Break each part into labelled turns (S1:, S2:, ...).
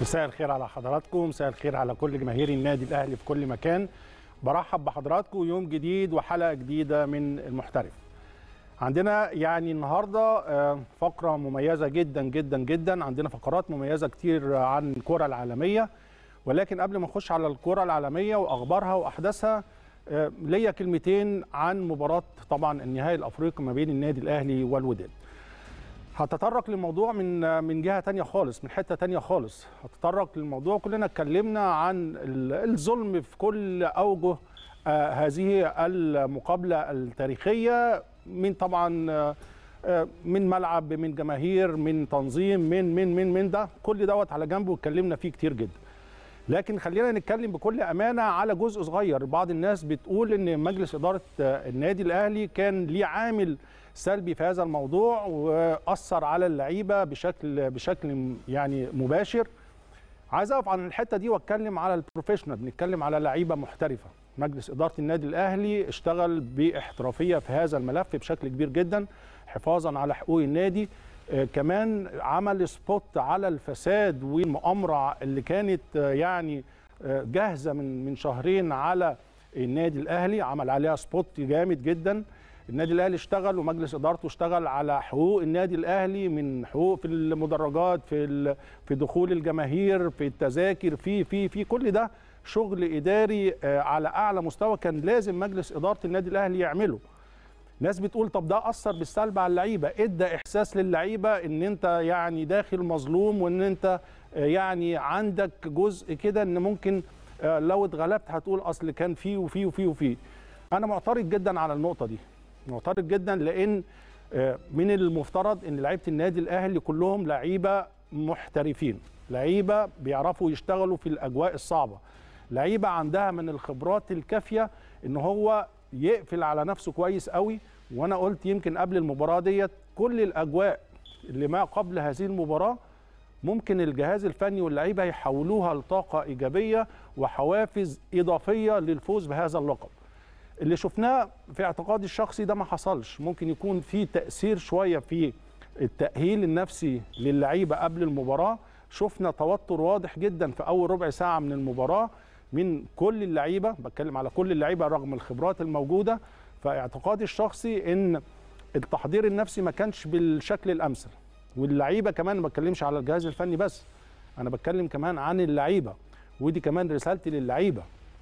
S1: مساء الخير على حضراتكم مساء الخير على كل جماهير النادي الاهلي في كل مكان برحب بحضراتكم يوم جديد وحلقه جديده من المحترف عندنا يعني النهارده فقره مميزه جدا جدا جدا عندنا فقرات مميزه كتير عن الكره العالميه ولكن قبل ما نخش على الكره العالميه واخبارها واحداثها ليا كلمتين عن مباراه طبعا النهائي الافريقي ما بين النادي الاهلي والوداد هتطرق للموضوع من من جهه تانية خالص من حته تانية خالص هتطرق للموضوع كلنا اتكلمنا عن الظلم في كل اوجه آه هذه المقابله التاريخيه من طبعا آه من ملعب من جماهير من تنظيم من من من من ده كل دوت على جنبه واتكلمنا فيه كتير جدا لكن خلينا نتكلم بكل امانه على جزء صغير بعض الناس بتقول ان مجلس اداره النادي الاهلي كان ليه عامل سلبي في هذا الموضوع واثر على اللعيبه بشكل بشكل يعني مباشر عايز اقف عن الحته دي واتكلم على البروفيشنال بنتكلم على لعيبه محترفه مجلس اداره النادي الاهلي اشتغل باحترافيه في هذا الملف بشكل كبير جدا حفاظا على حقوق النادي آه كمان عمل سبوت على الفساد والمؤامره اللي كانت آه يعني آه جاهزه من من شهرين على النادي الاهلي عمل عليها سبوت جامد جدا النادي الاهلي اشتغل ومجلس ادارته اشتغل على حقوق النادي الاهلي من حقوق في المدرجات في في دخول الجماهير في التذاكر في في في كل ده شغل اداري على اعلى مستوى كان لازم مجلس اداره النادي الاهلي يعمله ناس بتقول طب ده اثر بالسلب على اللعيبه ادى احساس للعيبه ان انت يعني داخل مظلوم وان انت يعني عندك جزء كده ان ممكن لو اتغلبت هتقول اصل كان فيه وفيه وفيه وفيه انا معترض جدا على النقطه دي معترض جدا لان من المفترض ان لعيبه النادي الاهلي كلهم لعيبه محترفين لعيبه بيعرفوا يشتغلوا في الاجواء الصعبه لعيبه عندها من الخبرات الكافيه ان هو يقفل على نفسه كويس قوي وانا قلت يمكن قبل المباراه ديت كل الاجواء اللي ما قبل هذه المباراه ممكن الجهاز الفني واللعيبه يحولوها لطاقه ايجابيه وحوافز اضافيه للفوز بهذا اللقب اللي شفناه في اعتقادي الشخصي ده ما حصلش ممكن يكون في تأثير شوية في التأهيل النفسي للعيبة قبل المباراة شفنا توتر واضح جدا في أول ربع ساعة من المباراة من كل اللعيبة بتكلم على كل اللعيبة رغم الخبرات الموجودة فاعتقادي الشخصي ان التحضير النفسي ما كانش بالشكل الأمثل واللعيبة كمان ما بتكلمش على الجهاز الفني بس أنا بتكلم كمان عن اللعيبة ودي كمان رسالتي للعيبة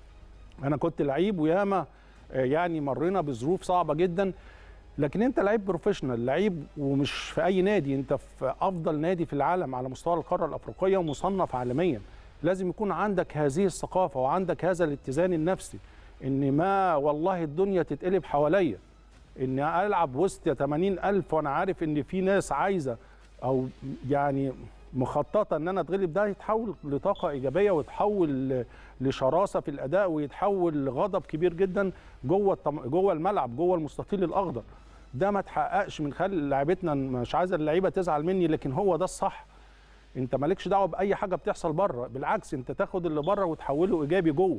S1: أنا كنت لعيب وياما يعني مرينا بظروف صعبه جدا لكن انت لعيب بروفيشنال لعيب ومش في اي نادي انت في افضل نادي في العالم على مستوى القاره الافريقيه ومصنف عالميا لازم يكون عندك هذه الثقافه وعندك هذا الاتزان النفسي ان ما والله الدنيا تتقلب حواليا ان العب وسط 80 الف وانا عارف ان في ناس عايزه او يعني مخططه ان انا اتغلب ده يتحول لطاقه ايجابيه ويتحول لشراسه في الاداء ويتحول لغضب كبير جدا جوه جوه الملعب جوه المستطيل الاخضر ده ما تحققش من خلال لعيبتنا مش عايز اللعيبه تزعل مني لكن هو ده الصح انت مالكش دعوه باي حاجه بتحصل بره بالعكس انت تاخد اللي بره وتحوله ايجابي جوه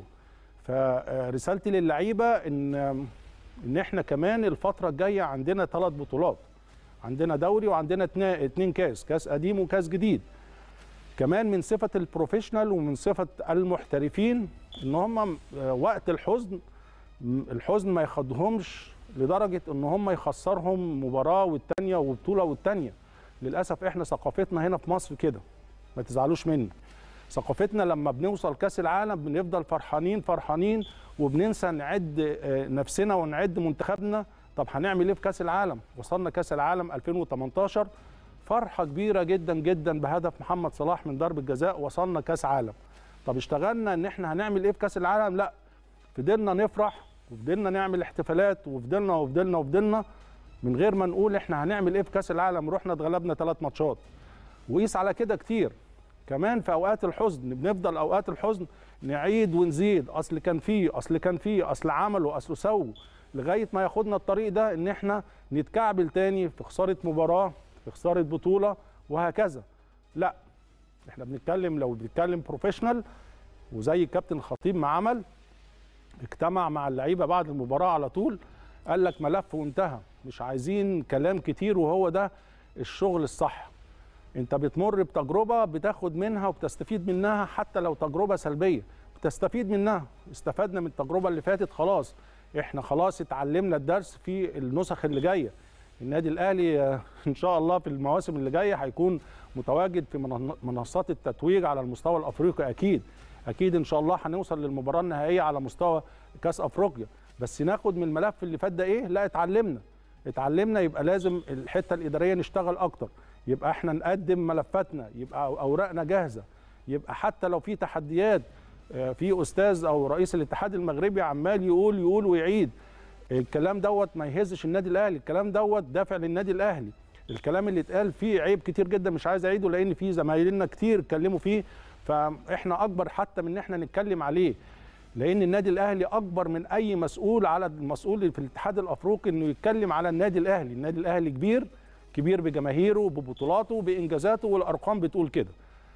S1: فرسالتي للعيبه ان ان احنا كمان الفتره الجايه عندنا ثلاث بطولات عندنا دوري وعندنا اتنين كاس كاس قديم وكاس جديد كمان من صفه البروفيشنال ومن صفه المحترفين ان هم وقت الحزن الحزن ما ياخدهمش لدرجه ان هم يخسرهم مباراه والتانيه وبطوله والتانيه للاسف احنا ثقافتنا هنا في مصر كده ما تزعلوش مني ثقافتنا لما بنوصل كاس العالم بنفضل فرحانين فرحانين وبننسى نعد نفسنا ونعد منتخبنا طب هنعمل ايه في كاس العالم وصلنا كاس العالم 2018 فرحه كبيره جدا جدا بهدف محمد صلاح من ضربه جزاء وصلنا كاس عالم طب اشتغلنا ان احنا هنعمل ايه في كاس العالم لا فضلنا نفرح وفضلنا نعمل احتفالات وفضلنا وفضلنا وفضلنا من غير ما نقول احنا هنعمل ايه في كاس العالم رحنا اتغلبنا ثلاث ماتشات وقيس على كده كتير كمان في اوقات الحزن بنفضل اوقات الحزن نعيد ونزيد اصل كان فيه اصل كان فيه اصل عملوا اصل سووا لغايه ما ياخدنا الطريق ده ان احنا نتكعبل تاني في خساره مباراه في خساره بطوله وهكذا لا احنا بنتكلم لو بنتكلم بروفيشنال وزي الكابتن خطيب ما عمل اجتمع مع اللعيبه بعد المباراه على طول قال لك ملف وانتهى مش عايزين كلام كتير وهو ده الشغل الصح انت بتمر بتجربه بتاخد منها وبتستفيد منها حتى لو تجربه سلبيه بتستفيد منها استفدنا من التجربه اللي فاتت خلاص احنا خلاص اتعلمنا الدرس في النسخ اللي جايه النادي الاهلي آه، ان شاء الله في المواسم اللي جايه هيكون متواجد في منص- منصات التتويج على المستوى الافريقي اكيد اكيد ان شاء الله هنوصل للمباراه النهائيه على مستوى كاس افريقيا بس ناخد من الملف اللي فات ده ايه لا اتعلمنا اتعلمنا يبقى لازم الحته الاداريه نشتغل اكتر يبقى احنا نقدم ملفاتنا يبقى اوراقنا جاهزه يبقى حتى لو في تحديات آه، في استاذ او رئيس الاتحاد المغربي عمال يقول يقول ويعيد الكلام دوت ما يهزش النادي الاهلي الكلام دوت دافع للنادي الاهلي الكلام اللي اتقال فيه عيب كتير جدا مش عايز اعيده لان في زمايلنا كتير اتكلموا فيه فاحنا اكبر حتى من ان احنا نتكلم عليه لان النادي الاهلي اكبر من اي مسؤول على المسؤول في الاتحاد الافريقي انه يتكلم على النادي الاهلي النادي الاهلي كبير كبير بجماهيره ببطولاته بانجازاته والارقام بتقول كده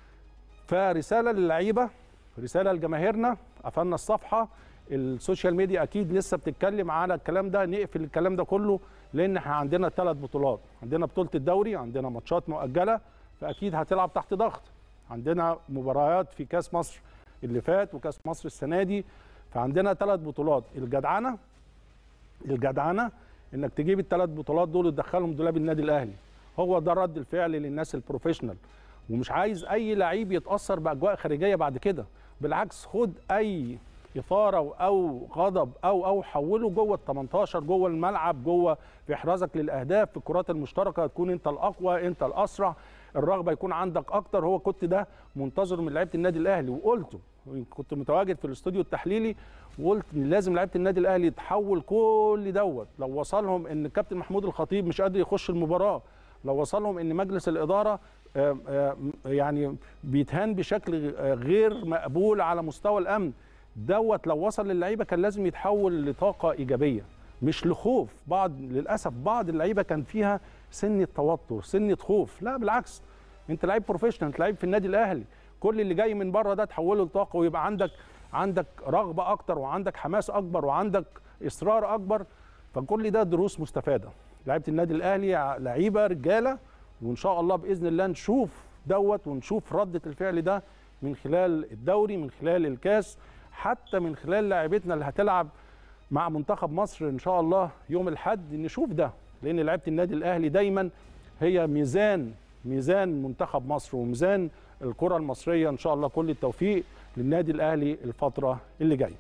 S1: فرساله للعيبه رساله لجماهيرنا قفلنا الصفحه السوشيال ميديا اكيد لسه بتتكلم على الكلام ده نقفل الكلام ده كله لان احنا عندنا ثلاث بطولات عندنا بطوله الدوري عندنا ماتشات مؤجله فاكيد هتلعب تحت ضغط عندنا مباريات في كاس مصر اللي فات وكاس مصر السنه دي فعندنا ثلاث بطولات الجدعنه الجدعنه انك تجيب الثلاث بطولات دول وتدخلهم دولاب النادي الاهلي هو ده رد الفعل للناس البروفيشنال ومش عايز اي لعيب يتاثر باجواء خارجيه بعد كده بالعكس خد اي اثاره او غضب او او حوله جوه ال 18 جوه الملعب جوه في احرازك للاهداف في الكرات المشتركه تكون انت الاقوى انت الاسرع الرغبه يكون عندك اكتر هو كنت ده منتظر من لعيبه النادي الاهلي وقلته كنت متواجد في الاستوديو التحليلي وقلت ان لازم لعيبه النادي الاهلي تحول كل دوت لو وصلهم ان الكابتن محمود الخطيب مش قادر يخش المباراه لو وصلهم ان مجلس الاداره آم، آم، يعني بيتهان بشكل آه، غير مقبول على مستوى الامن دوت لو وصل للعيبه كان لازم يتحول لطاقه ايجابيه مش لخوف بعض للاسف بعض اللعيبه كان فيها سنه توتر سنه خوف لا بالعكس انت لعيب بروفيشنال انت لعيب في النادي الاهلي كل اللي جاي من بره ده تحوله لطاقه ويبقى عندك عندك رغبه اكتر وعندك حماس اكبر وعندك اصرار اكبر فكل ده دروس مستفاده لعيبه النادي الاهلي لعيبه رجاله وان شاء الله باذن الله نشوف دوت ونشوف رده الفعل ده من خلال الدوري من خلال الكاس حتى من خلال لاعبتنا اللي هتلعب مع منتخب مصر ان شاء الله يوم الاحد نشوف ده لان لعيبه النادي الاهلي دايما هي ميزان ميزان منتخب مصر وميزان الكره المصريه ان شاء الله كل التوفيق للنادي الاهلي الفتره اللي جايه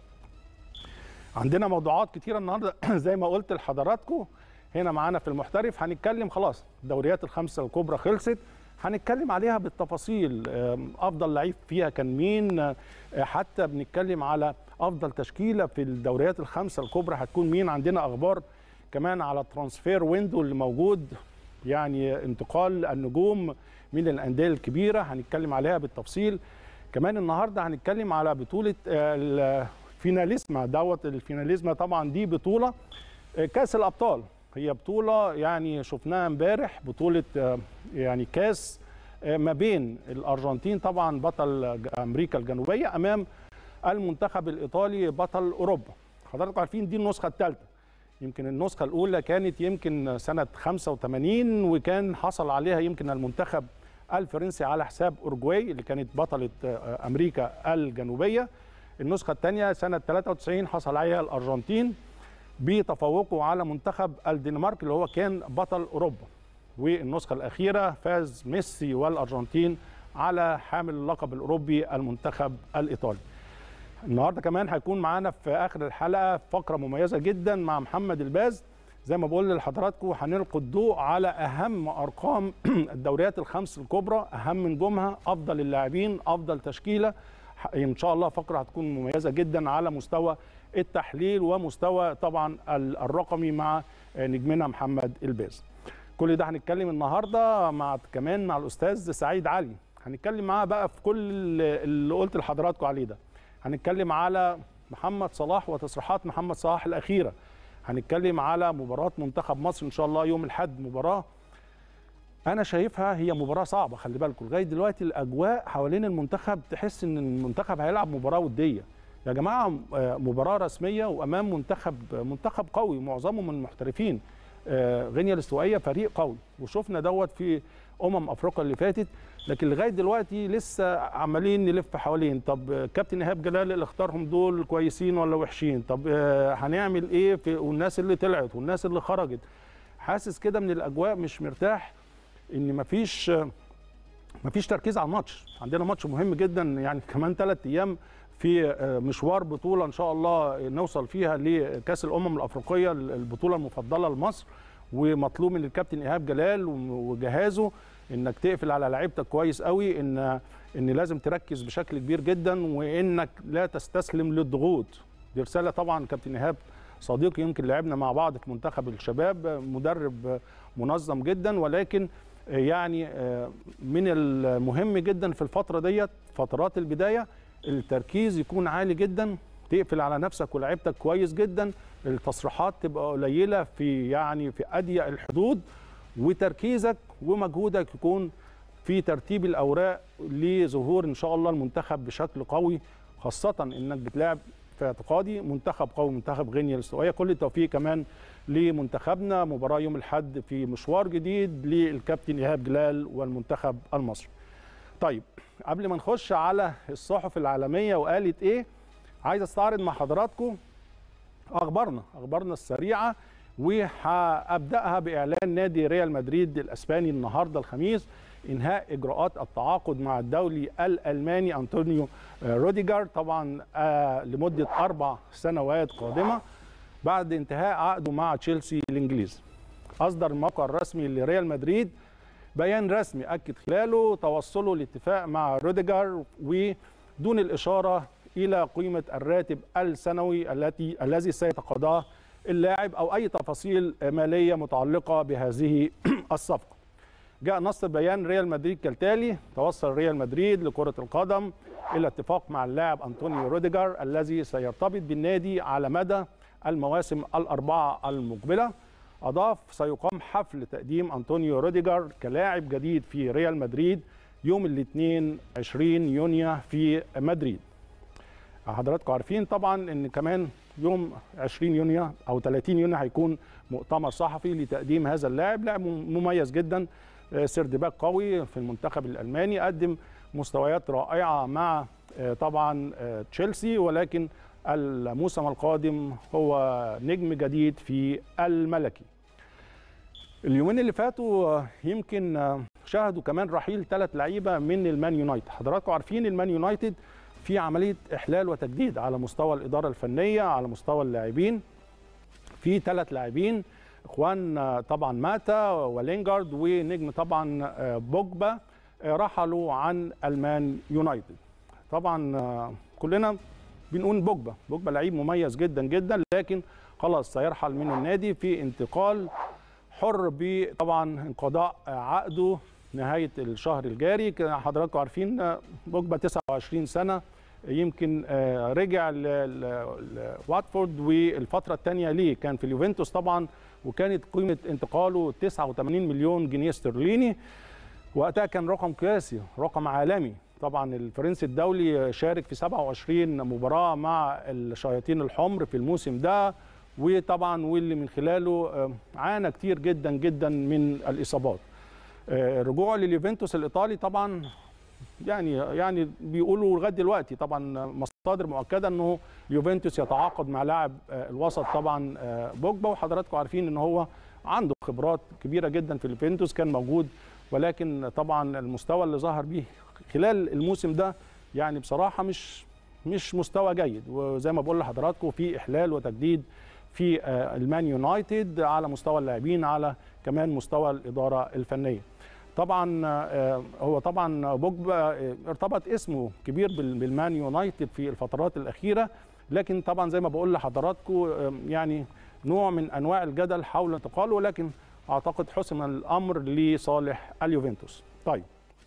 S1: عندنا موضوعات كتيره النهارده زي ما قلت لحضراتكم هنا معانا في المحترف هنتكلم خلاص الدوريات الخمسه الكبرى خلصت هنتكلم عليها بالتفاصيل أم، افضل لعيب فيها كان مين أه، حتى بنتكلم على افضل تشكيله في الدوريات الخمسه الكبرى هتكون مين عندنا اخبار كمان على الترانسفير ويندو اللي موجود يعني انتقال النجوم من الانديه الكبيره هنتكلم عليها بالتفصيل كمان النهارده هنتكلم على بطوله آه، الفيناليزما دوت الفيناليزما طبعا دي بطوله آه، كاس الابطال هي بطوله يعني شفناها امبارح بطوله آه، يعني كاس آه، ما بين الارجنتين طبعا بطل ج- امريكا الجنوبيه امام المنتخب الايطالي بطل اوروبا حضراتكم عارفين دي النسخه الثالثه يمكن النسخه الاولى كانت يمكن سنه 85 وكان حصل عليها يمكن المنتخب الفرنسي على حساب اورجواي اللي كانت بطله آه، امريكا الجنوبيه النسخه الثانيه سنه 93 حصل عليها الارجنتين بتفوقه على منتخب الدنمارك اللي هو كان بطل اوروبا والنسخه الاخيره فاز ميسي والارجنتين على حامل اللقب الاوروبي المنتخب الايطالي النهارده كمان هيكون معانا في اخر الحلقه فقره مميزه جدا مع محمد الباز زي ما بقول لحضراتكم هنلقي الضوء على اهم ارقام الدوريات الخمس الكبرى اهم نجومها افضل اللاعبين افضل تشكيله ح- ان شاء الله فقره هتكون مميزه جدا على مستوى التحليل ومستوى طبعا ال- الرقمي مع نجمنا محمد الباز كل ده هنتكلم النهارده مع كمان مع الاستاذ سعيد علي هنتكلم معاه بقى في كل اللي- اللي قلت لحضراتكم عليه ده هنتكلم على محمد صلاح وتصريحات محمد صلاح الاخيره هنتكلم على مباراه منتخب مصر ان شاء الله يوم الاحد مباراه انا شايفها هي مباراه صعبه خلي بالكم لغايه دلوقتي الاجواء حوالين المنتخب تحس ان المنتخب هيلعب مباراه وديه يا جماعه آه، مباراه رسميه وامام منتخب منتخب قوي معظمه من المحترفين آه، غينيا الاستوائيه فريق قوي وشفنا دوت في امم افريقيا اللي فاتت لكن لغايه دلوقتي لسه عمالين نلف حوالين طب كابتن ايهاب جلال اللي اختارهم دول كويسين ولا وحشين طب آه، هنعمل ايه في والناس اللي طلعت والناس اللي خرجت حاسس كده من الاجواء مش مرتاح ان مفيش مفيش تركيز على الماتش عندنا ماتش مهم جدا يعني كمان ثلاث ايام في آه، مشوار بطوله ان شاء الله نوصل فيها لكاس الامم الافريقيه البطوله المفضله لمصر ومطلوب من الكابتن ايهاب جلال وجهازه انك تقفل على لعيبتك كويس قوي ان ان لازم تركز بشكل كبير جدا وانك لا تستسلم للضغوط دي رساله طبعا كابتن ايهاب صديقي يمكن لعبنا مع بعض في منتخب الشباب مدرب منظم جدا ولكن يعني من المهم جدا في الفتره ديت فترات البدايه التركيز يكون عالي جدا تقفل على نفسك ولاعيبتك كويس جدا التصريحات تبقى قليله في يعني في اضيق الحدود وتركيزك ومجهودك يكون في ترتيب الاوراق لظهور ان شاء الله المنتخب بشكل قوي خاصه انك بتلعب في اعتقادي منتخب قوي منتخب غينيا الاستوائيه كل التوفيق كمان لمنتخبنا مباراه يوم الاحد في مشوار جديد للكابتن ايهاب جلال والمنتخب المصري. طيب قبل ما نخش على الصحف العالميه وقالت ايه عايز استعرض مع حضراتكم اخبارنا اخبارنا السريعه وهبداها باعلان نادي ريال مدريد الاسباني النهارده الخميس انهاء اجراءات التعاقد مع الدولي الالماني انطونيو روديجر طبعا آه لمده اربع سنوات قادمه بعد انتهاء عقده مع تشيلسي الانجليزي. اصدر الموقع الرسمي لريال مدريد بيان رسمي اكد خلاله توصله لاتفاق مع روديجر ودون الاشاره الى قيمه الراتب السنوي التي الذي سيتقاضاه اللاعب او اي تفاصيل ماليه متعلقه بهذه الصفقه. جاء نص بيان ريال مدريد كالتالي توصل ريال مدريد لكره القدم الى اتفاق مع اللاعب انطونيو روديجر الذي سيرتبط بالنادي على مدى المواسم الاربعه المقبله. اضاف سيقام حفل تقديم انطونيو روديجر كلاعب جديد في ريال مدريد يوم الاثنين 20 يونيو في مدريد. حضراتكم عارفين طبعا ان كمان يوم 20 يونيو او 30 يونيو هيكون مؤتمر صحفي لتقديم هذا اللاعب لاعب مميز جدا سيرد باك قوي في المنتخب الالماني قدم مستويات رائعه مع طبعا تشيلسي ولكن الموسم القادم هو نجم جديد في الملكي اليومين اللي فاتوا يمكن شاهدوا كمان رحيل ثلاث لعيبه من المان يونايتد حضراتكم عارفين المان يونايتد في عمليه احلال وتجديد على مستوى الاداره الفنيه على مستوى اللاعبين في ثلاث لاعبين اخوان طبعا ماتا ولينجارد ونجم طبعا بوجبا رحلوا عن المان يونايتد طبعا كلنا بنقول بوجبا بوجبا لعيب مميز جدا جدا لكن خلاص سيرحل من النادي في انتقال حر بطبعا انقضاء عقده نهايه الشهر الجاري حضراتكم عارفين بوجبا 29 سنه يمكن رجع لواتفورد والفتره الثانيه ليه كان في اليوفنتوس طبعا وكانت قيمه انتقاله 89 مليون جنيه استرليني وقتها كان رقم قياسي رقم عالمي طبعا الفرنسي الدولي شارك في 27 مباراه مع الشياطين الحمر في الموسم ده وطبعا واللي من خلاله عانى كتير جدا جدا من الاصابات رجوعه لليوفنتوس الايطالي طبعا يعني يعني بيقولوا لغايه دلوقتي طبعا مصادر مؤكده انه يوفنتوس يتعاقد مع لاعب الوسط طبعا بوجبا وحضراتكم عارفين ان هو عنده خبرات كبيره جدا في اليوفنتوس كان موجود ولكن طبعا المستوى اللي ظهر بيه خلال الموسم ده يعني بصراحه مش مش مستوى جيد وزي ما بقول لحضراتكم في احلال وتجديد في المان يونايتد على مستوى اللاعبين على كمان مستوى الاداره الفنيه طبعا هو طبعا بوجبا ارتبط اسمه كبير بالمان يونايتد في الفترات الاخيره لكن طبعا زي ما بقول لحضراتكم يعني نوع من انواع الجدل حول انتقاله ولكن اعتقد حسم الامر لصالح اليوفنتوس طيب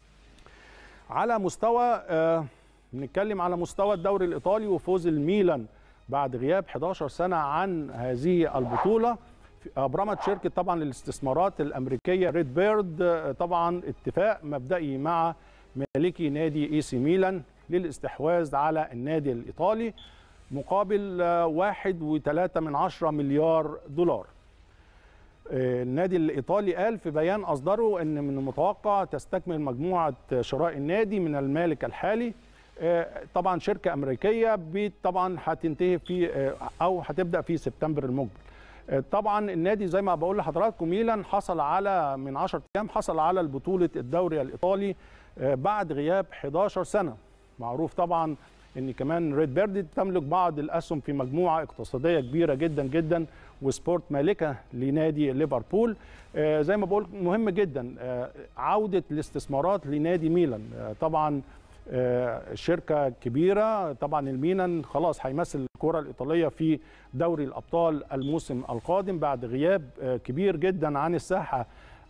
S1: على مستوى نتكلم على مستوى الدوري الايطالي وفوز الميلان بعد غياب 11 سنه عن هذه البطوله ابرمت شركه طبعا الاستثمارات الامريكيه ريد بيرد طبعا اتفاق مبدئي مع مالكي نادي اي سي ميلان للاستحواذ على النادي الايطالي مقابل واحد وثلاثة من عشرة مليار دولار النادي الايطالي قال في بيان اصدره ان من المتوقع تستكمل مجموعه شراء النادي من المالك الحالي طبعا شركه امريكيه طبعا هتنتهي في او هتبدا في سبتمبر المقبل طبعا النادي زي ما بقول لحضراتكم ميلان حصل على من 10 ايام حصل على البطوله الدوري الايطالي بعد غياب 11 سنه معروف طبعا ان كمان ريد بيرد تملك بعض الاسهم في مجموعه اقتصاديه كبيره جدا جدا وسبورت مالكه لنادي ليفربول آه زي ما بقول مهم جدا آه عوده الاستثمارات لنادي ميلان آه طبعا شركه كبيره طبعا الميلان خلاص هيمثل الكره الايطاليه في دوري الابطال الموسم القادم بعد غياب كبير جدا عن الساحه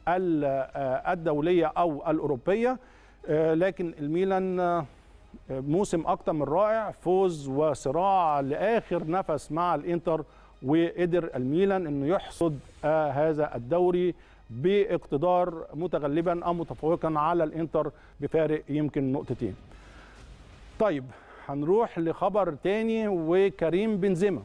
S1: الدوليه او الاوروبيه لكن الميلان موسم اكتر من رائع فوز وصراع لاخر نفس مع الانتر وقدر الميلان انه يحصد هذا الدوري باقتدار متغلبا او متفوقا على الانتر بفارق يمكن نقطتين. طيب هنروح لخبر تاني وكريم بنزيما.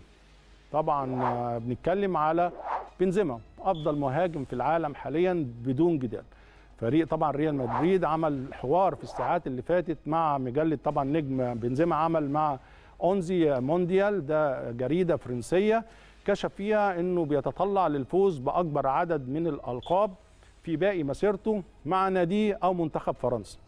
S1: طبعا بنتكلم على بنزيما افضل مهاجم في العالم حاليا بدون جدال. فريق طبعا ريال مدريد عمل حوار في الساعات اللي فاتت مع مجله طبعا نجم بنزيما عمل مع اونزي مونديال ده جريده فرنسيه كشف فيها انه بيتطلع للفوز باكبر عدد من الالقاب في باقي مسيرته مع ناديه او منتخب فرنسا.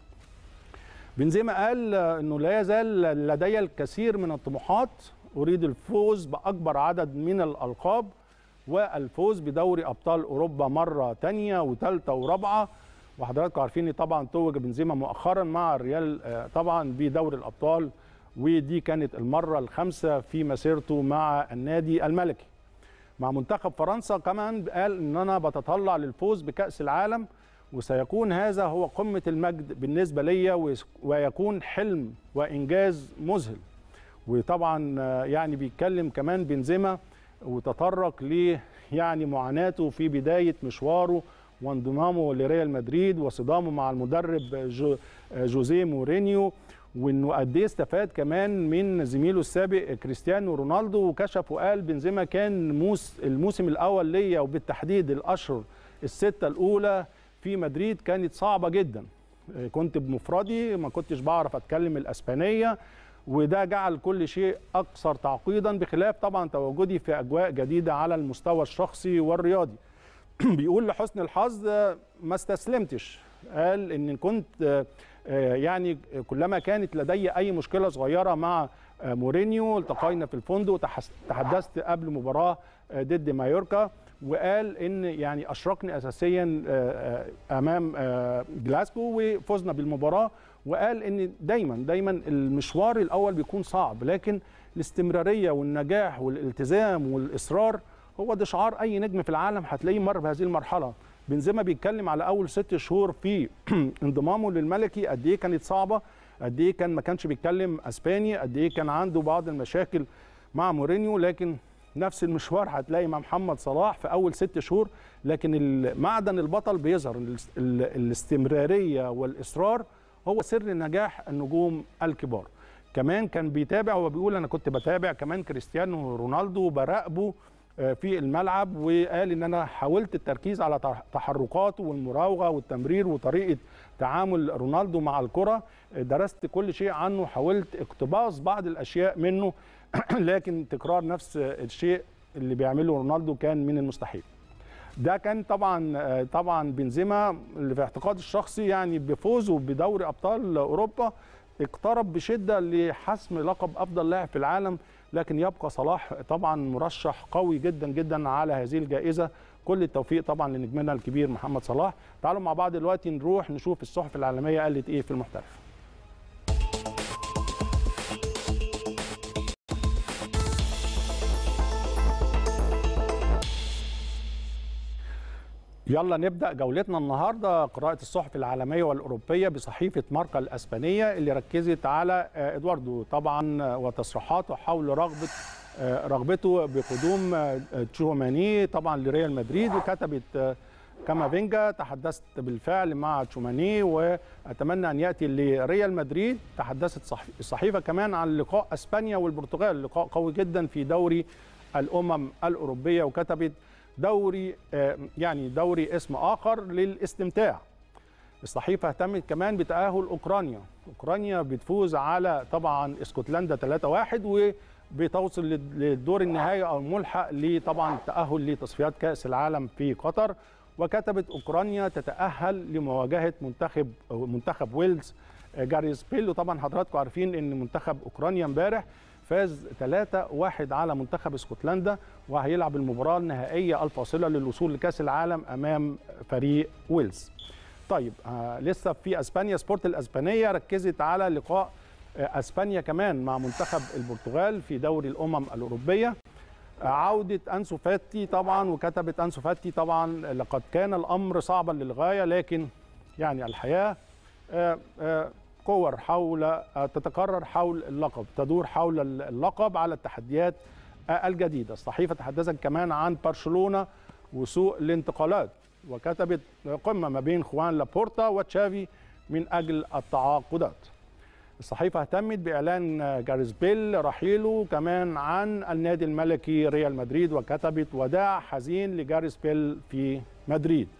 S1: بنزيما قال انه لا يزال لدي الكثير من الطموحات اريد الفوز باكبر عدد من الالقاب والفوز بدوري ابطال اوروبا مره ثانيه وثالثه ورابعه وحضراتكم عارفين طبعا توج بنزيما مؤخرا مع الريال طبعا بدوري الابطال ودي كانت المره الخامسه في مسيرته مع النادي الملكي. مع منتخب فرنسا كمان قال ان انا بتطلع للفوز بكاس العالم وسيكون هذا هو قمه المجد بالنسبه لي ويكون حلم وانجاز مذهل. وطبعا يعني بيتكلم كمان بنزيما وتطرق ل يعني معاناته في بدايه مشواره وانضمامه لريال مدريد وصدامه مع المدرب جو جوزيه مورينيو وانه قد ايه استفاد كمان من زميله السابق كريستيانو رونالدو وكشف وقال بنزيما كان موس الموسم الاول ليا وبالتحديد الاشهر السته الاولى في مدريد كانت صعبه جدا كنت بمفردي ما كنتش بعرف اتكلم الاسبانيه وده جعل كل شيء اكثر تعقيدا بخلاف طبعا تواجدي في اجواء جديده على المستوى الشخصي والرياضي بيقول لحسن الحظ ما استسلمتش قال ان كنت يعني كلما كانت لدي اي مشكله صغيره مع مورينيو التقينا في الفندق تحدثت قبل مباراه ضد مايوركا وقال ان يعني اشركني اساسيا امام جلاسكو وفزنا بالمباراه وقال ان دايما دايما المشوار الاول بيكون صعب لكن الاستمراريه والنجاح والالتزام والاصرار هو ده شعار اي نجم في العالم هتلاقيه مر بهذه المرحله بنزيما بيتكلم على اول ست شهور في انضمامه للملكي قد ايه كانت صعبه قد ايه كان ما كانش بيتكلم اسباني قد ايه كان عنده بعض المشاكل مع مورينيو لكن نفس المشوار هتلاقي مع محمد صلاح في اول ست شهور لكن معدن البطل بيظهر الاستمراريه والاصرار هو سر نجاح النجوم الكبار كمان كان بيتابع وبيقول انا كنت بتابع كمان كريستيانو رونالدو وبراقبه في الملعب وقال ان انا حاولت التركيز على تحركاته والمراوغه والتمرير وطريقه تعامل رونالدو مع الكره درست كل شيء عنه حاولت اقتباس بعض الاشياء منه لكن تكرار نفس الشيء اللي بيعمله رونالدو كان من المستحيل ده كان طبعا طبعا بنزيما اللي في اعتقادي الشخصي يعني بفوزه بدوري ابطال اوروبا اقترب بشده لحسم لقب افضل لاعب في العالم لكن يبقى صلاح طبعا مرشح قوي جدا جدا على هذه الجائزه كل التوفيق طبعا لنجمنا الكبير محمد صلاح تعالوا مع بعض دلوقتي نروح نشوف الصحف العالميه قالت ايه في المحترف يلا نبدا جولتنا النهارده قراءه الصحف العالميه والاوروبيه بصحيفه ماركا الاسبانيه اللي ركزت على ادواردو طبعا وتصريحاته حول رغبه رغبته بقدوم تشوماني طبعا لريال مدريد وكتبت كامافينجا تحدثت بالفعل مع تشوماني واتمنى ان ياتي لريال مدريد تحدثت الصحيفه كمان عن لقاء اسبانيا والبرتغال لقاء قوي جدا في دوري الامم الاوروبيه وكتبت دوري يعني دوري اسم اخر للاستمتاع الصحيفه اهتمت كمان بتاهل اوكرانيا اوكرانيا بتفوز على طبعا اسكتلندا 3-1 وبتوصل للدور النهائي او الملحق لطبعا التاهل لتصفيات كاس العالم في قطر وكتبت اوكرانيا تتاهل لمواجهه منتخب منتخب ويلز جاريس بيل وطبعا حضراتكم عارفين ان منتخب اوكرانيا امبارح فاز 3-1 على منتخب اسكتلندا وهيلعب المباراه النهائيه الفاصله للوصول لكاس العالم امام فريق ويلز. طيب آه لسه في اسبانيا سبورت الاسبانيه ركزت على لقاء آه اسبانيا كمان مع منتخب البرتغال في دوري الامم الاوروبيه آه عوده انسو فاتي طبعا وكتبت انسو فاتي طبعا لقد كان الامر صعبا للغايه لكن يعني الحياه آه آه كور حول تتكرر حول اللقب تدور حول اللقب على التحديات الجديده الصحيفه تحدثت كمان عن برشلونه وسوء الانتقالات وكتبت قمه ما بين خوان لابورتا وتشافي من اجل التعاقدات الصحيفه اهتمت باعلان جاريس بيل رحيله كمان عن النادي الملكي ريال مدريد وكتبت وداع حزين لجاريس بيل في مدريد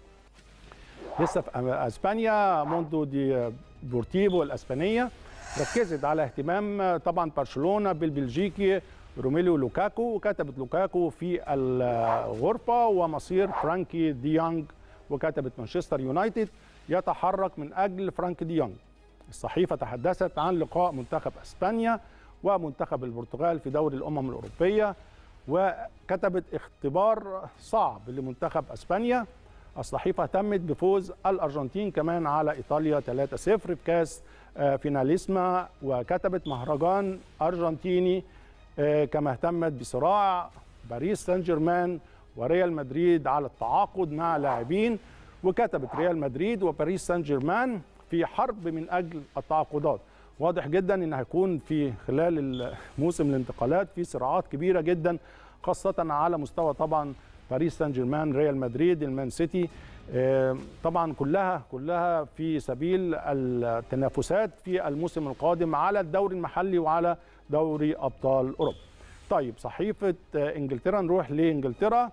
S1: لسه في اسبانيا موندو دي بورتيفو الاسبانيه ركزت على اهتمام طبعا برشلونه بالبلجيكي روميليو لوكاكو وكتبت لوكاكو في الغرفه ومصير فرانكي ديونج وكتبت مانشستر يونايتد يتحرك من اجل فرانك ديونج الصحيفه تحدثت عن لقاء منتخب اسبانيا ومنتخب البرتغال في دوري الامم الاوروبيه وكتبت اختبار صعب لمنتخب اسبانيا الصحيفه اهتمت بفوز الارجنتين كمان على ايطاليا 3-0 في كاس فيناليسما وكتبت مهرجان ارجنتيني كما اهتمت بصراع باريس سان جيرمان وريال مدريد على التعاقد مع لاعبين وكتبت ريال مدريد وباريس سان جيرمان في حرب من اجل التعاقدات واضح جدا ان هيكون في خلال موسم الانتقالات في صراعات كبيره جدا خاصه على مستوى طبعا باريس سان جيرمان ريال مدريد المان سيتي طبعا كلها كلها في سبيل التنافسات في الموسم القادم على الدوري المحلي وعلى دوري ابطال اوروبا. طيب صحيفه انجلترا نروح لانجلترا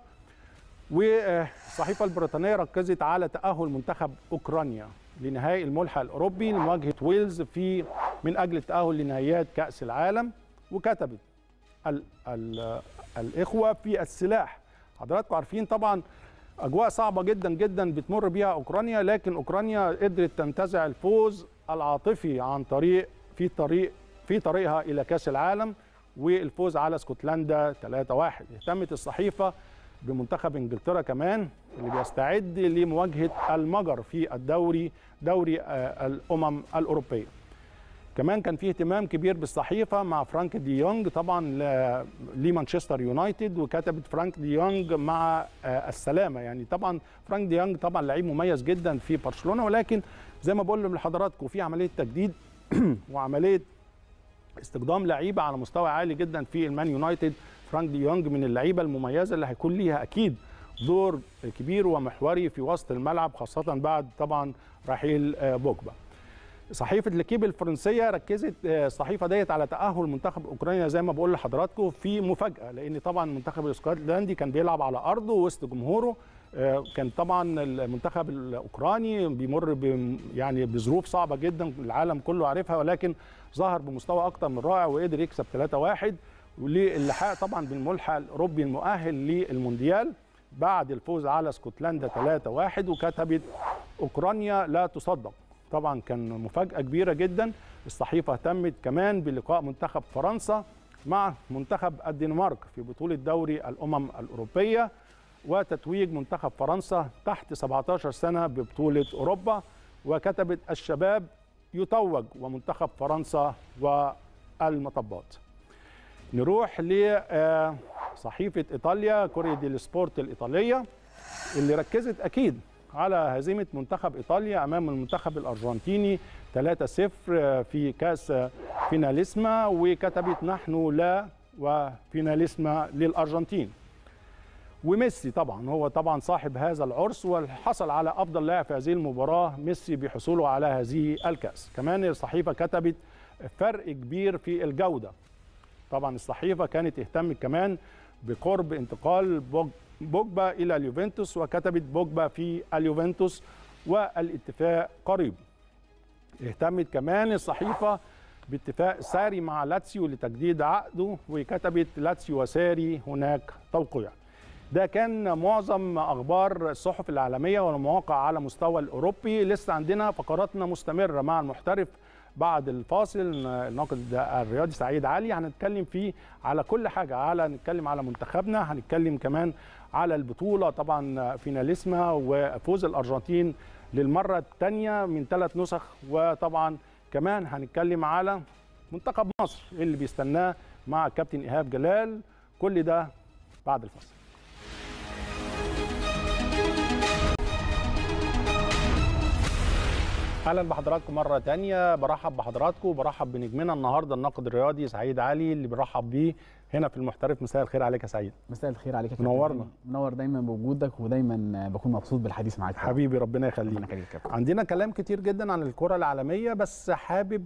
S1: والصحيفه البريطانيه ركزت على تاهل منتخب اوكرانيا لنهائي الملحق الاوروبي لمواجهه ويلز في من اجل التاهل لنهائيات كاس العالم وكتبت ال ال الاخوه في السلاح حضراتكم عارفين طبعا اجواء صعبه جدا جدا بتمر بيها اوكرانيا لكن اوكرانيا قدرت تنتزع الفوز العاطفي عن طريق في طريق في طريقها الى كاس العالم والفوز على اسكتلندا 3-1 اهتمت الصحيفه بمنتخب انجلترا كمان اللي بيستعد لمواجهه المجر في الدوري دوري الامم الاوروبيه كمان كان في اهتمام كبير بالصحيفه مع فرانك دي يونج طبعا لمانشستر يونايتد وكتبت فرانك دي يونج مع السلامه يعني طبعا فرانك دي يونج طبعا لعيب مميز جدا في برشلونه ولكن زي ما بقول لحضراتكم في عمليه تجديد وعمليه استخدام لعيبه على مستوى عالي جدا في المان يونايتد فرانك دي يونج من اللعيبه المميزه اللي هيكون ليها اكيد دور كبير ومحوري في وسط الملعب خاصه بعد طبعا رحيل بوجبا صحيفه ليكيب الفرنسيه ركزت الصحيفه ديت على تاهل منتخب اوكرانيا زي ما بقول لحضراتكم في مفاجاه لان طبعا المنتخب الاسكتلندي كان بيلعب على ارضه وسط جمهوره كان طبعا المنتخب الاوكراني بيمر ب يعني بظروف صعبه جدا العالم كله عارفها ولكن ظهر بمستوى اكتر من رائع وقدر يكسب 3-1 وللحاق طبعا بالملحق الاوروبي المؤهل للمونديال بعد الفوز على اسكتلندا 3-1 وكتبت اوكرانيا لا تصدق طبعا كان مفاجاه كبيره جدا الصحيفه اهتمت كمان بلقاء منتخب فرنسا مع منتخب الدنمارك في بطوله دوري الامم الاوروبيه وتتويج منتخب فرنسا تحت 17 سنه ببطوله اوروبا وكتبت الشباب يتوج ومنتخب فرنسا والمطبات نروح لصحيفه ايطاليا كوريا دي سبورت الايطاليه اللي ركزت اكيد على هزيمه منتخب ايطاليا امام المنتخب الارجنتيني 3-0 في كاس فيناليسما وكتبت نحن لا وفيناليسما للارجنتين وميسي طبعا هو طبعا صاحب هذا العرس وحصل على افضل لاعب في هذه المباراه ميسي بحصوله على هذه الكاس كمان الصحيفه كتبت فرق كبير في الجوده طبعا الصحيفه كانت اهتمت كمان بقرب انتقال بوج بوجبا الى اليوفنتوس وكتبت بوجبا في اليوفنتوس والاتفاق قريب اهتمت كمان الصحيفه باتفاق ساري مع لاتسيو لتجديد عقده وكتبت لاتسيو وساري هناك توقيع ده كان معظم اخبار الصحف العالميه والمواقع على مستوى الاوروبي لسه عندنا فقراتنا مستمره مع المحترف بعد الفاصل الناقد الرياضي سعيد علي هنتكلم فيه على كل حاجه على نتكلم على منتخبنا هنتكلم كمان على البطوله طبعا فيناليسما وفوز الارجنتين للمره الثانيه من ثلاث نسخ وطبعا كمان هنتكلم على منتخب مصر اللي بيستناه مع كابتن ايهاب جلال كل ده بعد الفاصل اهلا بحضراتكم مره تانية برحب بحضراتكم وبرحب بنجمنا النهارده الناقد الرياضي سعيد علي اللي بنرحب بيه هنا في المحترف مساء الخير عليك يا سعيد
S2: مساء الخير عليك يا
S1: منورنا
S2: منور دايما بوجودك ودايما بكون مبسوط بالحديث معاك
S1: حبيبي ربنا يخليك
S2: ربنا يخليك
S1: عندنا كلام كتير جدا عن الكره العالميه بس حابب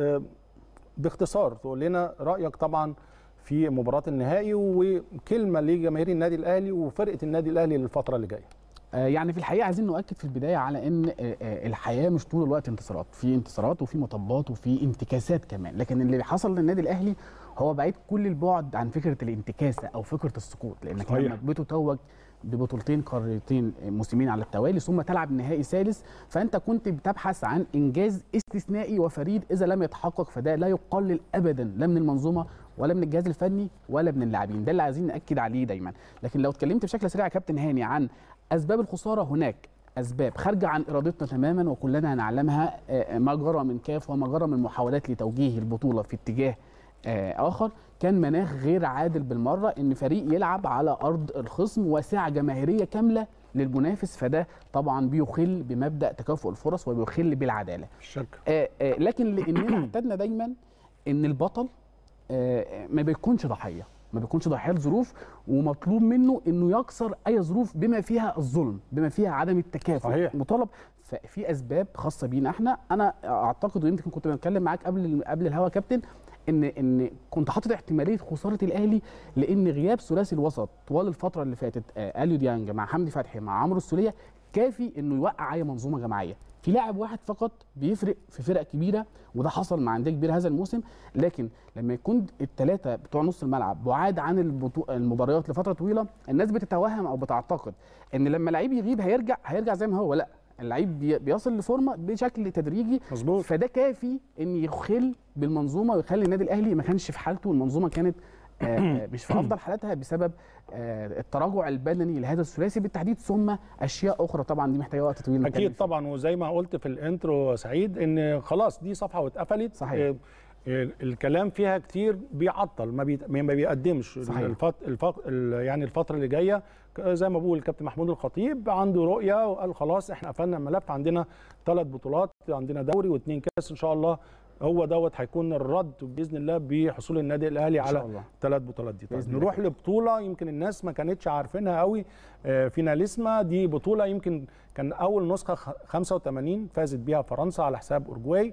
S1: باختصار تقول لنا رايك طبعا في مباراه النهائي وكلمه لجماهير النادي الاهلي وفرقه النادي الاهلي للفتره اللي جايه
S2: يعني في الحقيقه عايزين نؤكد في البدايه على ان الحياه مش طول الوقت انتصارات في انتصارات وفي مطبات وفي انتكاسات كمان لكن اللي حصل للنادي الاهلي هو بعيد كل البعد عن فكره الانتكاسه او فكره السقوط لانك لما بتتوج ببطولتين قارتين موسمين على التوالي ثم تلعب نهائي ثالث فانت كنت بتبحث عن انجاز استثنائي وفريد اذا لم يتحقق فده لا يقلل ابدا لا من المنظومه ولا من الجهاز الفني ولا من اللاعبين ده اللي عايزين ناكد عليه دايما لكن لو اتكلمت بشكل سريع يا كابتن هاني عن اسباب الخساره هناك اسباب خارجه عن ارادتنا تماما وكلنا نعلمها ما جرى من كاف وما جرى من محاولات لتوجيه البطوله في اتجاه اخر كان مناخ غير عادل بالمره ان فريق يلعب على ارض الخصم وسعه جماهيريه كامله للمنافس فده طبعا بيخل بمبدا تكافؤ الفرص وبيخل بالعداله
S1: الشك.
S2: آآ آآ لكن لاننا اعتدنا دايما ان البطل ما بيكونش ضحيه ما بيكونش ضحيه لظروف ومطلوب منه انه يكسر اي ظروف بما فيها الظلم بما فيها عدم التكافؤ
S1: صحيح.
S2: مطالب ففي اسباب خاصه بينا احنا انا اعتقد ويمكن كنت بتكلم معاك قبل قبل الهوا كابتن ان ان كنت حاطط احتماليه خساره الاهلي لان غياب ثلاثي الوسط طوال الفتره اللي فاتت اليو ديانج مع حمدي فتحي مع عمرو السوليه كافي انه يوقع اي منظومه جماعيه في لاعب واحد فقط بيفرق في فرق كبيره وده حصل مع انديه كبيره هذا الموسم لكن لما يكون الثلاثه بتوع نص الملعب بعاد عن البطو... المباريات لفتره طويله الناس بتتوهم او بتعتقد ان لما لعيب يغيب هيرجع هيرجع زي ما هو لا اللعيب بيصل لفورمه بشكل تدريجي
S1: مظبوط
S2: فده كافي ان يخل بالمنظومه ويخلي النادي الاهلي ما كانش في حالته والمنظومه كانت مش في افضل حالاتها بسبب التراجع البدني لهذا الثلاثي بالتحديد ثم اشياء اخرى طبعا دي محتاجه وقت طويل
S1: اكيد طبعا وزي ما قلت في الانترو سعيد ان خلاص دي صفحه واتقفلت
S2: صحيح
S1: الكلام فيها كتير بيعطل ما, بي... ما بيقدمش
S2: صحيح.
S1: الفت... الفت... يعني الفتره اللي جايه زي ما بقول الكابتن محمود الخطيب عنده رؤيه وقال خلاص احنا قفلنا الملف عندنا ثلاث بطولات عندنا دوري واثنين كاس ان شاء الله هو دوت هيكون الرد باذن الله بحصول النادي الاهلي على ثلاث بطولات دي طيب نروح لبطوله يمكن الناس ما كانتش عارفينها قوي فيناليسما دي بطوله يمكن كان اول نسخه 85 فازت بيها فرنسا على حساب اورجواي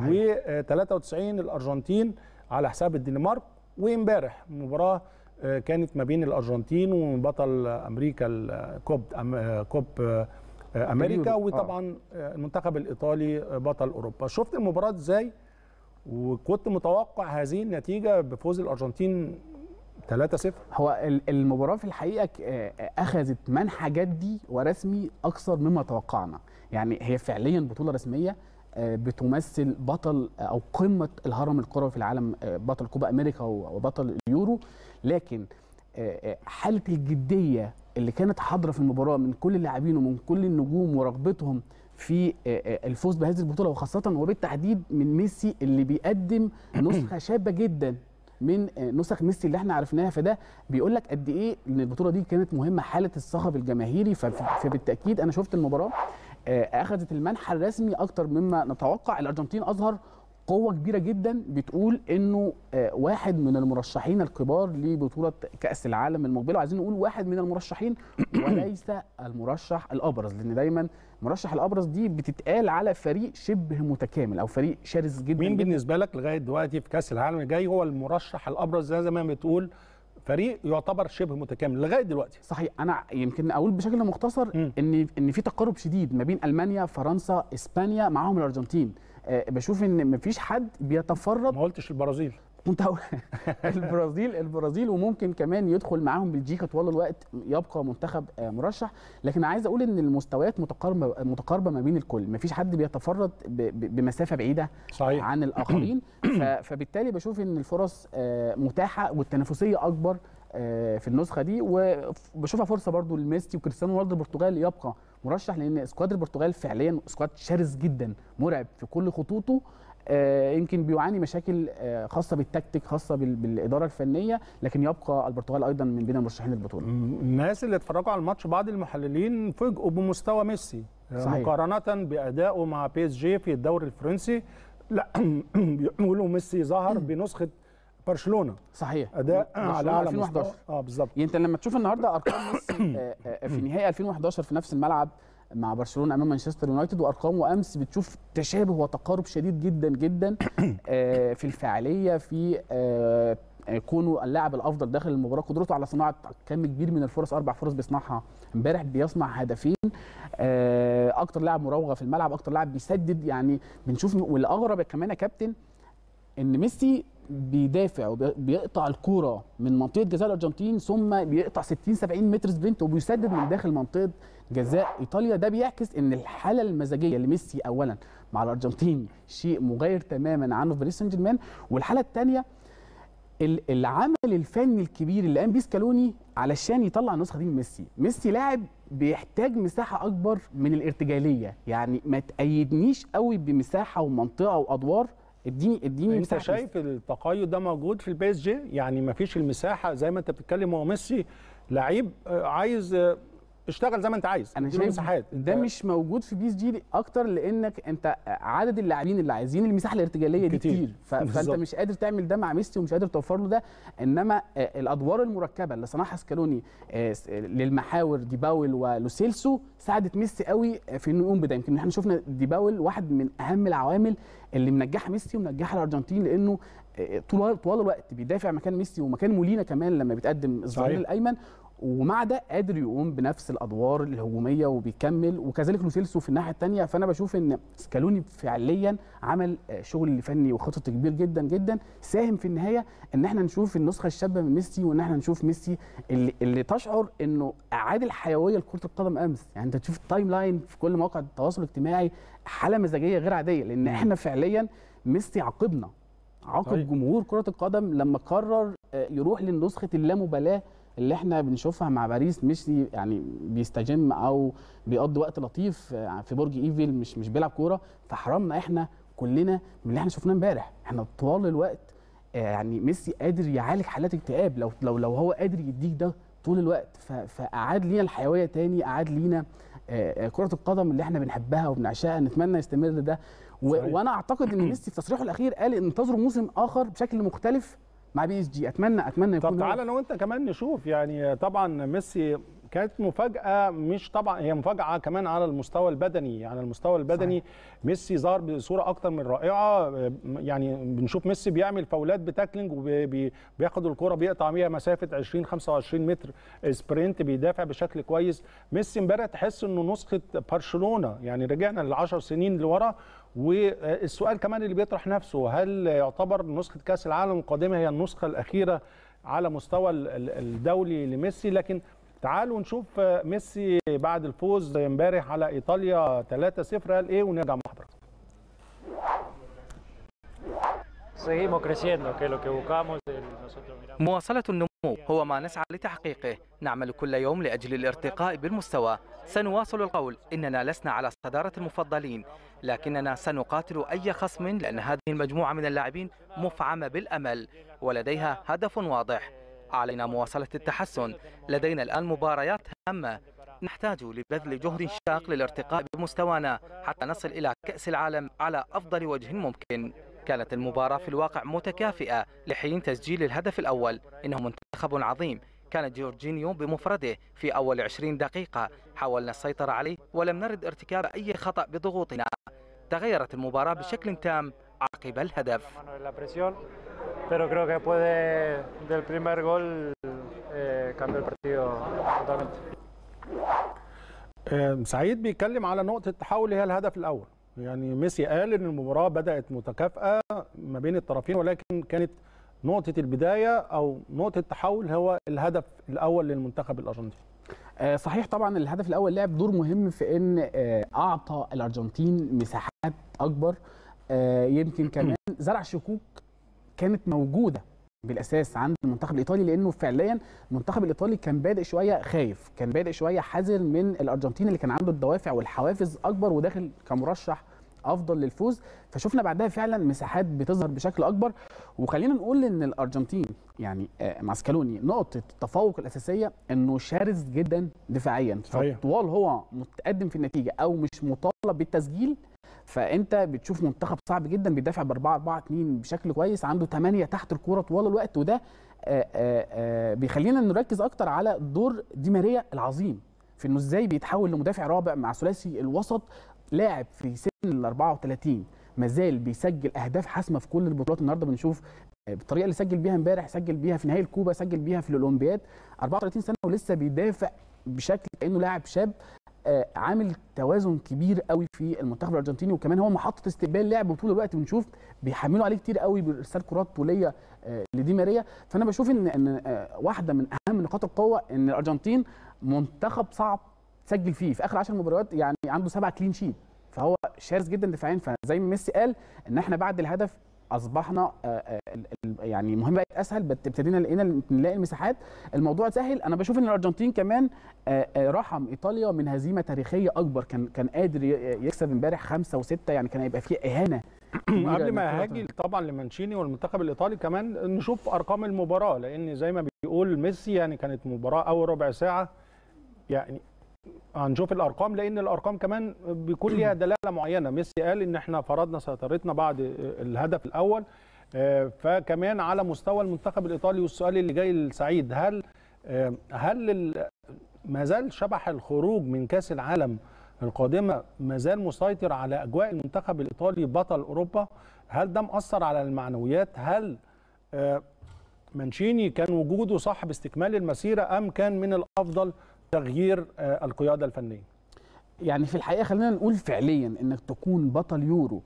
S1: و93 الارجنتين على حساب الدنمارك وامبارح مباراه كانت ما بين الارجنتين وبطل امريكا الكوب كوب امريكا وطبعا المنتخب الايطالي بطل اوروبا شفت المباراه ازاي وكنت متوقع هذه النتيجه بفوز الارجنتين 3-0
S2: هو المباراه في الحقيقه اخذت منحى جدي ورسمي اكثر مما توقعنا يعني هي فعليا بطوله رسميه بتمثل بطل او قمه الهرم الكروي في العالم بطل كوبا امريكا وبطل اليورو لكن حاله الجديه اللي كانت حاضره في المباراه من كل اللاعبين ومن كل النجوم ورغبتهم في الفوز بهذه البطوله وخاصه وبالتحديد من ميسي اللي بيقدم نسخه شابه جدا من نسخ ميسي اللي احنا عرفناها فده بيقول لك قد ايه ان البطوله دي كانت مهمه حاله الصخب الجماهيري فبالتاكيد انا شفت المباراه اخذت المنحى الرسمي اكتر مما نتوقع الارجنتين اظهر قوة كبيرة جدا بتقول انه واحد من المرشحين الكبار لبطولة كأس العالم المقبلة وعايزين نقول واحد من المرشحين وليس المرشح الأبرز لأن دايما المرشح الأبرز دي بتتقال على فريق شبه متكامل أو فريق شرس جدا
S1: مين
S2: جداً.
S1: بالنسبة لك لغاية دلوقتي في كأس العالم الجاي هو المرشح الأبرز زي ما بتقول فريق يعتبر شبه متكامل لغايه دلوقتي
S2: صحيح انا يمكن اقول بشكل مختصر
S1: مم.
S2: ان ان في تقارب شديد ما بين المانيا فرنسا اسبانيا معاهم الارجنتين آه، بشوف ان مفيش حد بيتفرد
S1: ما قلتش البرازيل
S2: كنت هقول البرازيل البرازيل وممكن كمان يدخل معاهم بلجيكا طوال الوقت يبقى منتخب آه، مرشح لكن عايز اقول ان المستويات متقاربه متقاربه ما بين الكل مفيش حد بيتفرد ب- ب- بمسافه بعيده
S1: صحيح
S2: عن الاخرين ف- فبالتالي بشوف ان الفرص آه، متاحه والتنافسيه اكبر آه، في النسخه دي وبشوفها فرصه برضو لميسي وكريستيانو رونالدو البرتغال يبقى مرشح لان سكواد البرتغال فعليا سكواد شرس جدا مرعب في كل خطوطه آه، يمكن بيعاني مشاكل آه، خاصه بالتكتيك خاصه بال- بالاداره الفنيه لكن يبقى البرتغال ايضا من بين المرشحين للبطوله
S1: الناس اللي اتفرجوا على الماتش بعض المحللين فوجئوا بمستوى ميسي
S2: صحيح.
S1: مقارنه بادائه مع بي اس جي في الدوري الفرنسي لا بيقولوا ميسي ظهر بنسخه برشلونه
S2: صحيح
S1: اداء على
S2: برشلونة
S1: اعلى
S2: 2011
S1: مستوى اه بالظبط
S2: يعني انت لما تشوف النهارده ارقام ميسي آه، آه، في نهائي 2011 في نفس الملعب مع برشلونه امام مانشستر يونايتد وارقامه امس بتشوف تشابه وتقارب شديد جدا جدا آه، في الفاعليه في آه، آه، كونه اللاعب الافضل داخل المباراه قدرته على صناعه كم كبير من الفرص اربع فرص بيصنعها امبارح بيصنع هدفين آه، اكتر لاعب مراوغه في الملعب اكتر لاعب بيسدد يعني بنشوف والاغرب كمان يا كابتن ان ميسي بيدافع وبيقطع الكوره من منطقه جزاء الارجنتين ثم بيقطع 60 70 متر سبرنت وبيسدد من داخل منطقه جزاء ايطاليا ده بيعكس ان الحاله المزاجيه لميسي اولا مع الارجنتين شيء مغاير تماما عنه في باريس سان جيرمان والحاله الثانيه العمل الفني الكبير اللي قام بيه سكالوني علشان يطلع النسخه دي من ميسي ميسي لاعب بيحتاج مساحه اكبر من الارتجاليه يعني ما تأيدنيش قوي بمساحه ومنطقه وادوار اديني اديني
S1: انت
S2: مساحه
S1: شايف التقيد ده موجود في البي اس جي يعني ما فيش المساحه زي ما انت بتتكلم هو ميسي لعيب آه، عايز آه، اشتغل زي ما انت عايز
S2: انا
S1: اديله
S2: شايف
S1: مساحات
S2: ده
S1: أنت-
S2: مش موجود في بي اس جي اكتر لانك انت عدد اللاعبين اللي عايزين المساحه الارتجاليه دي
S1: كتير.
S2: كتير, ف... فانت
S1: بالظبط.
S2: مش قادر تعمل ده مع ميسي ومش قادر توفر له ده انما آه، الادوار المركبه اللي صنعها سكالوني آه، س- للمحاور ديباول ولوسيلسو ساعدت ميسي قوي في انه يقوم بده يمكن احنا شفنا ديباول واحد من اهم العوامل اللي منجحه ميسي ومنجحه الارجنتين لانه آه، طوال طوال الوقت بيدافع مكان ميسي ومكان مولينا كمان لما بيتقدم الظهير
S1: صحيح.
S2: الايمن ومع ده قادر يقوم بنفس الادوار الهجوميه وبيكمل وكذلك لوسيلسو في الناحيه الثانيه فانا بشوف ان سكالوني فعليا عمل آه، شغل فني وخطط كبير جدا جدا ساهم في النهايه ان احنا نشوف النسخه الشابه من ميسي وان احنا نشوف ميسي اللي, اللي تشعر انه اعاد الحيويه لكره القدم امس يعني انت تشوف التايم لاين في كل مواقع التواصل الاجتماعي حاله مزاجيه غير عاديه لان احنا فعليا ميسي عاقبنا عاقب
S1: صحيح.
S2: جمهور كره القدم لما قرر آه، يروح لنسخه اللامبالاه اللي احنا بنشوفها مع باريس ميسي يعني بيستجم او بيقضي وقت لطيف آه، في برج ايفل مش مش بيلعب كوره فحرمنا احنا كلنا من اللي احنا شفناه امبارح احنا طوال الوقت آه، يعني ميسي قادر يعالج حالات اكتئاب لو لو لو هو قادر يديك ده طول الوقت ف- فاعاد لينا الحيويه تاني اعاد لينا آه، آه، كره القدم اللي احنا بنحبها وبنعشقها نتمنى يستمر ده و-
S1: صحيح.
S2: وانا اعتقد ان ميسي في تصريحه الاخير قال انتظروا موسم اخر بشكل مختلف مع بي اس جي اتمنى اتمنى يكون
S1: طب
S2: هو-
S1: تعالى انا وانت كمان نشوف يعني طبعا ميسي كانت مفاجاه مش طبعا هي مفاجاه كمان على المستوى البدني على المستوى البدني صحيح. ميسي ظهر بصوره اكتر من رائعه يعني بنشوف ميسي بيعمل فاولات بتاكلينج وبياخد الكره بيقطع بيها مسافه 20 25 متر سبرنت بيدافع بشكل كويس ميسي امبارح تحس انه نسخه برشلونه يعني رجعنا ل 10 سنين لورا والسؤال كمان اللي بيطرح نفسه هل يعتبر نسخه كاس العالم القادمه هي النسخه الاخيره على مستوى ال- ال- الدولي لميسي لكن تعالوا نشوف ميسي بعد الفوز امبارح على ايطاليا 3-0 قال ايه ونرجع مع حضرتك
S3: Seguimos creciendo, que es lo que buscamos. el- Nosotros miramos.
S4: مواصلة النمو هو ما نسعى لتحقيقه نعمل كل يوم لأجل الارتقاء بالمستوى سنواصل القول إننا لسنا على صدارة المفضلين لكننا سنقاتل أي خصم لأن هذه المجموعة من اللاعبين مفعمة بالأمل ولديها هدف واضح علينا مواصلة التحسن لدينا الآن مباريات هامة نحتاج لبذل جهد شاق للارتقاء بمستوانا حتى نصل إلى كأس العالم على أفضل وجه ممكن كانت المباراة في الواقع متكافئة لحين تسجيل الهدف الأول إنه منتخب عظيم كان جورجينيو بمفرده في أول 20 دقيقة حاولنا السيطرة عليه ولم نرد ارتكاب أي خطأ بضغوطنا تغيرت المباراة بشكل تام عقب الهدف
S3: Mano de la presión pero creo que después de- del primer gol eh, cambió el partido totalmente.
S1: آه، سعيد بيتكلم على نقطة التحول هي الهدف الأول يعني ميسي قال إن المباراة بدأت متكافئة ما بين الطرفين ولكن كانت نقطة البداية أو نقطة التحول هو الهدف الأول للمنتخب الأرجنتيني
S2: آه، صحيح طبعا الهدف الاول لعب دور مهم في ان آه، اعطى الارجنتين مساحات اكبر آه، يمكن كمان زرع شكوك كانت موجوده بالاساس عند المنتخب الايطالي لانه فعليا المنتخب الايطالي كان بادئ شويه خايف كان بادئ شويه حذر من الارجنتين اللي كان عنده الدوافع والحوافز اكبر وداخل كمرشح افضل للفوز فشفنا بعدها فعلا مساحات بتظهر بشكل اكبر وخلينا نقول ان الارجنتين يعني آه، مع سكالوني نقطه التفوق الاساسيه انه شرس جدا دفاعيا
S1: صحيح.
S2: فطوال هو متقدم في النتيجه او مش مطالب بالتسجيل فانت بتشوف منتخب صعب جدا بيدافع ب 4 4 2 بشكل كويس عنده 8 تحت الكوره طوال الوقت وده آه، آه، آه، بيخلينا نركز اكتر على دور دي ماريا العظيم في انه ازاي بيتحول لمدافع رابع مع ثلاثي الوسط لاعب في سن ال 34 مازال بيسجل اهداف حاسمه في كل البطولات النهارده بنشوف آه، بالطريقه اللي سجل بيها امبارح سجل بيها في نهائي الكوبا سجل بيها في الاولمبياد 34 سنه ولسه بيدافع بشكل كانه لاعب شاب آه، عامل توازن كبير قوي في المنتخب الارجنتيني وكمان هو محطه استقبال لعب وطول الوقت بنشوف بيحملوا عليه كتير قوي بارسال كرات طوليه آه، لدي ماريا فانا بشوف ان ان آه، واحده من اهم نقاط القوه ان الارجنتين منتخب صعب تسجل فيه في اخر 10 مباريات يعني عنده سبعه كلين شيت فهو شرس جدا دفاعيا فزي ما ميسي قال ان احنا بعد الهدف اصبحنا آه، آه، ال- ال- يعني المهمه بقت اسهل بت- ابتدينا لقينا نلاقي المساحات الموضوع سهل انا بشوف ان الارجنتين كمان آه، آه، رحم ايطاليا من هزيمه تاريخيه اكبر كان كان قادر ي- يكسب امبارح خمسه وسته يعني كان هيبقى فيه اهانه كبيرة
S1: قبل ما
S2: للكرة
S1: هاجي طبعا لمانشيني والمنتخب الايطالي كمان نشوف ارقام المباراه لان زي ما بيقول ميسي يعني كانت مباراه اول ربع ساعه يعني هنشوف الارقام لان الارقام كمان بيكون ليها دلاله معينه ميسي قال ان احنا فرضنا سيطرتنا بعد الهدف الاول آه، فكمان على مستوى المنتخب الايطالي والسؤال اللي جاي لسعيد هل آه، هل ال- ما زال شبح الخروج من كاس العالم القادمه ما زال مسيطر على اجواء المنتخب الايطالي بطل اوروبا هل ده مأثر على المعنويات هل آه، مانشيني كان وجوده صاحب استكمال المسيره ام كان من الافضل تغيير آه، القياده الفنيه
S2: يعني في الحقيقه خلينا نقول فعليا انك تكون بطل يورو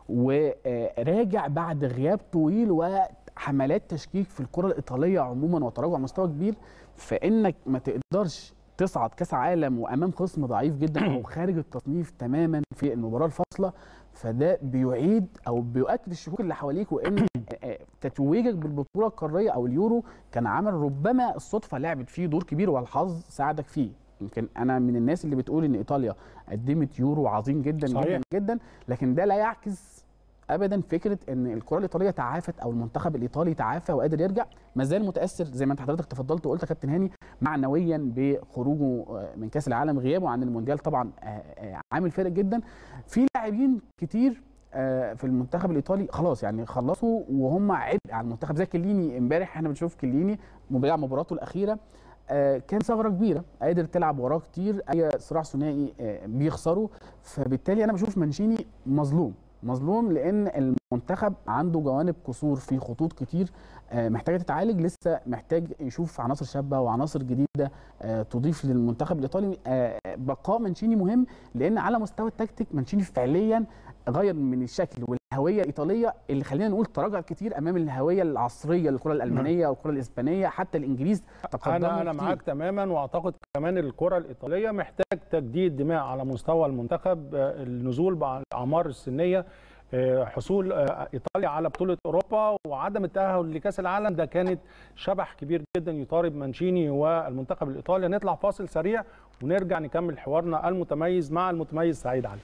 S2: وراجع بعد غياب طويل وحملات تشكيك في الكره الايطاليه عموما وتراجع مستوى كبير فانك ما تقدرش تصعد كاس عالم وامام خصم ضعيف جدا او خارج التصنيف تماما في المباراه الفاصله فده بيعيد او بيؤكد الشكوك اللي حواليك وان تتويجك بالبطوله القاريه او اليورو كان عمل ربما الصدفه لعبت فيه دور كبير والحظ ساعدك فيه يمكن انا من الناس اللي بتقول ان ايطاليا قدمت يورو عظيم جدا
S1: صحيح.
S2: جدا جدا لكن ده لا يعكس ابدا فكره ان الكره الايطاليه تعافت او المنتخب الايطالي تعافى وقادر يرجع ما زال متاثر زي ما انت حضرتك تفضلت وقلت يا كابتن هاني معنويا بخروجه آه، من كاس العالم غيابه عن المونديال طبعا آه، آه، عامل فارق جدا في لاعبين كتير آه، في المنتخب الايطالي خلاص يعني خلصوا وهم عبء على المنتخب زي كليني امبارح احنا بنشوف كليني بيلعب مباراته الاخيره آه، كان ثغره كبيره قادر تلعب وراه كتير اي صراع ثنائي آه، بيخسره فبالتالي انا بشوف مانشيني مظلوم مظلوم لان المنتخب عنده جوانب قصور في خطوط كتير آه، محتاجه تتعالج لسه محتاج يشوف عناصر شابه وعناصر جديده آه، تضيف للمنتخب الايطالي آه، بقاء مانشيني مهم لان على مستوى التكتيك مانشيني فعليا غير من الشكل والهويه الايطاليه اللي خلينا نقول تراجع كتير امام الهويه العصريه للكره الالمانيه والكره الاسبانيه حتى الانجليز تقدموا
S1: انا انا
S2: كتير.
S1: معاك تماما واعتقد كمان الكره الايطاليه محتاج تجديد دماء على مستوى المنتخب آه، النزول بالاعمار السنيه آه، حصول آه، ايطاليا على بطوله اوروبا وعدم التاهل لكاس العالم ده كانت شبح كبير جدا يطارد مانشيني والمنتخب الايطالي نطلع فاصل سريع ونرجع نكمل حوارنا المتميز مع المتميز سعيد علي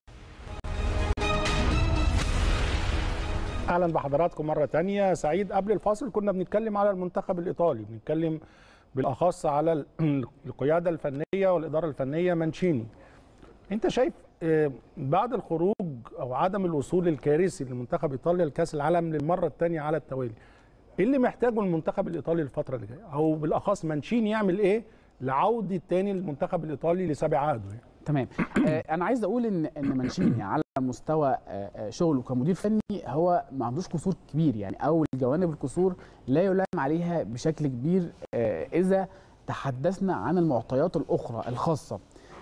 S1: اهلا بحضراتكم مره تانية سعيد قبل الفاصل كنا بنتكلم على المنتخب الايطالي بنتكلم بالاخص على ال- القياده الفنيه والاداره الفنيه مانشيني انت شايف آه، بعد الخروج او عدم الوصول الكارثي لمنتخب ايطاليا لكاس العالم للمره الثانيه على التوالي ايه اللي محتاجه المنتخب الايطالي الفتره اللي جايه او بالاخص مانشيني يعمل ايه لعوده تاني المنتخب الايطالي لسابع عهده يعني.
S2: تمام آه، انا عايز اقول ان ان مانشيني على مستوى آه، آه، شغله كمدير فني هو ما عندوش قصور كبير يعني او الجوانب القصور لا يلام عليها بشكل كبير آه، اذا تحدثنا عن المعطيات الاخرى الخاصه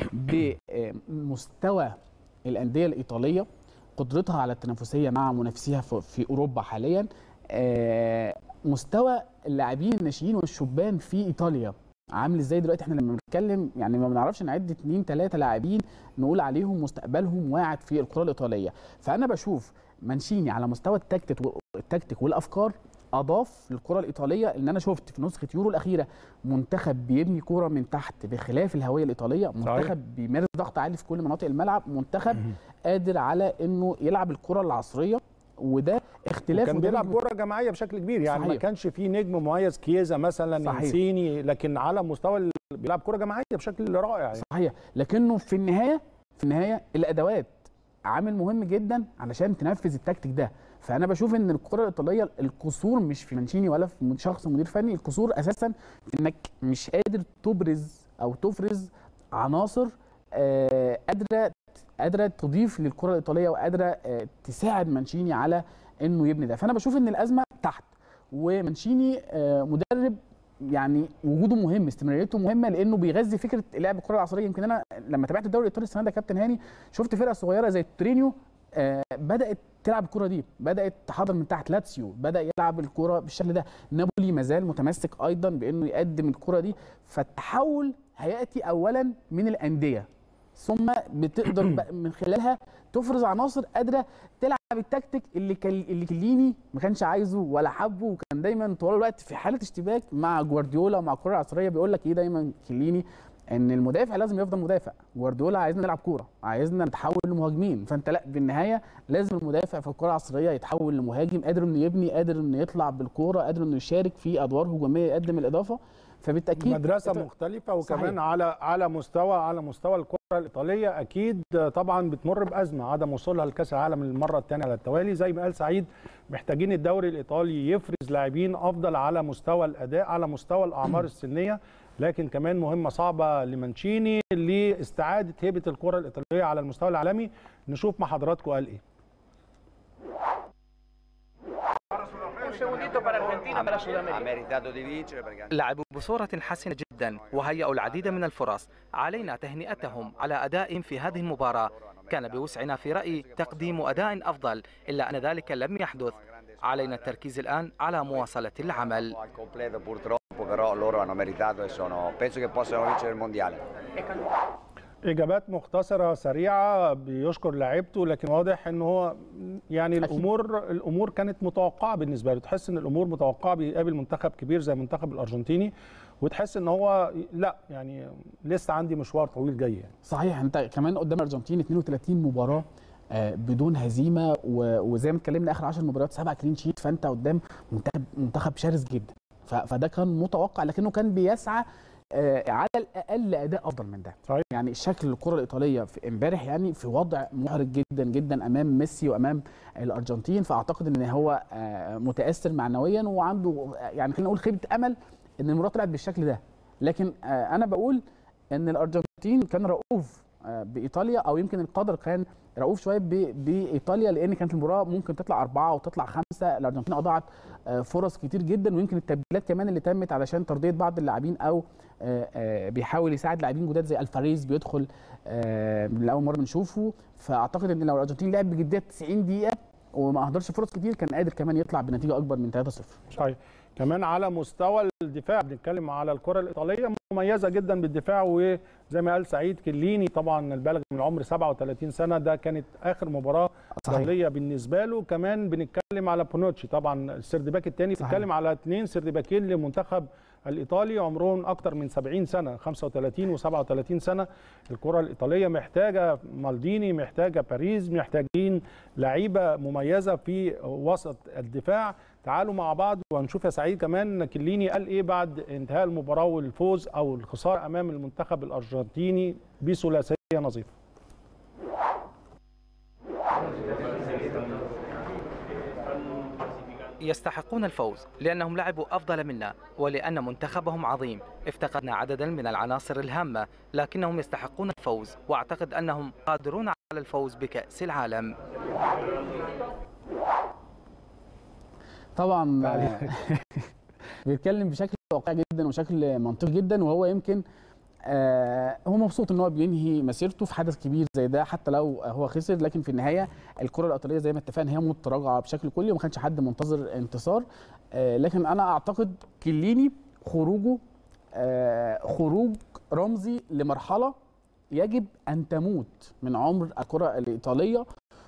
S2: بمستوى الانديه الايطاليه قدرتها على التنافسيه مع منافسيها في في اوروبا حاليا آه، مستوى اللاعبين الناشئين والشبان في ايطاليا عامل ازاي دلوقتي احنا لما بنتكلم يعني ما بنعرفش نعد اثنين ثلاثه لاعبين نقول عليهم مستقبلهم واعد في الكره الايطاليه فانا بشوف مانشيني على مستوى التكتيك التكتيك والافكار اضاف للكره الايطاليه ان انا شفت في نسخه يورو الاخيره منتخب بيبني كوره من تحت بخلاف الهويه الايطاليه منتخب بيمارس ضغط عالي في كل مناطق الملعب منتخب قادر على انه يلعب الكره العصريه وده اختلاف
S1: كان
S2: وده
S1: بيلعب
S2: مش-
S1: كوره جماعيه بشكل كبير يعني ما
S2: صحيح.
S1: كانش فيه نجم مميز كيزا مثلا
S2: صحيح.
S1: انسيني لكن على مستوى ال- بيلعب كوره جماعيه بشكل رائع يعني.
S2: صحيح لكنه في النهايه في النهايه الادوات عامل مهم جدا علشان تنفذ التكتيك ده فانا بشوف ان الكره الايطاليه القصور مش في مانشيني ولا في شخص مدير فني القصور اساسا في انك مش قادر تبرز او تفرز عناصر آه، قادره قادره تضيف للكره الايطاليه وقادره آه، تساعد مانشيني على انه يبني ده فانا بشوف ان الازمه تحت ومانشيني آه، مدرب يعني وجوده مهم استمراريته مهمه لانه بيغذي فكره لعب الكره العصريه يمكن انا لما تابعت الدوري الايطالي السنه ده يا كابتن هاني شفت فرقه صغيره زي تورينيو آه، بدات تلعب الكره دي بدات تحضر من تحت لاتسيو بدا يلعب الكره بالشكل ده نابولي مازال متمسك ايضا بانه يقدم الكره دي فالتحول هياتي اولا من الانديه ثم بتقدر بقى من خلالها تفرز عناصر قادره تلعب التكتيك اللي كان اللي كليني ما كانش عايزه ولا حبه وكان دايما طول الوقت في حاله اشتباك مع جوارديولا ومع الكره العصريه بيقول لك ايه دايما كليني ان المدافع لازم يفضل مدافع جوارديولا عايزنا نلعب كوره عايزنا نتحول لمهاجمين فانت لا بالنهايه لازم المدافع في الكره العصريه يتحول لمهاجم قادر انه يبني قادر انه يطلع بالكوره قادر انه يشارك في ادوار هجوميه يقدم الاضافه فبالتاكيد
S1: مدرسه
S2: إيط-
S1: مختلفه وكمان
S2: صحيح.
S1: على على مستوى على مستوى الكره الايطاليه اكيد طبعا بتمر بازمه عدم وصولها لكاس العالم للمره الثانيه على التوالي زي ما قال سعيد محتاجين الدوري الايطالي يفرز لاعبين افضل على مستوى الاداء على مستوى الاعمار السنيه لكن كمان مهمه صعبه لمانشيني لاستعاده هيبه الكره الايطاليه على المستوى العالمي نشوف مع حضراتكم قال ايه
S5: Un segundito para Argentina, para
S6: ha
S5: Sudamérica.
S6: meritato di vincere perché
S4: لعبوا بصورة حسنة جدا وهيئوا العديد من الفرص علينا تهنئتهم على أداء في هذه المباراة كان بوسعنا في رأيي تقديم أداء أفضل إلا أن ذلك لم يحدث علينا التركيز الآن على مواصلة العمل
S6: al completo purtroppo però loro hanno meritato e sono penso che possano vincere il mondiale
S1: اجابات مختصره سريعه بيشكر لعيبته لكن واضح ان هو يعني
S2: أكيد.
S1: الامور الامور كانت متوقعه بالنسبه له تحس ان الامور متوقعه بيقابل منتخب كبير زي المنتخب الارجنتيني وتحس ان هو لا يعني لسه عندي مشوار طويل جاي يعني
S2: صحيح انت كمان قدام الارجنتين 32 مباراه آه، بدون هزيمه و- وزي ما اتكلمنا اخر 10 مباريات سبعه كلين شيت فانت قدام منتخب منتخب شرس جدا ف- فده كان متوقع لكنه كان بيسعى آه، على الاقل اداء افضل من ده
S1: صحيح.
S2: يعني شكل الكره الايطاليه في امبارح يعني في وضع محرج جدا جدا امام ميسي وامام الارجنتين فاعتقد ان هو آه، متاثر معنويا وعنده آه، يعني خلينا نقول خيبه امل ان المباراه طلعت بالشكل ده لكن آه، انا بقول ان الارجنتين كان رؤوف آه، بايطاليا او يمكن القدر كان رؤوف شويه ب- بايطاليا لان كانت المباراه ممكن تطلع اربعه وتطلع خمسه الارجنتين اضاعت آه، فرص كتير جدا ويمكن التبديلات كمان اللي تمت علشان ترضيه بعض اللاعبين او آه، آه، بيحاول يساعد لاعبين جداد زي الفاريز بيدخل آه، لاول مره بنشوفه فاعتقد ان لو الارجنتين لعب بجديه 90 دقيقه وما اهدرش فرص كتير كان قادر كمان يطلع بنتيجه اكبر من 3-0
S1: صحيح كمان على مستوى الدفاع بنتكلم على الكره الايطاليه مميزه جدا بالدفاع وزي ما قال سعيد كليني طبعا البالغ من العمر 37 سنه ده كانت اخر مباراه
S2: صحيح.
S1: دوليه بالنسبه له كمان بنتكلم على بونوتشي طبعا السردباك الثاني
S2: صحيح.
S1: بنتكلم على اثنين سردباكين لمنتخب الايطالي عمرهم اكثر من 70 سنه 35 و37 سنه الكره الايطاليه محتاجه مالديني محتاجه باريس محتاجين لعيبه مميزه في وسط الدفاع تعالوا مع بعض وهنشوف يا سعيد كمان كليني قال ايه بعد انتهاء المباراه والفوز او الخساره امام المنتخب الارجنتيني بثلاثيه نظيفه
S4: يستحقون الفوز لأنهم لعبوا أفضل منا ولأن منتخبهم عظيم افتقدنا عددا من العناصر الهامة لكنهم يستحقون الفوز وأعتقد أنهم قادرون على الفوز بكأس العالم
S2: طبعا آه، بيتكلم بشكل واقعي جدا وشكل منطقي جدا وهو يمكن آه هو مبسوط ان هو بينهي مسيرته في حدث كبير زي ده حتى لو هو خسر لكن في النهايه الكره الايطاليه زي ما اتفقنا هي متراجعه بشكل كلي وما كانش حد منتظر انتصار آه لكن انا اعتقد كليني خروجه آه خروج رمزي لمرحله يجب ان تموت من عمر الكره الايطاليه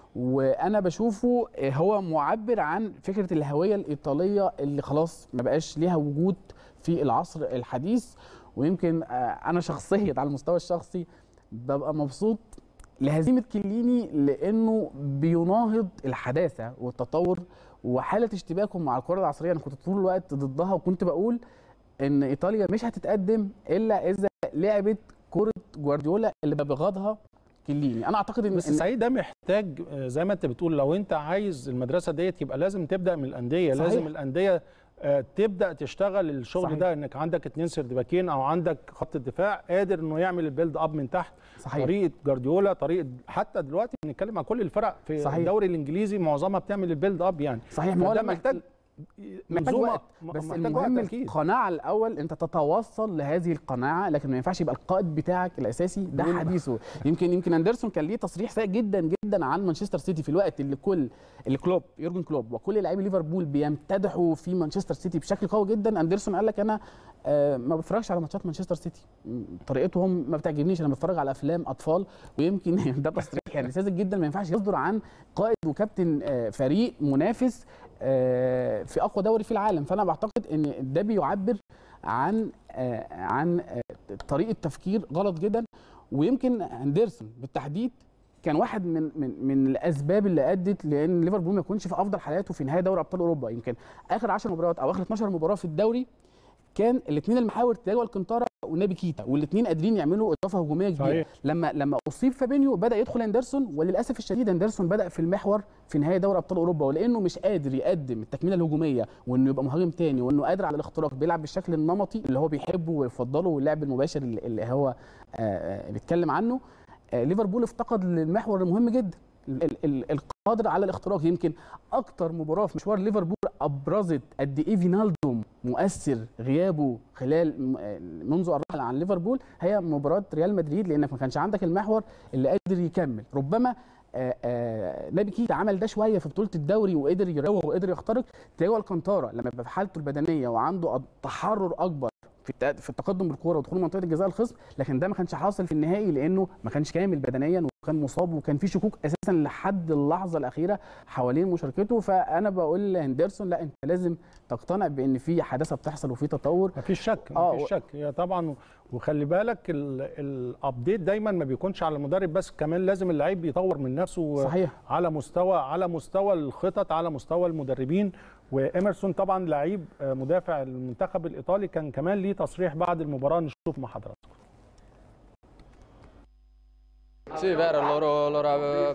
S2: وانا بشوفه هو معبر عن فكره الهويه الايطاليه اللي خلاص ما بقاش ليها وجود في العصر الحديث ويمكن آه، انا شخصيا على المستوى الشخصي ببقى مبسوط لهزيمه كليني لانه بيناهض الحداثه والتطور وحاله اشتباكه مع الكره العصريه انا كنت طول الوقت ضدها وكنت بقول ان ايطاليا مش هتتقدم الا اذا لعبت كره جوارديولا اللي بغضها كليني انا اعتقد ان
S1: بس
S2: إن-
S1: سعيد ده محتاج آه، زي ما انت بتقول لو انت عايز المدرسه ديت يبقى لازم تبدا من الانديه
S2: صحيح.
S1: لازم الانديه آه، تبدا تشتغل الشغل
S2: صحيح.
S1: ده انك عندك اتنين سردباكين او عندك خط الدفاع قادر انه يعمل البيلد اب من تحت
S2: صحيح
S1: طريقه جارديولا طريقه حتى دلوقتي بنتكلم عن كل الفرق في
S2: صحيح.
S1: الدوري الانجليزي معظمها بتعمل البيلد اب يعني
S2: صحيح ما هو
S1: فده
S2: لما-
S1: محتاج
S2: محتاج
S1: منظومة-
S2: وقت
S1: م-
S2: بس
S1: محتاج
S2: المهم
S1: وقت اكيد
S2: القناعه الاول انت تتوصل لهذه القناعه لكن ما ينفعش يبقى القائد بتاعك الاساسي ده
S1: دول-
S2: حديثه يمكن يمكن اندرسون كان ليه تصريح سيء جدا جدا عن مانشستر سيتي في الوقت اللي كل اللي كلوب يورجن كلوب وكل لاعبي ليفربول بيمتدحوا في مانشستر سيتي بشكل قوي جدا اندرسون قال لك انا آه، ما بتفرجش على ماتشات مانشستر سيتي م، طريقتهم ما بتعجبنيش انا بتفرج على افلام اطفال ويمكن ده تصريح يعني ساذج جدا ما ينفعش يصدر عن قائد وكابتن آه، فريق منافس آه، في اقوى دوري في العالم فانا بعتقد ان ده بيعبر عن آه، عن آه، طريقه تفكير غلط جدا ويمكن اندرسون بالتحديد كان واحد من من من الاسباب اللي ادت لان ليفربول ما يكونش في افضل حالاته في نهايه دوري ابطال اوروبا يمكن اخر 10 مباريات او اخر 12 مباراه في الدوري كان الاثنين المحاور تياجو الكنتارا ونابي كيتا والاثنين قادرين يعملوا اضافه هجوميه كبيره
S1: صحيح.
S2: لما لما اصيب فابينيو بدا يدخل اندرسون وللاسف الشديد اندرسون بدا في المحور في نهايه دوري ابطال اوروبا ولانه مش قادر يقدم التكمله الهجوميه وانه يبقى مهاجم تاني وانه قادر على الاختراق بيلعب بالشكل النمطي اللي هو بيحبه ويفضله واللعب المباشر اللي اللي هو آه، آه، بيتكلم عنه آه، ليفربول افتقد المحور المهم جدا ال- ال- القادر على الاختراق يمكن اكتر مباراه في مشوار ليفربول ابرزت قد ايه فينالدوم مؤثر غيابه خلال م- آه، منذ الرحل عن ليفربول هي مباراه ريال مدريد لانك ما كانش عندك المحور اللي قادر يكمل ربما آه، آه، نبي كيتا عمل ده شويه في بطوله الدوري وقدر يراوغ وقدر يخترق تياجو الكانتارا لما يبقى في حالته البدنيه وعنده تحرر اكبر في الت- في التقدم بالكوره ودخول منطقه الجزاء الخصم لكن ده ما كانش حاصل في النهائي لانه ما كانش كامل بدنيا وكان مصاب وكان في شكوك اساسا لحد اللحظه الاخيره حوالين مشاركته فانا بقول لهندرسون لا انت لازم تقتنع بان في حداثه بتحصل وفي تطور
S1: مفيش شك
S2: آه،
S1: مفيش
S2: و-
S1: شك هي طبعا وخلي بالك الابديت دايما ما بيكونش على المدرب بس كمان لازم اللعيب يطور من نفسه
S2: صحيح
S1: على مستوى على مستوى الخطط على مستوى المدربين وإمرسون طبعا لعيب آه، مدافع المنتخب الايطالي كان كمان ليه تصريح بعد المباراه نشوف مع حضراتكم
S7: Sì, vero, loro, loro,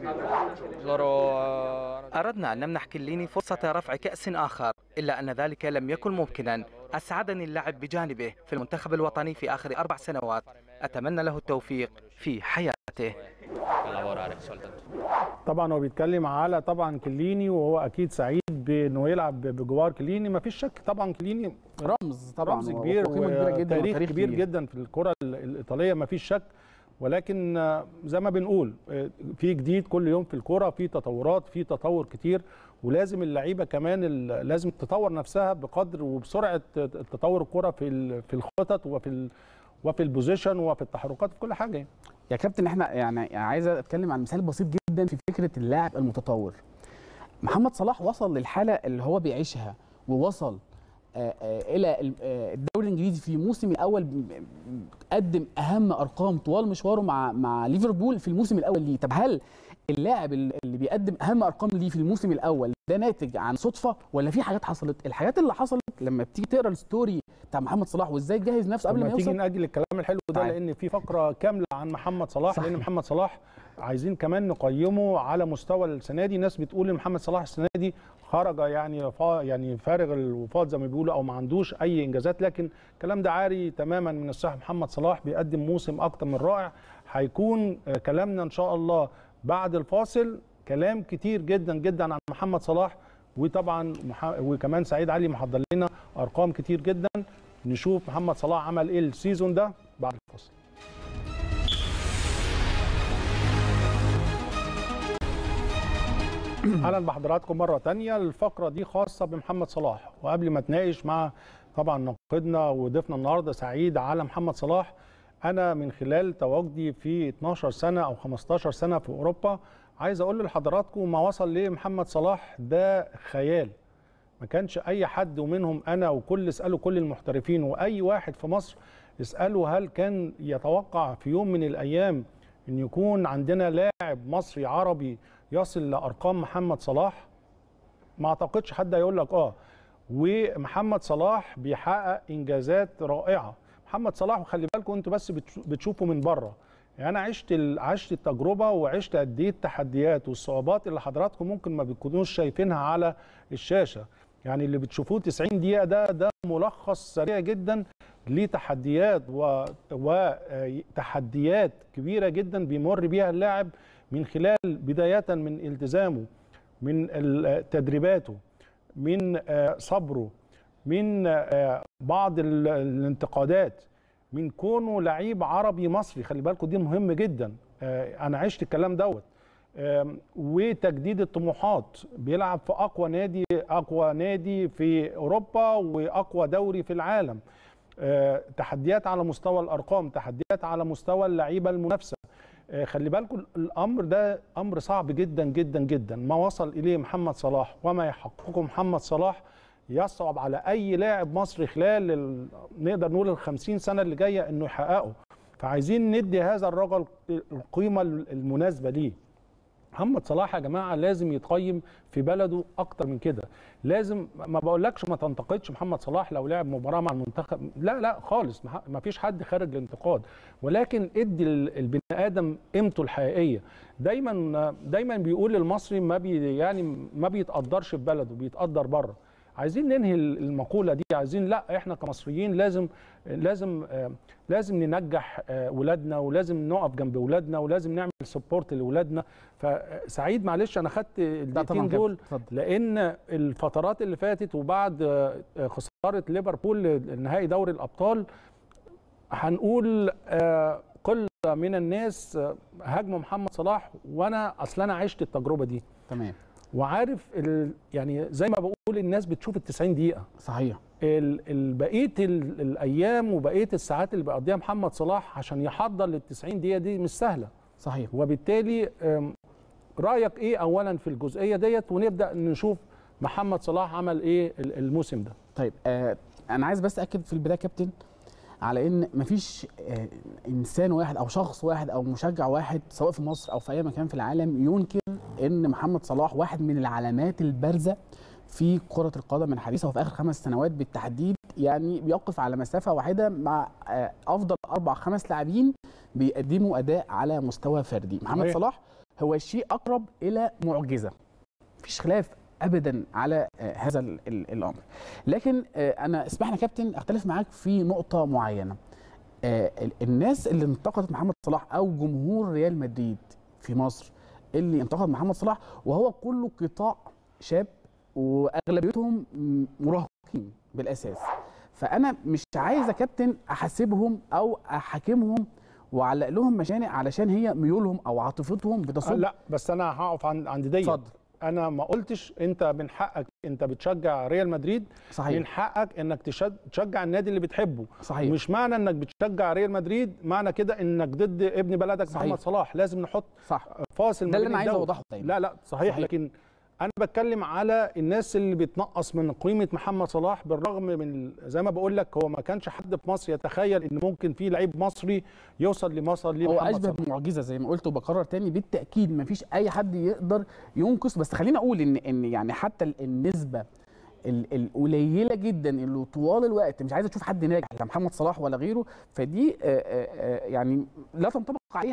S7: loro
S4: أردنا أن نمنح كليني فرصة رفع كأس آخر إلا أن ذلك لم يكن ممكنا أسعدني اللعب بجانبه في المنتخب الوطني في آخر أربع سنوات أتمنى له التوفيق في حياته
S7: a lavorare soltanto.
S1: طبعا هو بيتكلم على طبعا كليني وهو اكيد سعيد بانه يلعب بجوار كليني ما فيش شك طبعا كليني
S2: رمز طبعا
S1: رمز كبير
S2: وقيمه كبيره جدا
S1: وتاريخ
S2: وتاريخ
S1: كبير جدا في الكره ال- الايطاليه ما فيش شك ولكن آه، زي ما بنقول آه، في جديد كل يوم في الكره في تطورات في تطور كتير ولازم اللعيبه كمان ال- لازم تطور نفسها بقدر وبسرعه تطور الكره في ال- في الخطط وفي ال- وفي البوزيشن وفي التحركات في كل حاجه يعني.
S2: يا كابتن احنا يعني عايز اتكلم عن مثال بسيط جدا في فكره اللاعب المتطور محمد صلاح وصل للحاله اللي هو بيعيشها ووصل آه، آه، الى ال- آه، الدوري الانجليزي في الموسم الاول ب- ب- قدم اهم ارقام طوال مشواره مع مع ليفربول في الموسم الاول ليه طب هل اللاعب اللي بيقدم اهم ارقام ليه في الموسم الاول ده ناتج عن صدفه ولا في حاجات حصلت الحاجات اللي حصلت لما بتيجي تقرا الستوري بتاع محمد صلاح وازاي جهز نفسه قبل
S1: لما
S2: ما
S1: تيجي
S2: يوصل
S1: نأجل الكلام الحلو ده
S2: تعال.
S1: لان في فقره كامله عن محمد صلاح
S2: صحيح.
S1: لان محمد صلاح عايزين كمان نقيمه على مستوى السنه دي ناس بتقول ان محمد صلاح السنه دي خرج يعني فا يعني فارغ الوفاض زي ما بيقولوا او ما عندوش اي انجازات لكن الكلام ده عاري تماما من الصحه محمد صلاح بيقدم موسم اكتر من رائع هيكون آه، كلامنا ان شاء الله بعد الفاصل كلام كتير جدا جدا عن محمد صلاح وطبعا مح- وكمان سعيد علي محضر لنا ارقام كتير جدا نشوف محمد صلاح عمل ايه السيزون ده بعد الفاصل اهلا بحضراتكم مره تانية الفقره دي خاصه بمحمد صلاح وقبل ما اتناقش مع طبعا ناقدنا وضيفنا النهارده سعيد على محمد صلاح انا من خلال تواجدي في 12 سنه او 15 سنه في اوروبا عايز اقول لحضراتكم ما وصل ليه محمد صلاح ده خيال ما كانش اي حد ومنهم انا وكل اسالوا كل المحترفين واي واحد في مصر اساله هل كان يتوقع في يوم من الايام ان يكون عندنا لاعب مصري عربي يصل لارقام محمد صلاح ما اعتقدش حد هيقول لك اه ومحمد صلاح بيحقق انجازات رائعه محمد صلاح وخلي بالكم انتوا بس بتش- بتشوفوا من بره يعني انا عشت ال- عشت التجربه وعشت قد ايه التحديات والصعوبات اللي حضراتكم ممكن ما بتكونوش شايفينها على الشاشه يعني اللي بتشوفوه 90 دقيقه ده ده ملخص سريع جدا لتحديات و- وتحديات كبيره جدا بيمر بيها اللاعب من خلال بدايه من التزامه من ال- تدريباته من آه، صبره من آه، بعض ال- الانتقادات من كونه لعيب عربي مصري خلي بالكم دي مهم جدا آه، انا عشت الكلام دوت آم، وتجديد الطموحات بيلعب في اقوى نادي اقوى نادي في اوروبا واقوى دوري في العالم آه، تحديات على مستوى الارقام تحديات على مستوى اللعيبه المنافسه آه، خلي بالكم الامر ده امر صعب جدا جدا جدا ما وصل اليه محمد صلاح وما يحققه محمد صلاح يصعب على اي لاعب مصري خلال ال... نقدر نقول ال 50 سنه اللي جايه انه يحققه فعايزين ندي هذا الرجل القيمه المناسبه ليه محمد صلاح يا جماعه لازم يتقيم في بلده اكتر من كده لازم ما بقولكش ما تنتقدش محمد صلاح لو لعب مباراه مع المنتخب لا لا خالص ما- ما فيش حد خارج الانتقاد ولكن ادي ال- البني ادم قيمته الحقيقيه دايما دايما بيقول المصري ما بي يعني ما بيتقدرش في بلده بيتقدر بره عايزين ننهي المقوله دي عايزين لا احنا كمصريين لازم لازم آه، لازم ننجح آه، ولادنا ولازم نقف جنب ولادنا ولازم نعمل سبورت لاولادنا فسعيد معلش انا خدت الدقيقتين
S2: كابتن،
S1: دول
S2: اتفضل.
S1: لان الفترات اللي فاتت وبعد آه، خساره ليفربول نهائي دوري الابطال هنقول آه، قله من الناس آه، هاجموا محمد صلاح وانا اصلا انا عشت التجربه دي
S2: تمام
S1: وعارف ال يعني زي ما بقول الناس بتشوف ال 90 دقيقه
S2: صحيح
S1: ال- ال- بقيه ال- الايام وبقيه الساعات اللي بيقضيها محمد صلاح عشان يحضر لل 90 دقيقه دي مش سهله
S2: صحيح
S1: وبالتالي أم، رايك ايه اولا في الجزئيه ديت ونبدا نشوف محمد صلاح عمل ايه ال- الموسم ده
S2: طيب آه انا عايز بس اكد في البدايه يا كابتن على ان مفيش آه انسان واحد او شخص واحد او مشجع واحد سواء في مصر او في اي مكان في العالم ينكر ان محمد صلاح واحد من العلامات البارزه في كرة القدم الحديثة وفي آخر خمس سنوات بالتحديد يعني بيقف على مسافة واحدة مع آه، أفضل أربع خمس لاعبين بيقدموا أداء على مستوى فردي محمد
S1: صحيح.
S2: صلاح هو شيء أقرب إلى معجزة مفيش خلاف ابدا على آه، هذا ال- ال- الامر لكن آه، انا اسمح لي يا كابتن اختلف معاك في نقطه معينه آه، ال- الناس اللي انتقدت محمد صلاح او جمهور ريال مدريد في مصر اللي انتقد محمد صلاح وهو كله قطاع شاب واغلبيتهم م- مراهقين بالاساس فانا مش عايز يا كابتن احاسبهم او احاكمهم واعلق لهم مشانق علشان هي ميولهم او عاطفتهم
S1: آه،
S2: بتصب
S1: لا بس انا هقف عند عند ديت
S2: اتفضل
S1: انا ما قلتش انت من حقك انت بتشجع ريال مدريد من
S2: صحيح
S1: حقك انك تشد- تشجع النادي اللي بتحبه
S2: صحيح
S1: مش معنى انك بتشجع ريال مدريد معنى كده انك ضد ابن بلدك
S2: صحيح.
S1: محمد صلاح لازم نحط
S2: صح
S1: فاصل ما
S2: ده اللي
S1: بين
S2: انا عايز
S1: الدول.
S2: اوضحه دايما
S1: لا لا صحيح,
S2: صحيح.
S1: لكن انا بتكلم على الناس اللي بتنقص من قيمه محمد صلاح بالرغم من ال- زي ما بقول لك هو ما كانش حد في مصر يتخيل ان ممكن في لعيب مصري يوصل لمصر ليه
S2: هو
S1: محمد
S2: اشبه
S1: صلاح
S2: بمعجزه زي ما قلت وبكرر تاني بالتاكيد مفيش اي حد يقدر ينقص بس خليني اقول ان ان يعني حتى ال- النسبه ال- القليله جدا اللي طوال الوقت مش عايز اشوف حد ناجح لا محمد صلاح ولا غيره فدي آه، آه، آه، يعني لا تنطبق عليها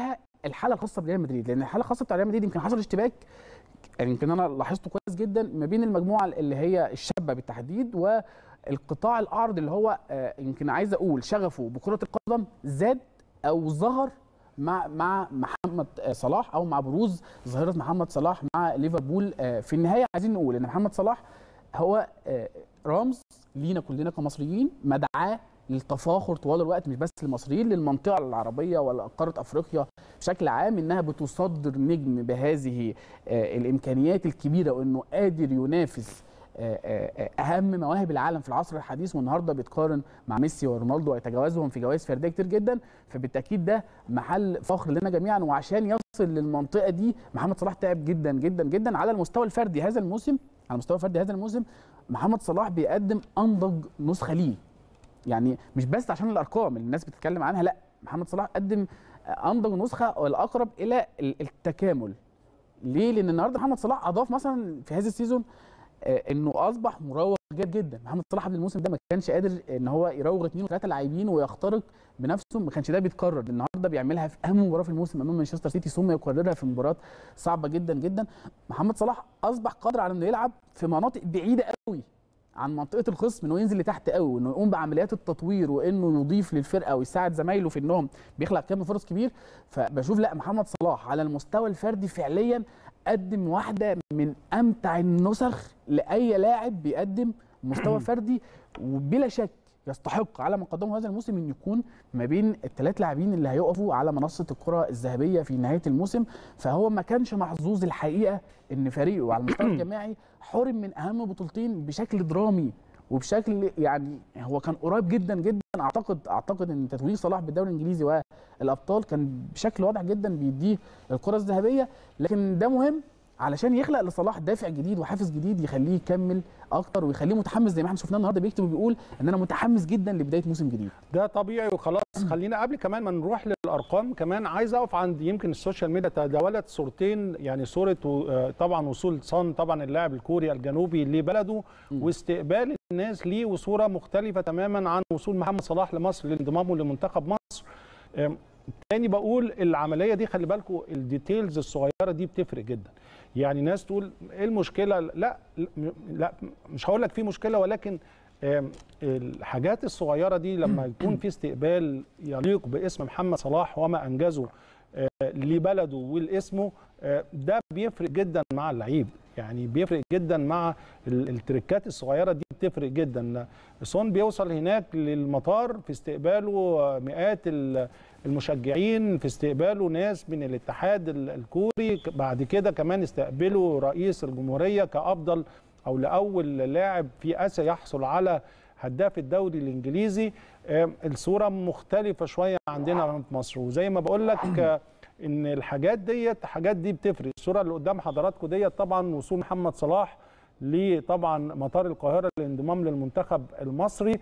S2: الحاله الخاصه بريال مدريد لان الحاله الخاصه بتاع ريال مدريد يمكن حصل اشتباك يعني يمكن انا لاحظته كويس جدا ما بين المجموعه اللي هي الشابه بالتحديد والقطاع الاعرض اللي هو آه، يمكن عايز اقول شغفه بكره القدم زاد او ظهر مع مع محمد آه، صلاح او مع بروز ظاهره محمد صلاح مع ليفربول آه، في النهايه عايزين نقول ان محمد صلاح هو آه، رمز لينا كلنا كمصريين مدعاه للتفاخر طوال الوقت مش بس للمصريين للمنطقه العربيه ولا قاره افريقيا بشكل عام انها بتصدر نجم بهذه آه، الامكانيات الكبيره وانه قادر ينافس آه، آه، آه، اهم مواهب العالم في العصر الحديث والنهارده بيتقارن مع ميسي ورونالدو ويتجاوزهم في جوائز فرديه كتير جدا فبالتاكيد ده محل فخر لنا جميعا وعشان يصل للمنطقه دي محمد صلاح تعب جدا جدا جدا على المستوى الفردي هذا الموسم على المستوى الفردي هذا الموسم محمد صلاح بيقدم انضج نسخه ليه يعني مش بس عشان الارقام اللي الناس بتتكلم عنها لا محمد صلاح قدم انضج نسخه والاقرب الى ال- التكامل ليه لان النهارده محمد صلاح اضاف مثلا في هذا السيزون آه، انه اصبح مراوغ جيد جدا محمد صلاح قبل الموسم ده ما كانش قادر ان هو يراوغ اثنين وثلاثه لاعبين ويخترق بنفسه ما كانش ده بيتكرر النهارده بيعملها في اهم مباراه في الموسم امام مانشستر سيتي ثم يكررها في مباراه صعبه جدا جدا محمد صلاح اصبح قادر على انه يلعب في مناطق بعيده قوي عن منطقه الخصم انه ينزل لتحت قوي وانه يقوم بعمليات التطوير وانه يضيف للفرقه ويساعد زمايله في انهم بيخلق كم فرص كبير فبشوف لا محمد صلاح على المستوى الفردي فعليا قدم واحده من امتع النسخ لاي لاعب بيقدم مستوى فردي وبلا شك يستحق على ما قدمه هذا الموسم ان يكون ما بين الثلاث لاعبين اللي هيقفوا على منصه الكره الذهبيه في نهايه الموسم فهو ما كانش محظوظ الحقيقه ان فريقه على المستوى الجماعي حرم من اهم بطولتين بشكل درامي وبشكل يعني هو كان قريب جدا جدا اعتقد اعتقد ان تتويج صلاح بالدوري الانجليزي والابطال كان بشكل واضح جدا بيديه الكره الذهبيه لكن ده مهم علشان يخلق لصلاح دافع جديد وحافز جديد يخليه يكمل اكتر ويخليه متحمس زي ما احنا شفناه النهارده بيكتب وبيقول ان انا متحمس جدا لبدايه موسم جديد
S1: ده طبيعي وخلاص خلينا قبل كمان ما نروح للارقام كمان عايز اقف عند يمكن السوشيال ميديا تداولت صورتين يعني صوره و- طبعا وصول صن طبعا اللاعب الكوري الجنوبي لبلده واستقبال الناس ليه وصوره مختلفه تماما عن وصول محمد صلاح لمصر لانضمامه لمنتخب مصر أم، تاني بقول العمليه دي خلي بالكم الديتيلز الصغيره دي بتفرق جدا يعني ناس تقول ايه المشكله لا لا مش هقول لك في مشكله ولكن آم، الحاجات الصغيره دي لما يكون في استقبال يليق باسم محمد صلاح وما انجزه آه، لبلده ولاسمه آه، ده بيفرق جدا مع اللعيب يعني بيفرق جدا مع ال- التريكات الصغيره دي بتفرق جدا سون بيوصل هناك للمطار في استقباله آه، مئات ال- المشجعين في استقباله ناس من الاتحاد ال- الكوري بعد كده كمان استقبله رئيس الجمهوريه كافضل او لاول لاعب في اسيا يحصل على هداف الدوري الانجليزي آم، الصوره مختلفه شويه عندنا في مصر وزي ما بقول لك آه، ان الحاجات ديت الحاجات دي بتفرق الصوره اللي قدام حضراتكم ديت طبعا وصول محمد صلاح لطبعا مطار القاهره للانضمام للمنتخب المصري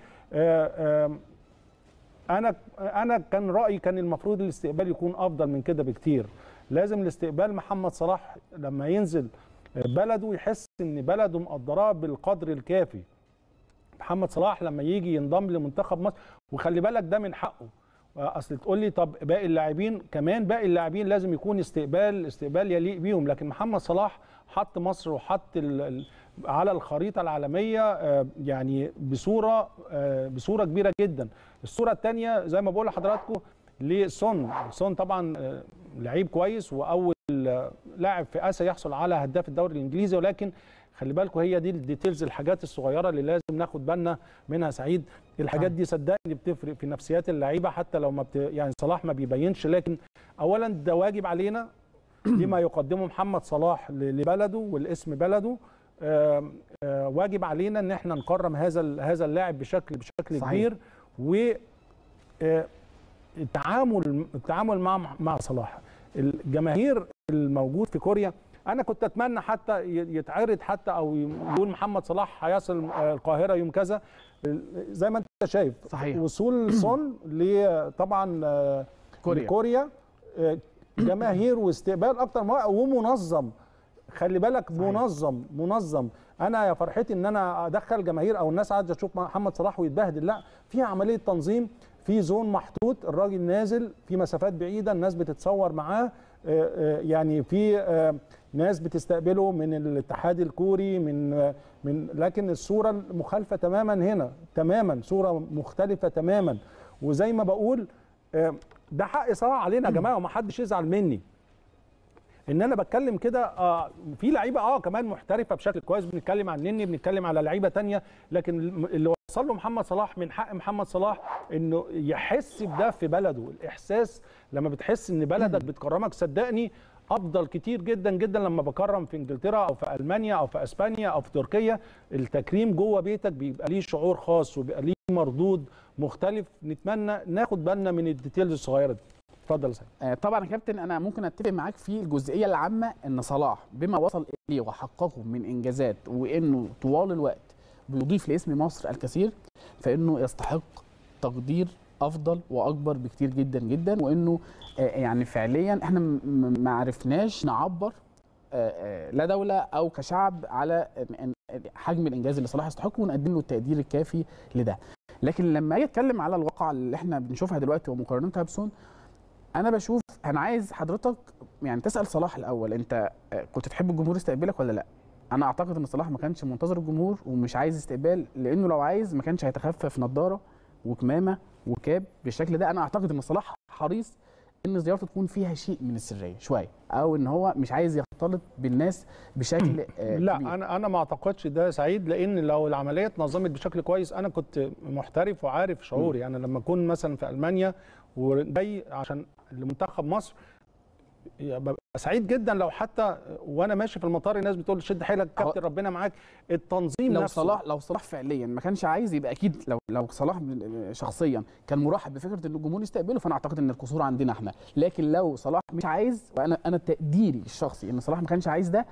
S1: آه، آم، انا انا كان رايي كان المفروض الاستقبال يكون افضل من كده بكتير لازم الاستقبال محمد صلاح لما ينزل بلده يحس ان بلده مقدراه بالقدر الكافي محمد صلاح لما يجي ينضم لمنتخب مصر وخلي بالك ده من حقه اصل تقول لي طب باقي اللاعبين كمان باقي اللاعبين لازم يكون استقبال استقبال يليق بيهم لكن محمد صلاح حط مصر وحط ال- ال- على الخريطه العالميه آه، يعني بصوره آه، بصوره كبيره جدا الصوره الثانيه زي ما بقول لحضراتكم لسون سون طبعا آه، لعيب كويس واول آه، لاعب في اسيا يحصل على هداف الدوري الانجليزي ولكن خلي بالكم هي دي الديتيلز الحاجات الصغيره اللي لازم ناخد بالنا منها سعيد الحاجات دي صدقني بتفرق في نفسيات اللعيبه حتى لو ما بت... يعني صلاح ما بيبينش لكن اولا ده واجب علينا لما يقدمه محمد صلاح ل- لبلده والاسم بلده آم، آه، واجب علينا ان احنا نكرم هذا ال- هذا اللاعب بشكل بشكل
S2: صحيح.
S1: كبير و آه، التعامل التعامل مع مع صلاح الجماهير الموجود في كوريا انا كنت اتمنى حتى ي- يتعرض حتى او يقول محمد صلاح هيصل آه، القاهره يوم كذا زي ما انت شايف
S2: صحيح.
S1: وصول صون ل- طبعا آه،
S2: كوريا.
S1: لكوريا آه، جماهير واستقبال اكتر من رائع ومنظم خلي بالك
S2: صحيح.
S1: منظم منظم انا يا فرحتي ان انا ادخل جماهير او الناس عايزه تشوف محمد صلاح ويتبهدل لا في عمليه تنظيم في زون محطوط الراجل نازل في مسافات بعيده الناس بتتصور معاه آه، آه، يعني في آه، ناس بتستقبله من الاتحاد الكوري من آه، من لكن الصوره مخالفه تماما هنا تماما صوره مختلفه تماما وزي ما بقول آه، ده حق صراحه علينا يا جماعه وما حدش يزعل مني ان انا بتكلم كده اه في لعيبه اه كمان محترفه بشكل كويس بنتكلم عن نني بنتكلم على لعيبه تانية لكن الم- اللي وصل له محمد صلاح من حق محمد صلاح انه يحس بده في بلده الاحساس لما بتحس ان بلدك بتكرمك صدقني افضل كتير جدا جدا لما بكرم في انجلترا او في المانيا او في اسبانيا او في تركيا التكريم جوه بيتك بيبقى ليه شعور خاص وبيبقى ليه مردود مختلف نتمنى ناخد بالنا من الديتيلز الصغيره دي اتفضل يا سيد
S2: آه، طبعا يا كابتن انا ممكن اتفق معاك في الجزئيه العامه ان صلاح بما وصل اليه وحققه من انجازات وانه طوال الوقت بيضيف لاسم مصر الكثير فانه يستحق تقدير افضل واكبر بكتير جدا جدا وانه آه، يعني فعليا احنا م- م- ما عرفناش نعبر آه، آه، لا دوله او كشعب على إن- إن- حجم الانجاز اللي صلاح يستحقه ونقدم له التقدير الكافي لده لكن لما اجي اتكلم على الواقع اللي احنا بنشوفها دلوقتي ومقارنتها بسون انا بشوف انا عايز حضرتك يعني تسال صلاح الاول انت آه، كنت تحب الجمهور يستقبلك ولا لا انا اعتقد ان صلاح ما كانش منتظر الجمهور ومش عايز استقبال لانه لو عايز ما كانش هيتخفف نظاره وكمامه وكاب بالشكل ده انا اعتقد ان صلاح حريص ان زيارته تكون فيها شيء من السريه شويه او ان هو مش عايز يختلط بالناس بشكل آه،
S1: لا
S2: كبير.
S1: انا انا ما اعتقدش ده سعيد لان لو العمليه اتنظمت بشكل كويس انا كنت محترف وعارف شعوري يعني لما اكون مثلا في المانيا وجاي عشان لمنتخب مصر ببقى سعيد جدا لو حتى وانا ماشي في المطار الناس بتقول شد حيلك كابتن ربنا معاك التنظيم
S2: لو
S1: نفسه
S2: صلاح لو صلاح فعليا ما كانش عايز يبقى اكيد لو لو صلاح من- شخصيا كان مرحب بفكره ان الجمهور يستقبله فانا اعتقد ان القصور عندنا احنا لكن لو صلاح مش عايز وانا انا تقديري الشخصي ان صلاح ما كانش عايز ده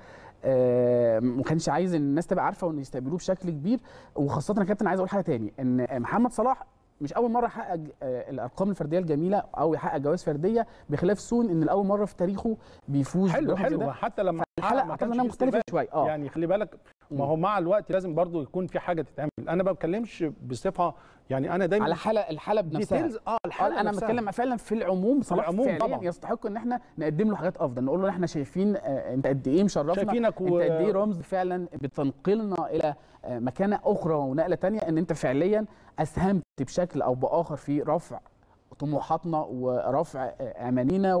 S2: آه، ما كانش عايز ان الناس تبقى عارفه وان يستقبلوه بشكل كبير وخاصه يا كابتن عايز اقول حاجه تاني ان محمد صلاح مش اول مره يحقق آه، الارقام الفرديه الجميله او يحقق جوائز فرديه بخلاف سون ان لاول مره في تاريخه بيفوز
S1: حلو
S2: برقم زي
S1: حلو
S2: ده.
S1: حتى لما
S2: الحلقه
S1: ما
S2: اعتقد
S1: كانش
S2: انها
S1: فيه
S2: مختلفه
S1: استقبال.
S2: شويه اه
S1: يعني خلي بالك ما هو مع الوقت لازم برضو يكون في حاجه تتعمل انا ما بتكلمش بصفه يعني انا دايما
S2: على حاله الحاله بنفسها
S1: ديتيلز اه
S2: آه،
S1: الحاله
S2: انا
S1: نفسها.
S2: بتكلم فعلا في العموم صلاح
S1: العموم
S2: فعليا
S1: طبعاً.
S2: يستحق ان احنا نقدم له حاجات افضل نقول له احنا شايفين آه، انت قد ايه مشرفنا
S1: شايفينك
S2: انت
S1: و-
S2: قد ايه رمز فعلا بتنقلنا الى آه، مكانه اخرى ونقله تانية ان انت فعليا اسهمت بشكل او باخر في رفع طموحاتنا ورفع آه، امانينا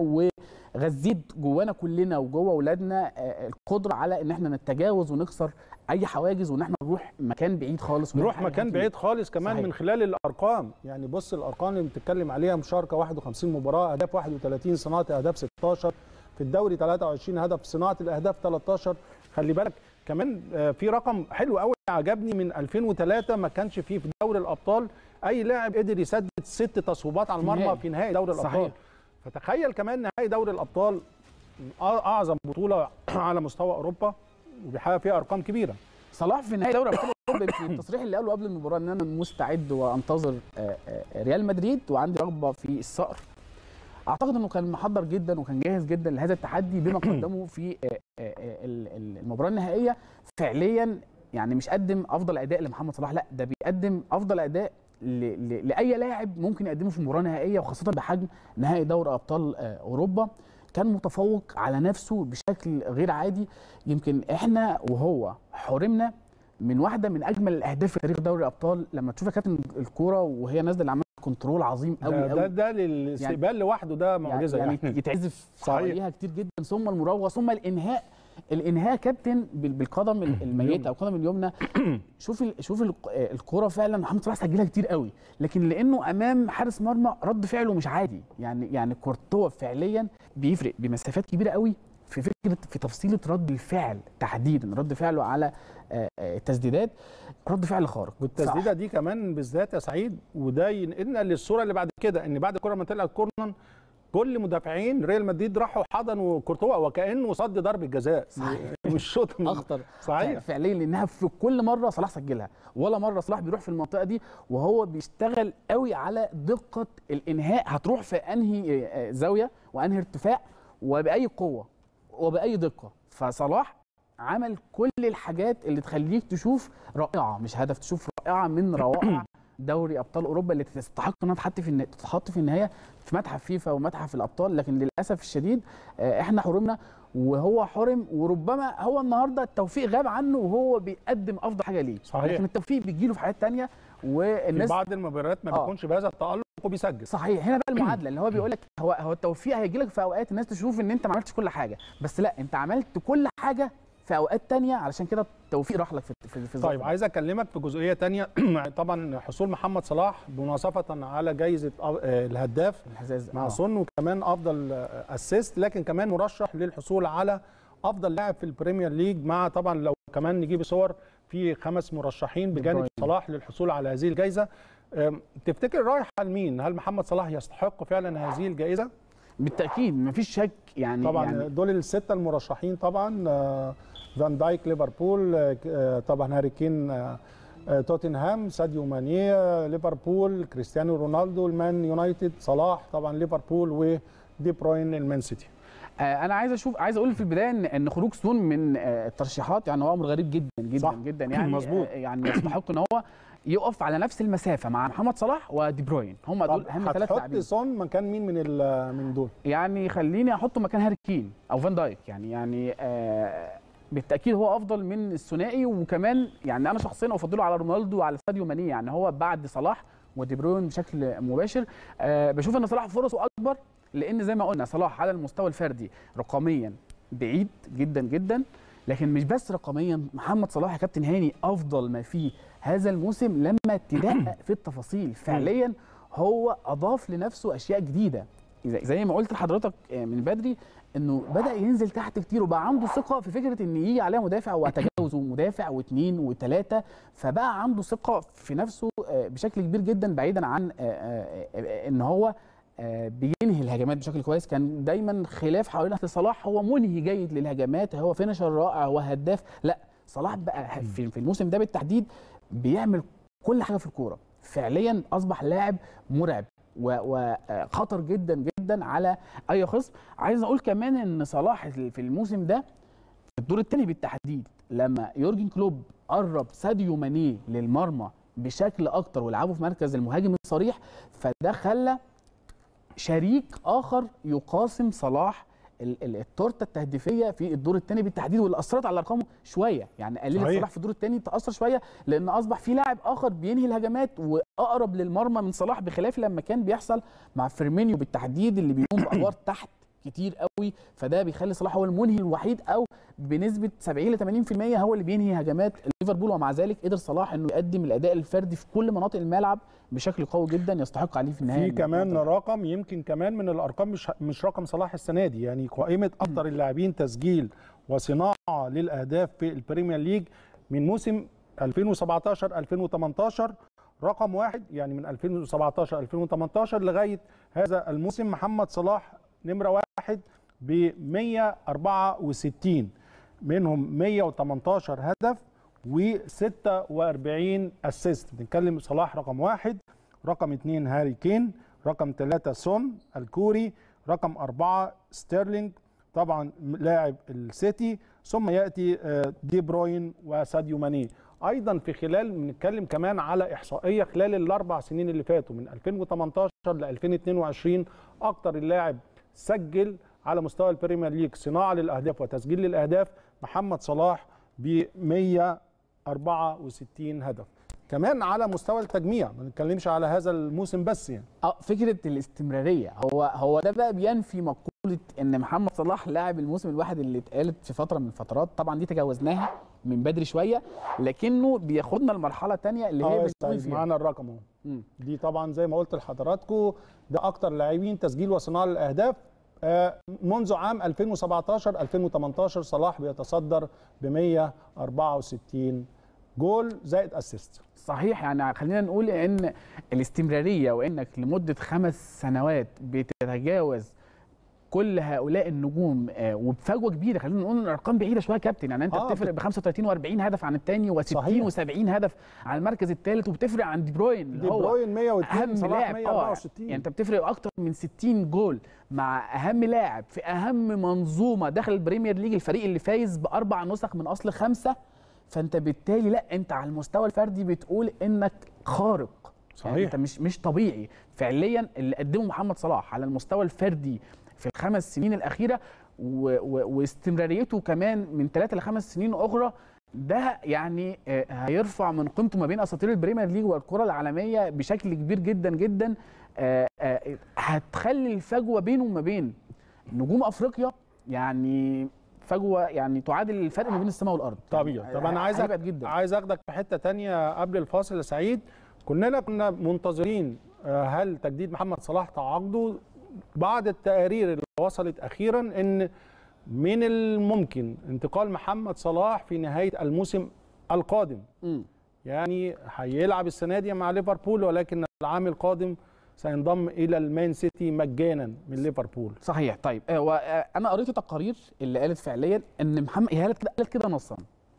S2: وغذيت جوانا كلنا وجوه اولادنا آه، القدره على ان احنا نتجاوز ونكسر اي حواجز وان احنا نروح مكان بعيد خالص
S1: نروح
S2: ونحقق
S1: مكان
S2: الحاجات
S1: بعيد خالص كمان
S2: صحيح.
S1: من خلال الارقام يعني بص الارقام اللي بتتكلم عليها مشاركه 51 مباراه اهداف 31 صناعه اهداف 16 في الدوري 23 هدف صناعه الاهداف 13 خلي بالك كمان آه، في رقم حلو قوي عجبني من 2003 ما كانش فيه في دوري الابطال اي لاعب قدر يسدد ست تصويبات على المرمى
S2: نهائي.
S1: في نهائي دوري الابطال
S2: صحيح.
S1: فتخيل كمان نهائي دوري الابطال أع- اعظم بطوله على مستوى اوروبا وبيحقق فيها ارقام كبيره
S2: صلاح في نهائي دوري ابطال اوروبا يمكن التصريح اللي قاله قبل المباراه ان انا مستعد وانتظر آه، آه، ريال مدريد وعندي رغبه في الصقر اعتقد انه كان محضر جدا وكان جاهز جدا لهذا التحدي بما قدمه في آه، آه، آه، ال- ال- المباراه النهائيه فعليا يعني مش قدم افضل اداء لمحمد صلاح لا ده بيقدم افضل اداء ل- ل- لاي لاعب ممكن يقدمه في مباراه نهائيه وخاصه بحجم نهائي دوري ابطال آه، اوروبا كان متفوق على نفسه بشكل غير عادي يمكن احنا وهو حرمنا من واحده من اجمل الاهداف في تاريخ دوري الابطال لما تشوف يا كابتن الكوره وهي نازله اللي عملت كنترول عظيم قوي
S1: ده, ده,
S2: قوي
S1: ده للاستقبال لوحده ده معجزه
S2: يعني,
S1: يعني,
S2: يعني يتعزف
S1: صحيح.
S2: حواليها كتير جدا ثم المراوغه ثم الانهاء الانهاء كابتن بال- بالقدم ال- الميته او القدم اليمنى شوف ال- شوف ال- آه، الكوره فعلا محمد صلاح سجلها كتير قوي لكن لانه امام حارس مرمى رد فعله مش عادي يعني يعني كورتوا فعليا بيفرق بمسافات كبيره قوي في فكره في تفصيله رد الفعل تحديدا رد فعله على آه، آه، التسديدات رد فعل خارق
S1: والتسديده دي كمان بالذات يا سعيد وده ينقلنا للصوره اللي بعد كده ان بعد الكره ما طلعت كورنر كل مدافعين ريال مدريد راحوا حضنوا كورتوا وكانه صد ضربه جزاء مش شوط من-
S2: اخطر
S1: صحيح
S2: فعليا لانها في كل مره صلاح سجلها ولا مره صلاح بيروح في المنطقه دي وهو بيشتغل قوي على دقه الانهاء هتروح في انهي آه، زاويه وانهي ارتفاع وباي قوه وباي دقه فصلاح عمل كل الحاجات اللي تخليك تشوف رائعه مش هدف تشوف رائعه من روائع دوري ابطال اوروبا اللي تستحق انها تتحط في النا- تتحط في النهايه في متحف فيفا ومتحف الابطال لكن للاسف الشديد آه، احنا حرمنا وهو حرم وربما هو النهارده التوفيق غاب عنه وهو بيقدم افضل حاجه ليه
S1: صحيح.
S2: لكن التوفيق بيجي له في حاجات تانية
S1: في
S2: والناس
S1: بعض المباريات ما
S2: آه.
S1: بيكونش بهذا التالق وبيسجل
S2: صحيح هنا بقى المعادله اللي هو بيقول لك هو هو التوفيق هيجي لك في اوقات الناس تشوف ان انت ما عملتش كل حاجه بس لا انت عملت كل حاجه في اوقات تانية علشان كده التوفيق راح لك في في, في الظرف
S1: طيب
S2: ده.
S1: عايز اكلمك في جزئيه تانية طبعا حصول محمد صلاح بمناصفه على جائزه أ- آه، الهداف
S2: الحزاز
S1: مع
S2: آه.
S1: سون وكمان افضل اسيست لكن كمان مرشح للحصول على افضل لاعب في البريمير ليج مع طبعا لو كمان نجيب صور في خمس مرشحين بجانب
S2: بروين.
S1: صلاح للحصول على هذه الجائزه أم، تفتكر رايح لمين هل محمد صلاح يستحق فعلا هذه الجائزه
S2: بالتاكيد مفيش شك يعني
S1: طبعا
S2: يعني
S1: دول السته المرشحين طبعا آه، فان دايك ليفربول آه، آه، طبعا هاري كين آه، آه، توتنهام ساديو ماني آه، ليفربول كريستيانو رونالدو المان يونايتد صلاح طبعا ليفربول ودي بروين المان سيتي
S2: آه انا عايز اشوف عايز اقول في البدايه ان ان خروج سون من آه الترشيحات يعني هو امر غريب جدا جدا
S1: صح.
S2: جدا يعني
S1: مظبوط.
S2: آه يعني يستحق ان هو يقف على نفس المسافه مع محمد صلاح ودي بروين هم دول
S1: طب
S2: اهم ثلاث
S1: هتحط
S2: لاعبين
S1: سون مكان مين من ال- من دول
S2: يعني خليني احطه مكان هاري كين او فان دايك يعني يعني آه بالتاكيد هو افضل من الثنائي وكمان يعني انا شخصيا افضله على رونالدو وعلى ساديو ماني يعني هو بعد صلاح ودي بروين بشكل مباشر آه بشوف ان صلاح فرصه اكبر لان زي ما قلنا صلاح على المستوى الفردي رقميا بعيد جدا جدا لكن مش بس رقميا محمد صلاح يا كابتن هاني افضل ما فيه هذا الموسم لما تدقق في التفاصيل فعليا هو اضاف لنفسه اشياء جديده زي- زي ما قلت لحضرتك آه، من بدري انه بدا ينزل تحت كتير وبقى عنده ثقه في فكره ان يجي عليها مدافع وتجاوزه مدافع واثنين وثلاثه فبقى عنده ثقه في نفسه آه، بشكل كبير جدا بعيدا عن آه، آه، آه، ان هو آه، بينهي الهجمات بشكل كويس كان دايما خلاف حوالين صلاح هو منهي جيد للهجمات هو فينشر رائع هو هداف لا صلاح بقى في في الموسم ده بالتحديد بيعمل كل حاجه في الكوره فعليا اصبح لاعب مرعب وخطر جدا جدا على اي خصم عايز اقول كمان ان صلاح في الموسم ده في الدور الثاني بالتحديد لما يورجن كلوب قرب ساديو ماني للمرمى بشكل اكتر ولعبه في مركز المهاجم الصريح فده خلى شريك اخر يقاسم صلاح ال- ال- التورته التهديفيه في الدور الثاني بالتحديد واللي اثرت على ارقامه شويه يعني قللت
S1: صحيح.
S2: صلاح في الدور الثاني تاثر شويه لان اصبح في لاعب اخر بينهي الهجمات واقرب للمرمى من صلاح بخلاف لما كان بيحصل مع فيرمينيو بالتحديد اللي بيقوم بادوار تحت كتير قوي فده بيخلي صلاح هو المنهي الوحيد او بنسبه 70 ل 80% هو اللي بينهي هجمات ليفربول ومع ذلك قدر صلاح انه يقدم الاداء الفردي في كل مناطق الملعب بشكل قوي جدا يستحق عليه في النهايه
S1: في
S2: إن-
S1: كمان رقم يمكن كمان من الارقام مش مش رقم صلاح السنه دي يعني قائمه اكثر اللاعبين تسجيل وصناعه للاهداف في البريمير ليج من موسم 2017 2018 رقم واحد يعني من 2017 2018 لغايه هذا الموسم محمد صلاح نمره واحد ب 164 منهم 118 هدف و46 اسيست بنتكلم صلاح رقم واحد رقم اثنين هاري كين رقم ثلاثة سون الكوري رقم أربعة ستيرلينج طبعا لاعب السيتي ثم يأتي آه، دي بروين وساديو ماني أيضا في خلال بنتكلم كمان على إحصائية خلال الأربع سنين اللي فاتوا من 2018 ل 2022 أكتر اللاعب سجل على مستوى البريمير ليج صناعة للأهداف وتسجيل للأهداف محمد صلاح ب 164 هدف كمان على مستوى التجميع ما نتكلمش على هذا الموسم بس يعني
S2: اه فكره الاستمراريه هو هو ده بقى بينفي مقوله ان محمد صلاح لاعب الموسم الواحد اللي اتقالت في فتره من الفترات طبعا دي تجاوزناها من بدري شويه لكنه بياخدنا لمرحله تانية اللي
S1: اه
S2: هي
S1: يا
S2: بنقول
S1: أستاذ،
S2: فيها
S1: معانا الرقم اهو
S2: مم.
S1: دي طبعا زي ما قلت لحضراتكم ده اكتر لاعبين تسجيل وصناعه للاهداف آه، منذ عام 2017 2018 صلاح بيتصدر ب 164 جول زائد اسيست
S2: صحيح يعني خلينا نقول ان الاستمراريه وانك لمده خمس سنوات بتتجاوز كل هؤلاء النجوم آه، وبفجوه كبيره خلينا نقول ان الارقام بعيده شويه يا كابتن يعني انت
S1: آه،
S2: بتفرق ب 35 و40 هدف عن الثاني
S1: صحيح.
S2: و60 و70 هدف عن المركز الثالث وبتفرق عن دي بروين اللي
S1: دي
S2: هو
S1: بروين 102
S2: اهم
S1: صلاح
S2: لاعب اه
S1: 164
S2: يعني انت بتفرق اكتر من 60 جول مع اهم لاعب في اهم منظومه داخل البريمير ليج الفريق اللي فايز باربع نسخ من اصل خمسه فانت بالتالي لا انت على المستوى الفردي بتقول انك خارق
S1: صحيح.
S2: يعني انت مش مش طبيعي فعليا اللي قدمه محمد صلاح على المستوى الفردي في الخمس سنين الاخيره و و واستمراريته كمان من ثلاثه لخمس سنين اخرى ده يعني آه، هيرفع من قيمته ما بين اساطير البريمير ليج والكره العالميه بشكل كبير جدا جدا آه، آه، هتخلي الفجوه بينه وما بين نجوم افريقيا يعني فجوه يعني تعادل الفرق ما بين السماء والارض
S1: طبيعي طب انا عايز
S2: هيبعد جدا
S1: عايز اخدك في حته تانية قبل الفاصل يا سعيد كلنا كنا منتظرين آه، هل تجديد محمد صلاح تعاقده بعد التقارير اللي وصلت اخيرا ان من الممكن انتقال محمد صلاح في نهايه الموسم القادم
S2: مم.
S1: يعني هيلعب السنه دي مع ليفربول ولكن العام القادم سينضم الى المان سيتي مجانا من ليفربول
S2: صحيح طيب آه، وآه، انا قريت التقارير اللي قالت فعليا ان محمد هي قالت كده قالت كده نصا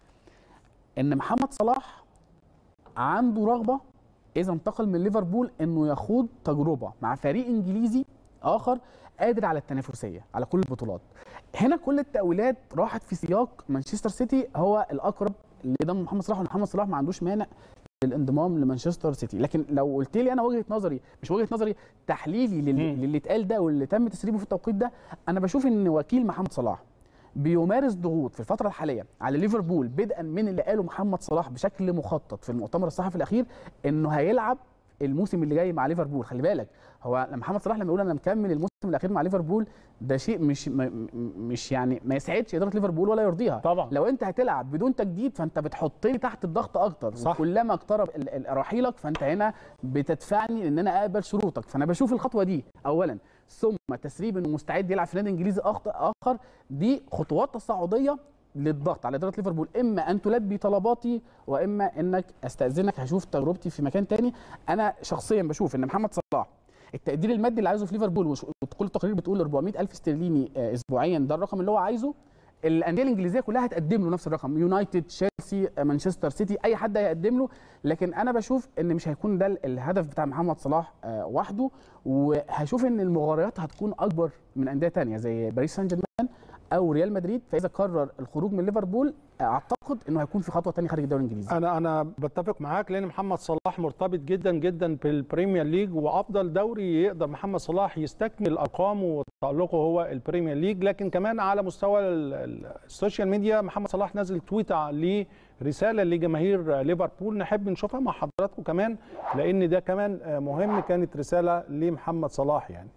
S2: ان محمد صلاح عنده رغبه اذا انتقل من ليفربول انه يخوض تجربه مع فريق انجليزي اخر قادر على التنافسيه على كل البطولات هنا كل التأويلات راحت في سياق مانشستر سيتي هو الاقرب لضم محمد صلاح وان محمد صلاح ما عندوش مانع للانضمام لمانشستر سيتي لكن لو قلت لي انا وجهه نظري مش وجهه نظري تحليلي لل-
S1: مم.
S2: للي اتقال ده واللي تم تسريبه في التوقيت ده انا بشوف ان وكيل محمد صلاح بيمارس ضغوط في الفتره الحاليه على ليفربول بدءا من اللي قاله محمد صلاح بشكل مخطط في المؤتمر الصحفي الاخير انه هيلعب الموسم اللي جاي مع ليفربول خلي بالك هو لما محمد صلاح لما يقول انا مكمل الموسم الاخير مع ليفربول ده شيء مش م- م- مش يعني ما يسعدش اداره ليفربول ولا يرضيها
S1: طبعا
S2: لو انت هتلعب بدون تجديد فانت بتحطني تحت الضغط اكتر
S1: صح.
S2: وكلما اقترب ال- ال- رحيلك فانت هنا بتدفعني ان انا اقبل شروطك فانا بشوف الخطوه دي اولا ثم تسريب انه مستعد يلعب في نادي انجليزي أخت- اخر دي خطوات تصاعديه للضغط على اداره ليفربول اما ان تلبي طلباتي واما انك استاذنك هشوف تجربتي في مكان تاني انا شخصيا بشوف ان محمد صلاح التقدير المادي اللي عايزه في ليفربول وش- وكل التقارير بتقول 400 الف استرليني آه، اسبوعيا ده الرقم اللي هو عايزه الانديه الانجليزيه كلها هتقدم له نفس الرقم يونايتد تشيلسي آه، مانشستر سيتي اي حد هيقدم له لكن انا بشوف ان مش هيكون ده ال- الهدف بتاع محمد صلاح آه، وحده وهشوف ان المغاريات هتكون اكبر من انديه تانية زي باريس سان جيرمان او ريال مدريد فاذا قرر الخروج من ليفربول اعتقد انه هيكون في خطوه تانية خارج الدوري الانجليزي
S1: انا انا بتفق معاك لان محمد صلاح مرتبط جدا جدا بالبريمير ليج وافضل دوري يقدر محمد صلاح يستكمل ارقامه وتالقه هو البريمير ليج لكن كمان على مستوى ال- ال- السوشيال ميديا محمد صلاح نزل تويت لرساله لجماهير ليفربول نحب نشوفها مع حضراتكم كمان لان ده كمان آه، مهم كانت رساله لمحمد صلاح يعني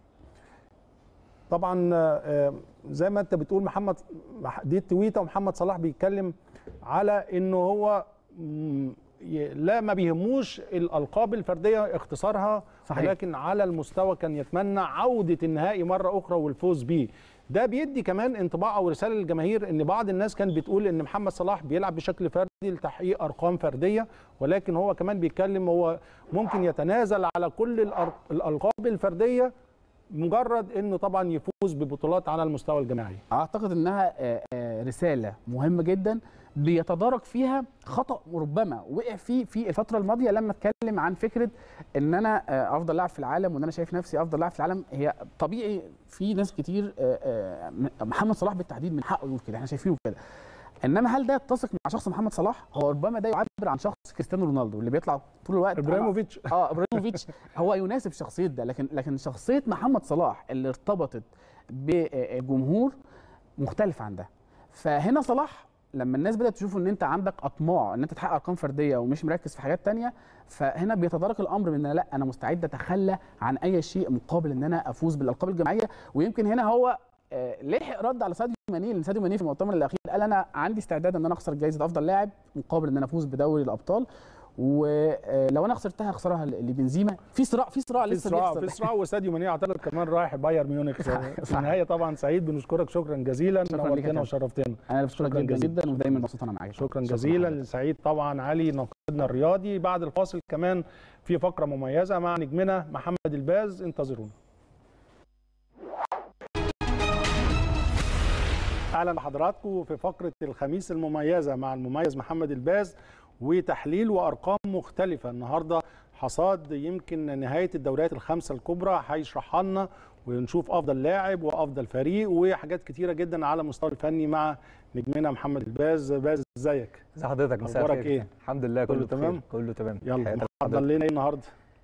S1: طبعا آه، زي ما انت بتقول محمد دي التويته ومحمد صلاح بيتكلم على انه هو مم، ي- لا ما بيهموش الالقاب الفرديه اختصارها
S2: صحيح.
S1: ولكن على المستوى كان يتمنى عوده النهائي مره اخرى والفوز بيه ده بيدي كمان انطباع او رساله للجماهير ان بعض الناس كانت بتقول ان محمد صلاح بيلعب بشكل فردي لتحقيق ارقام فرديه ولكن هو كمان بيتكلم هو ممكن يتنازل على كل الأر- الالقاب الفرديه مجرد انه طبعا يفوز ببطولات على المستوى الجماعي
S2: اعتقد انها آه، آه، رساله مهمه جدا بيتدارك فيها خطا ربما وقع فيه في الفتره الماضيه لما اتكلم عن فكره ان انا آه، افضل لاعب في العالم وان انا شايف نفسي افضل لاعب في العالم هي طبيعي في ناس كتير آه، آه، محمد صلاح بالتحديد من حقه يقول كده احنا شايفينه كده انما هل ده يتسق مع شخص محمد صلاح هو ربما ده يعبر عن شخص كريستيانو رونالدو اللي بيطلع طول الوقت أنا-
S1: ابراهيموفيتش
S2: اه ابراهيموفيتش هو يناسب شخصيه ده لكن لكن شخصيه محمد صلاح اللي ارتبطت بالجمهور مختلف عن ده فهنا صلاح لما الناس بدات تشوف ان انت عندك اطماع ان انت تحقق ارقام فرديه ومش مركز في حاجات تانية فهنا بيتدارك الامر من ان لا انا مستعد اتخلى عن اي شيء مقابل ان انا افوز بالالقاب الجماعيه ويمكن هنا هو آه، لحق رد على ساديو ماني لان ساديو ماني في المؤتمر الاخير قال انا عندي استعداد ان انا اخسر جائزه افضل لاعب مقابل ان انا افوز بدوري الابطال ولو انا خسرتها هخسرها لبنزيما في صراع في صراع
S1: في
S2: لسه
S1: صراع
S2: بيحصل
S1: في صراع وساديو ماني اعتقد كمان رايح بايرن ميونخ في
S2: صح.
S1: النهايه طبعا سعيد بنشكرك شكرا جزيلا
S2: شكراً ليك يا
S1: نورتنا
S2: كابتن.
S1: وشرفتنا
S2: انا بشكرك
S1: شكراً
S2: جدا
S1: جزيلاً.
S2: جدا ودايما مبسوط انا معاك
S1: شكرا جزيلا
S2: لحضرتك.
S1: لسعيد طبعا علي ناقدنا الرياضي بعد الفاصل كمان في فقره مميزه مع نجمنا محمد الباز انتظرونا اهلا بحضراتكم في فقره الخميس المميزه مع المميز محمد الباز وتحليل وارقام مختلفه النهارده حصاد يمكن نهايه الدوريات الخمسه الكبرى هيشرحها لنا ونشوف افضل لاعب وافضل فريق وحاجات كتيره جدا على المستوى الفني مع نجمنا محمد الباز باز ازيك
S8: ازي حضرتك مساء
S1: أخبارك
S8: الخير
S1: إيه؟
S8: الحمد لله
S1: كله
S8: كله
S1: تمام؟
S8: تمام كله تمام
S1: يلا
S8: حياتك
S1: محضر لنا ايه النهارده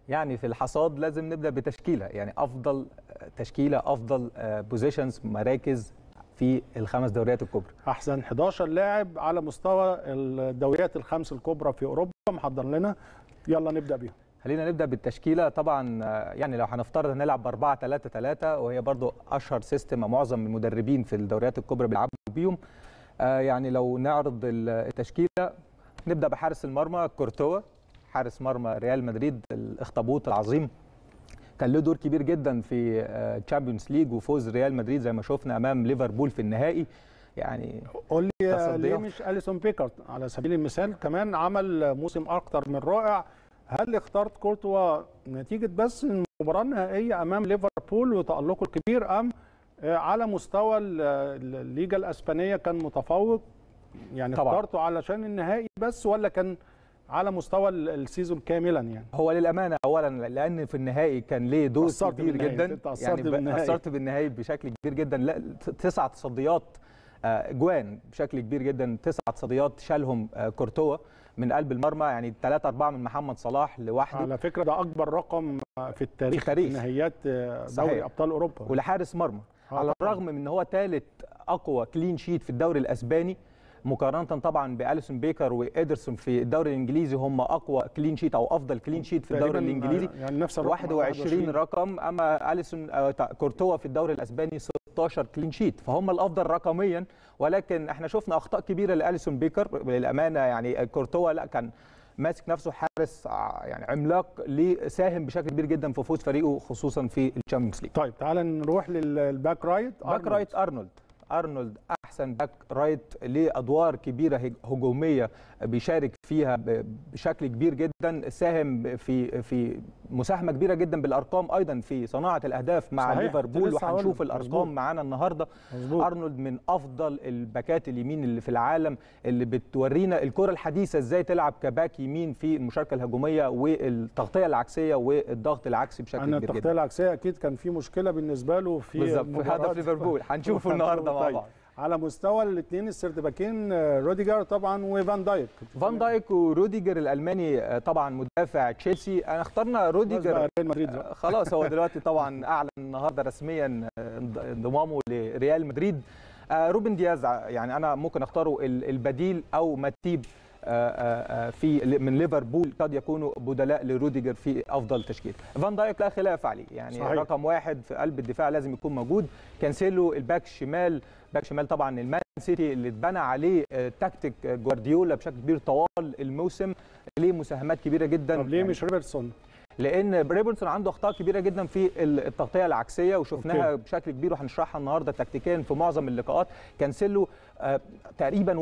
S8: يعني في الحصاد لازم نبدا بتشكيله يعني افضل تشكيله افضل بوزيشنز مراكز في الخمس دوريات الكبرى
S1: احسن 11 لاعب على مستوى الدوريات الخمس الكبرى في اوروبا محضر لنا يلا نبدا بيهم
S8: خلينا نبدا بالتشكيله طبعا آه، يعني لو هنفترض هنلعب ب 4 3 3 وهي برضو اشهر سيستم معظم المدربين في الدوريات الكبرى بيلعبوا بيهم آه، يعني لو نعرض ال- التشكيله نبدا بحارس المرمى كورتوا حارس مرمى ريال مدريد الاخطبوط العظيم كان له دور كبير جدا في تشامبيونز ليج وفوز ريال مدريد زي ما شفنا امام ليفربول في النهائي يعني
S1: قول لي آه،
S8: تصديات.
S1: ليه مش اليسون بيكارت على سبيل المثال كمان عمل موسم اكتر من رائع هل اخترت كورتوا نتيجه بس المباراه النهائيه امام ليفربول وتالقه الكبير ام آه، على مستوى ال- ال- الليجا الاسبانيه كان متفوق يعني
S8: طبعاً.
S1: اخترته علشان النهائي بس ولا كان على مستوى ال- السيزون كاملا يعني
S8: هو للامانه اولا لان في النهائي كان ليه دور
S1: أثرت
S8: كبير
S1: بالنهائي،
S8: جدا
S1: أنت أثرت
S8: يعني ب-
S1: بالنهائي.
S8: اثرت بالنهائي بشكل كبير جدا لا ت- تسع تصديات آه، جوان بشكل كبير جدا تسع تصديات شالهم آه، كورتوا من قلب المرمى يعني 3 4 من محمد صلاح لوحده
S1: على فكره ده اكبر رقم في التاريخ
S8: في التاريخ.
S1: نهائيات آه، دوري
S8: صحيح.
S1: ابطال اوروبا
S8: ولحارس مرمى
S1: آه
S8: على
S1: طبعاً.
S8: الرغم من ان هو ثالث اقوى كلين شيت في الدوري الاسباني مقارنه طبعا باليسون بيكر وادرسون في الدوري الانجليزي هم اقوى كلين شيت او افضل كلين شيت في الدوري
S1: تقريباً،
S8: الانجليزي
S1: آه، يعني نفس الرقم
S8: 21 رقم اما اليسون آه، تع- كورتوا في الدوري الاسباني 16 كلين شيت فهم الافضل رقميا ولكن احنا شفنا اخطاء كبيره لاليسون بيكر للامانه يعني كورتوا لا كان ماسك نفسه حارس ع- يعني عملاق ليه ساهم بشكل كبير جدا في فوز فريقه خصوصا في الشامبيونز ليج
S1: طيب تعال نروح للباك رايت
S8: باك
S1: أرنولد.
S8: رايت ارنولد ارنولد احسن باك رايت ليه ادوار كبيره هج- هجوميه بيشارك فيها ب- بشكل كبير جدا ساهم في في مساهمه كبيره جدا بالارقام ايضا في صناعه الاهداف مع
S1: صحيح،
S8: ليفربول
S1: كنت لسه هقول
S8: وهنشوف
S1: لك.
S8: الارقام
S1: مظبوط.
S8: معانا النهارده
S1: مظبوط.
S8: ارنولد من افضل الباكات اليمين اللي في العالم اللي بتورينا الكره الحديثه ازاي تلعب كباك يمين في المشاركه الهجوميه والتغطيه العكسيه والضغط العكسي بشكل
S1: انا
S8: كبير
S1: التغطيه
S8: جدا
S1: العكسيه اكيد كان في مشكله بالنسبه له في
S8: بالظبط في
S1: مباراة-
S8: هدف ليفربول هنشوفه النهارده مع
S1: طيب.
S8: بعض
S1: على مستوى الاثنين السردباكين آه، روديجر طبعا وفان دايك
S8: فان دايك وروديجر الالماني آه، طبعا مدافع تشيلسي انا اخترنا
S1: بس
S8: روديجر
S1: بقى ريال مدريد بقى.
S8: آه، خلاص هو دلوقتي طبعا اعلن النهارده رسميا آه، انض- انضمامه لريال مدريد آه، روبن دياز ع- يعني انا ممكن اختاره ال- البديل او ماتيب آه، آه، آه، في من ليفربول قد يكونوا بدلاء لروديجر في افضل تشكيل فان دايك لا خلاف عليه يعني
S1: صحيح.
S8: صحيح. رقم واحد في قلب الدفاع لازم يكون موجود كانسيلو الباك الشمال باك شمال طبعا المان سيتي اللي اتبنى عليه آه، تكتيك آه، جوارديولا بشكل كبير طوال الموسم ليه مساهمات كبيره جدا
S1: طب ليه
S8: يعني
S1: مش ريبرتسون
S8: لان ريبرتسون عنده اخطاء كبيره جدا في ال- التغطيه العكسيه وشفناها
S1: أوكي.
S8: بشكل كبير وهنشرحها النهارده تكتيكيا في معظم اللقاءات كانسيلو آه، تقريبا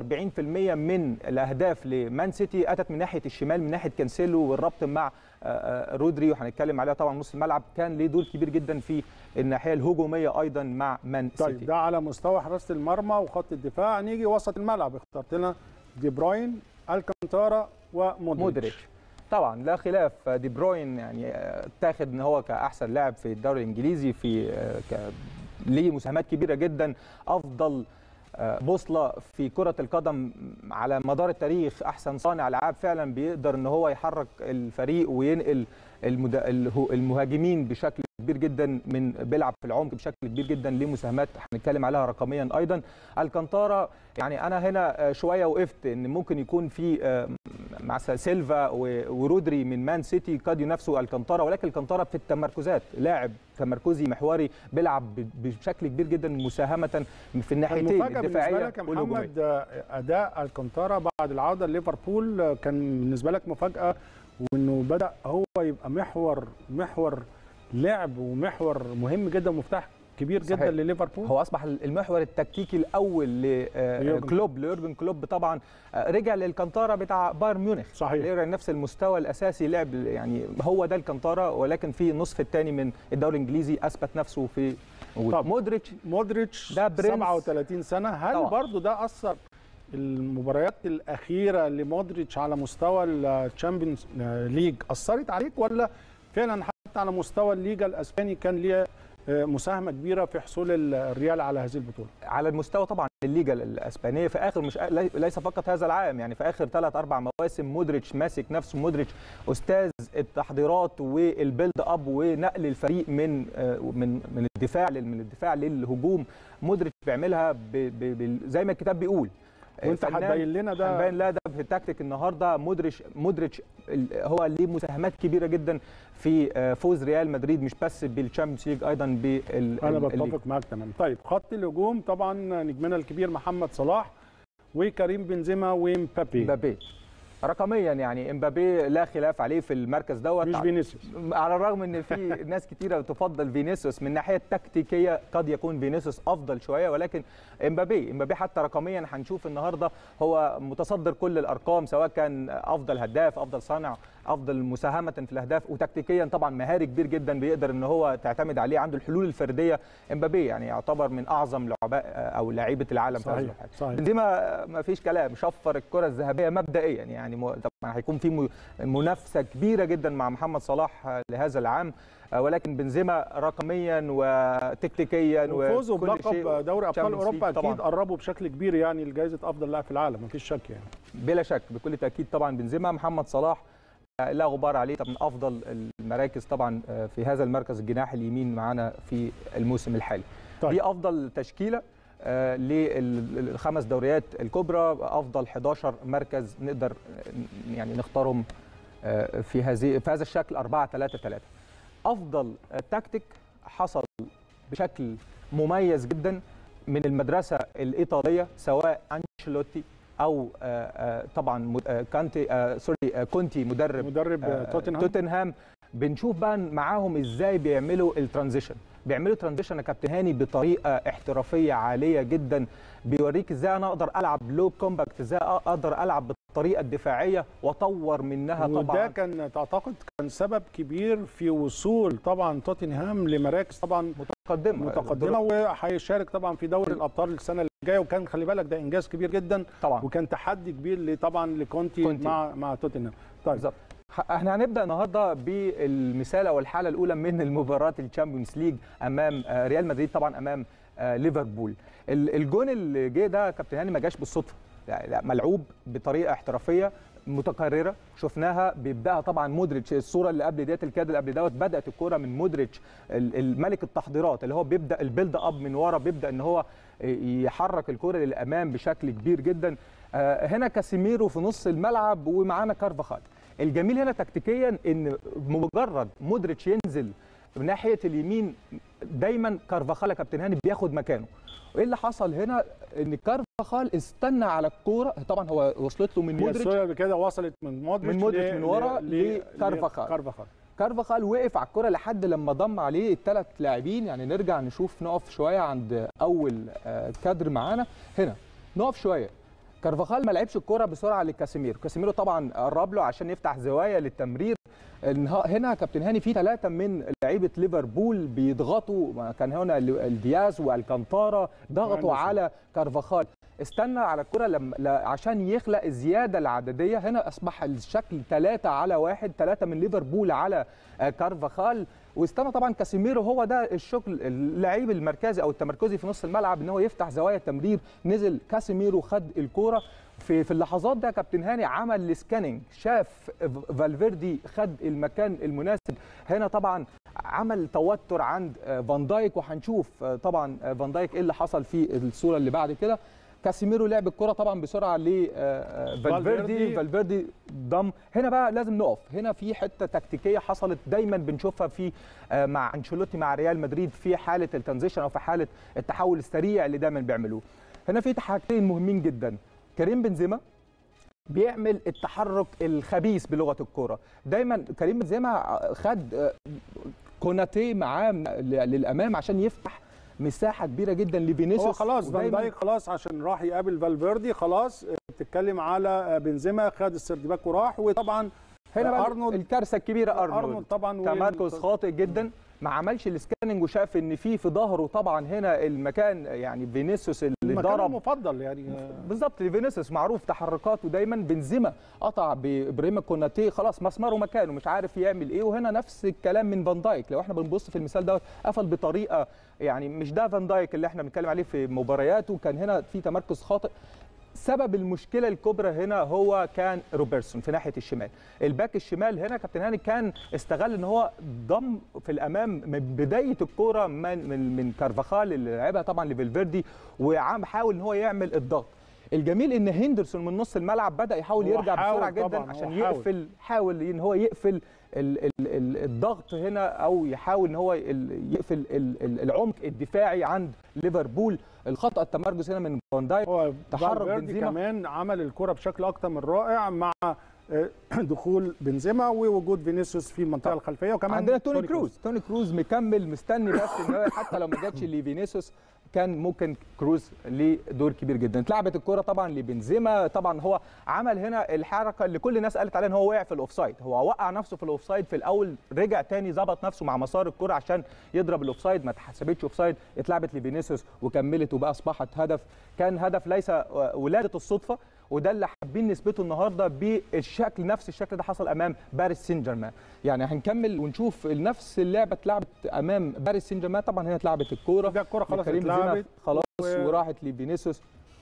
S8: 41% من الاهداف لمان سيتي اتت من ناحيه الشمال من ناحيه كانسيلو والربط مع آه، آه، رودري وهنتكلم عليها طبعا نص الملعب كان ليه دور كبير جدا في الناحيه الهجوميه ايضا مع مان
S1: طيب
S8: سيتي
S1: ده على مستوى حراسه المرمى وخط الدفاع نيجي وسط الملعب اخترت لنا دي بروين الكانتارا ومودريتش
S8: مودريتش طبعا لا خلاف دي بروين يعني آه، اتاخد ان هو كاحسن لاعب في الدوري الانجليزي في آه، ك- ليه مساهمات كبيره جدا افضل آه، بوصله في كره القدم على مدار التاريخ احسن صانع العاب فعلا بيقدر ان هو يحرك الفريق وينقل المد... الهو- المهاجمين بشكل كبير جدا من بيلعب في العمق بشكل كبير جدا ليه مساهمات هنتكلم عليها رقميا ايضا الكانتارا يعني انا هنا آه، شويه وقفت ان ممكن يكون في آه، مع سيلفا و- ورودري من مان سيتي قد ينافسوا الكانتارا ولكن الكانتارا في التمركزات لاعب تمركزي محوري بيلعب ب- بشكل كبير جدا مساهمه في الناحيتين
S1: المفاجاه بالنسبه
S8: الدفاعيه
S1: لك يا
S8: والهجوميه
S1: محمد آه، اداء الكانتارا بعد العوده لليفربول آه، كان بالنسبه لك مفاجاه وانه بدا هو يبقى محور محور لعب ومحور مهم جدا مفتاح كبير
S8: صحيح.
S1: جدا لليفربول
S8: هو اصبح المحور التكتيكي الاول
S1: ليورجن
S8: لكلوب ليورجن كلوب طبعا آه، رجع للكانتارا بتاع بايرن ميونخ
S1: صحيح.
S8: رجع لنفس المستوى الاساسي لعب يعني هو ده الكانتارا ولكن في النصف الثاني من الدوري الانجليزي اثبت نفسه في وجود.
S1: طب.
S8: مودريتش
S1: مودريتش
S8: ده برنس.
S1: 37 سنه هل
S8: طبعا.
S1: برضو ده اثر المباريات الاخيره لمودريتش على مستوى الشامبيونز ليج اثرت عليك ولا فعلا حتى على مستوى الليجا الاسباني كان ليه آه، مساهمه كبيره في حصول الريال على هذه البطوله
S8: على المستوى طبعا الليجا الاسبانيه في اخر مش لي- ليس فقط هذا العام يعني في اخر ثلاث اربع مواسم مودريتش ماسك نفسه مودريتش استاذ التحضيرات والبيلد اب ونقل الفريق من آه، من من الدفاع لل- من الدفاع للهجوم مودريتش بيعملها ب ب ب زي ما الكتاب بيقول
S1: وانت
S8: فنان
S1: هتبين لنا ده
S8: هنبين لا ده في التكتيك النهارده مودريتش مودريتش ال- هو ليه مساهمات كبيره جدا في آه، فوز ريال مدريد مش بس بالشامبيونز ليج ايضا بال
S1: انا
S8: ال- الليج.
S1: بتفق معاك تمام طيب خط الهجوم طبعا نجمنا الكبير محمد صلاح وكريم بنزيما ومبابي
S8: مبابي رقميا يعني امبابي لا خلاف عليه في المركز دوت
S1: مش فينيسيوس
S8: على الرغم ان في ناس كتيره تفضل فينيسيوس من الناحيه التكتيكيه قد يكون فينيسيوس افضل شويه ولكن امبابي امبابي حتى رقميا هنشوف النهارده هو متصدر كل الارقام سواء كان افضل هداف افضل صانع افضل مساهمه في الاهداف وتكتيكيا طبعا مهاري كبير جدا بيقدر ان هو تعتمد عليه عنده الحلول الفرديه امبابي يعني يعتبر من اعظم لعباء او لعيبه العالم في هذا
S1: صحيح
S8: الحال.
S1: صحيح
S8: بنزيما ما فيش كلام شفر الكره الذهبيه مبدئيا يعني مو- طبعا هيكون في م- منافسه كبيره جدا مع محمد صلاح آه، لهذا العام آه، ولكن بنزيما رقميا وتكتيكيا
S1: وفوزه
S8: وكل
S1: بلقب
S8: شيء
S1: دوري ابطال
S8: Champions
S1: اوروبا
S8: League طبعاً.
S1: اكيد قربوا بشكل كبير يعني لجائزه افضل لاعب في العالم مفيش شك يعني
S8: بلا شك بكل تاكيد طبعا بنزيما محمد صلاح آه، لا غبار عليه طبعا من افضل المراكز طبعا آه، في هذا المركز الجناح اليمين معانا في الموسم الحالي
S1: طيب.
S8: دي افضل تشكيله آه، للخمس دوريات الكبرى افضل 11 مركز نقدر آه، يعني نختارهم آه، في هذه في هذا الشكل 4 3 3 افضل آه، تكتيك حصل بشكل مميز جدا من المدرسه الايطاليه سواء انشيلوتي او آه، آه، طبعا مد- آه، كانتي آه، سوري آه، كونتي مدرب
S1: مدرب
S8: آه،
S1: توتنهام
S8: توتنهام بنشوف بقى معاهم ازاي بيعملوا الترانزيشن بيعملوا ترانزيشن يا كابتن هاني بطريقه احترافيه عاليه جدا بيوريك ازاي انا اقدر العب لو كومباكت ازاي اقدر العب بالطريقه الدفاعيه واطور منها
S1: وده
S8: طبعا
S1: كان تعتقد كان سبب كبير في وصول طبعا توتنهام لمراكز طبعا
S8: متقدمه
S1: متقدمه وهيشارك طبعا في دوري الابطال السنه اللي جايه وكان خلي بالك ده انجاز كبير جدا
S8: طبعا
S1: وكان تحدي كبير ل- طبعا لكونتي
S8: كونتي.
S1: مع مع توتنهام طيب
S8: بالظبط ح- احنا هنبدا النهارده بالمثال او الحاله الاولى من المباراه الشامبيونز ليج امام آه، ريال مدريد طبعا امام آه، ليفربول ال- الجون اللي جه ده كابتن هاني ما جاش بالصدفه لا لا، ملعوب بطريقه احترافيه متكرره شفناها بيبداها طبعا مودريتش الصوره اللي قبل ديت الكاد اللي قبل دوت بدات الكوره من مودريتش ال- الملك التحضيرات اللي هو بيبدا البيلد اب من ورا بيبدا ان هو يحرك الكوره للامام بشكل كبير جدا آه، هنا كاسيميرو في نص الملعب ومعانا كارفاخال الجميل هنا تكتيكيا ان مجرد مودريتش ينزل من ناحيه اليمين دايما كارفاخال يا كابتن هاني بياخد مكانه وايه اللي حصل هنا ان كارفاخال استنى على الكوره طبعا هو وصلت له من
S1: هي
S8: مودريتش
S1: الصوره اللي كده وصلت من مودريتش
S8: من مودريتش
S1: ل-
S8: من ورا
S1: ل-
S8: لكارفاخال.
S1: كارفاخال
S8: كارفاخال وقف على الكره لحد لما ضم عليه الثلاث لاعبين يعني نرجع نشوف نقف شويه عند اول آه، كادر معانا هنا نقف شويه كارفاخال ما لعبش الكره بسرعه لكاسيميرو كاسيميرو طبعا قرب له عشان يفتح زوايا للتمرير النها- هنا كابتن هاني في ثلاثه من لعيبه ليفربول بيضغطوا ما كان هنا ال- الدياز والكانتارا ضغطوا
S1: وأندرسون.
S8: على كارفاخال استنى على الكره لما ل- عشان يخلق الزياده العدديه هنا اصبح الشكل ثلاثة على واحد ثلاثة من ليفربول على آه، كارفاخال واستنى طبعا كاسيميرو هو ده الشغل اللعيب المركزي او التمركزي في نص الملعب ان هو يفتح زوايا التمرير نزل كاسيميرو خد الكوره في في اللحظات ده كابتن هاني عمل السكاننج شاف فالفيردي خد المكان المناسب هنا طبعا عمل توتر عند آه، فان دايك وهنشوف آه، طبعا آه، فان دايك ايه اللي حصل في الصوره اللي بعد كده كاسيميرو لعب الكره طبعا بسرعه
S1: فالفيردي.
S8: لفالفيردي فالفيردي ضم هنا بقى لازم نقف هنا في حته تكتيكيه حصلت دايما بنشوفها في آه، مع انشيلوتي مع ريال مدريد في حاله الترانزيشن او في حاله التحول السريع اللي دايما بيعملوه هنا في حاجتين مهمين جدا كريم بنزيما بيعمل التحرك الخبيث بلغه الكوره دايما كريم بنزيما خد آه، كوناتي معاه من- للامام عشان يفتح مساحه كبيره جدا لفينيسيوس
S1: هو خلاص فان
S8: ودايماً-
S1: دايك خلاص عشان راح يقابل فالفيردي خلاص آه، بتتكلم على آه، بنزيما خد السردباك وراح وطبعا
S8: هنا بقى
S1: أرنولد-
S8: الكارثه الكبيره ارنولد,
S1: ارنولد طبعا و-
S8: تمركز خاطئ جدا ما عملش السكاننج وشاف ان في في ظهره طبعا هنا المكان يعني فينيسيوس اللي
S1: المكان
S8: ضرب
S1: المفضل يعني آه،
S8: بالظبط فينيسيوس معروف تحركاته دايما بنزيما قطع بابراهيم كوناتي خلاص مسمره مكانه مش عارف يعمل ايه وهنا نفس الكلام من فان دايك لو احنا بنبص في المثال دوت قفل بطريقه يعني مش ده فان دايك اللي احنا بنتكلم عليه في مبارياته كان هنا في تمركز خاطئ سبب المشكله الكبرى هنا هو كان روبرتسون في ناحيه الشمال الباك الشمال هنا كابتن هاني كان استغل ان هو ضم في الامام من بدايه الكوره من من, من كارفاخال اللي لعبها طبعا لفالفيردي وعم حاول ان هو يعمل الضغط الجميل ان هندرسون من نص الملعب بدا يحاول
S1: هو
S8: يرجع
S1: حاول
S8: بسرعه جدا
S1: طبعاً، هو
S8: عشان
S1: حاول.
S8: يقفل حاول ان هو يقفل ال ال ال الضغط هنا او يحاول ان هو ال- يقفل ال ال العمق الدفاعي عند ليفربول الخطا التمركز هنا من فان دايك
S1: هو
S8: تحرك
S1: فالفيردي
S8: بنزيما.
S1: كمان عمل الكرة بشكل اكتر من رائع مع آه، دخول بنزيما ووجود فينيسيوس في المنطقه الخلفيه وكمان
S8: عندنا توني كروز توني كروز مكمل مستني بس ان هو حتى لو ما جاتش لفينيسيوس كان ممكن كروز ليه دور كبير جدا اتلعبت الكره طبعا لبنزيما طبعا هو عمل هنا الحركه اللي كل الناس قالت عليها ان هو وقع في الاوفسايد هو وقع نفسه في الاوفسايد في الاول رجع تاني ظبط نفسه مع مسار الكره عشان يضرب الاوفسايد ما اتحسبتش اوفسايد اتلعبت لفينيسيوس وكملت وبقى اصبحت هدف كان هدف ليس ولاده الصدفه وده اللي حابين نثبته النهارده بالشكل نفس الشكل ده حصل امام باريس سان جيرمان يعني هنكمل ونشوف نفس اللعبه اتلعبت امام باريس سان جيرمان طبعا هنا اتلعبت الكوره
S1: ده الكرة خلاص
S8: كريم بنزيما
S1: اتلعبت
S8: خلاص
S1: و-
S8: وراحت لفينيسيوس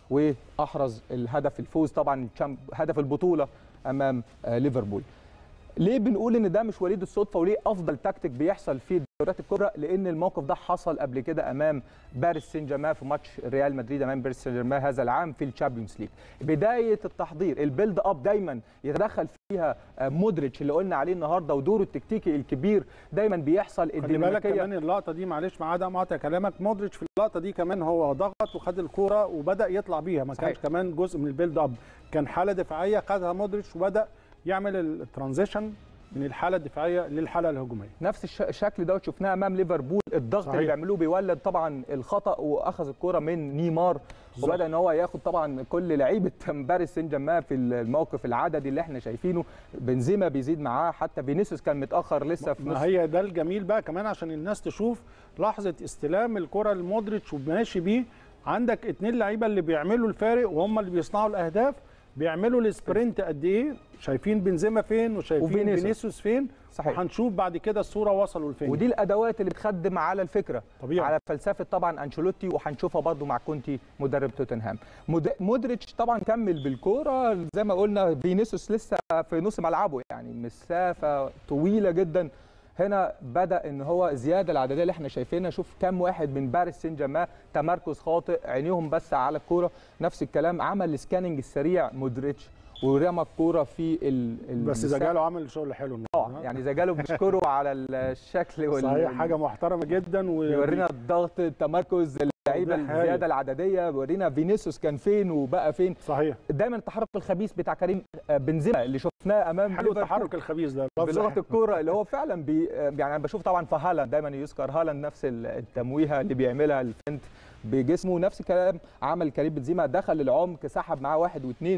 S8: واحرز الهدف الفوز طبعا الشام- هدف البطوله امام آه، ليفربول ليه بنقول ان ده مش وليد الصدفه وليه افضل تكتيك بيحصل في الدوريات الكبرى لان الموقف ده حصل قبل كده امام باريس سان جيرمان في ماتش ريال مدريد امام باريس سان جيرمان هذا العام في الشامبيونز ليج بدايه التحضير البيلد اب دايما يتدخل فيها آه، مودريتش اللي قلنا عليه النهارده ودوره التكتيكي الكبير دايما بيحصل
S1: خلي بالك
S8: الديناميكيه
S1: كمان اللقطه دي معلش مع عدم قطع كلامك مودريتش في اللقطه دي كمان هو ضغط وخد الكوره وبدا يطلع بيها ما كانش
S8: صحيح.
S1: كمان جزء من البيلد اب كان حاله دفاعيه خدها مودريتش وبدا يعمل الترانزيشن من الحاله الدفاعيه للحاله الهجوميه
S8: نفس الش- الشكل دوت شفناه امام ليفربول الضغط
S1: صحيح.
S8: اللي بيعملوه بيولد طبعا الخطا واخذ الكره من نيمار
S1: بالظبط.
S8: وبدا ان هو ياخد طبعا كل لعيبه باريس سان جيرمان في الموقف العددي اللي احنا شايفينه بنزيما بيزيد معاه حتى فينيسيوس كان متاخر لسه في نص
S1: ما هي ده الجميل بقى كمان عشان الناس تشوف لحظه استلام الكره لمودريتش وماشي بيه عندك اتنين لعيبه اللي بيعملوا الفارق وهم اللي بيصنعوا الاهداف بيعملوا السبرنت قد ايه شايفين بنزيما فين وشايفين
S8: وفينيسيوس.
S1: فينيسيوس فين
S8: صحيح
S1: وهنشوف بعد كده الصوره وصلوا لفين
S8: ودي الادوات اللي بتخدم على الفكره
S1: طبيعي.
S8: على فلسفه طبعا انشيلوتي وهنشوفها برضو مع كونتي مدرب توتنهام مود- مودريتش طبعا كمل بالكوره زي ما قلنا فينيسيوس لسه في نص ملعبه يعني مسافه طويله جدا هنا بدا ان هو زياده العدديه اللي احنا شايفينها شوف كام واحد من باريس سان جيرمان تمركز خاطئ عينيهم بس على الكوره نفس الكلام عمل السكاننج السريع مودريتش ورمى الكوره في ال ال-
S1: بس زجاله عمل شغل حلو
S8: طبعا يعني زجاله بنشكره على الشكل وال
S1: صحيح حاجه محترمه جدا و
S8: بيورينا الضغط التمركز اللعيبه
S1: ده حقيقي.
S8: الزياده العدديه بيورينا فينيسيوس كان فين وبقى فين
S1: صحيح
S8: دايما التحرك الخبيث بتاع كريم بنزيما اللي شفناه امام
S1: حلو
S8: ليفربول
S1: التحرك الخبيث ده لفظ
S8: بلغه
S1: حلو.
S8: الكوره اللي هو فعلا بي يعني انا بشوف طبعا في هالاند دايما يذكر هالاند نفس التمويهه اللي بيعملها الفنت بجسمه نفس الكلام عمل كريم بنزيما دخل العمق سحب معاه واحد واثنين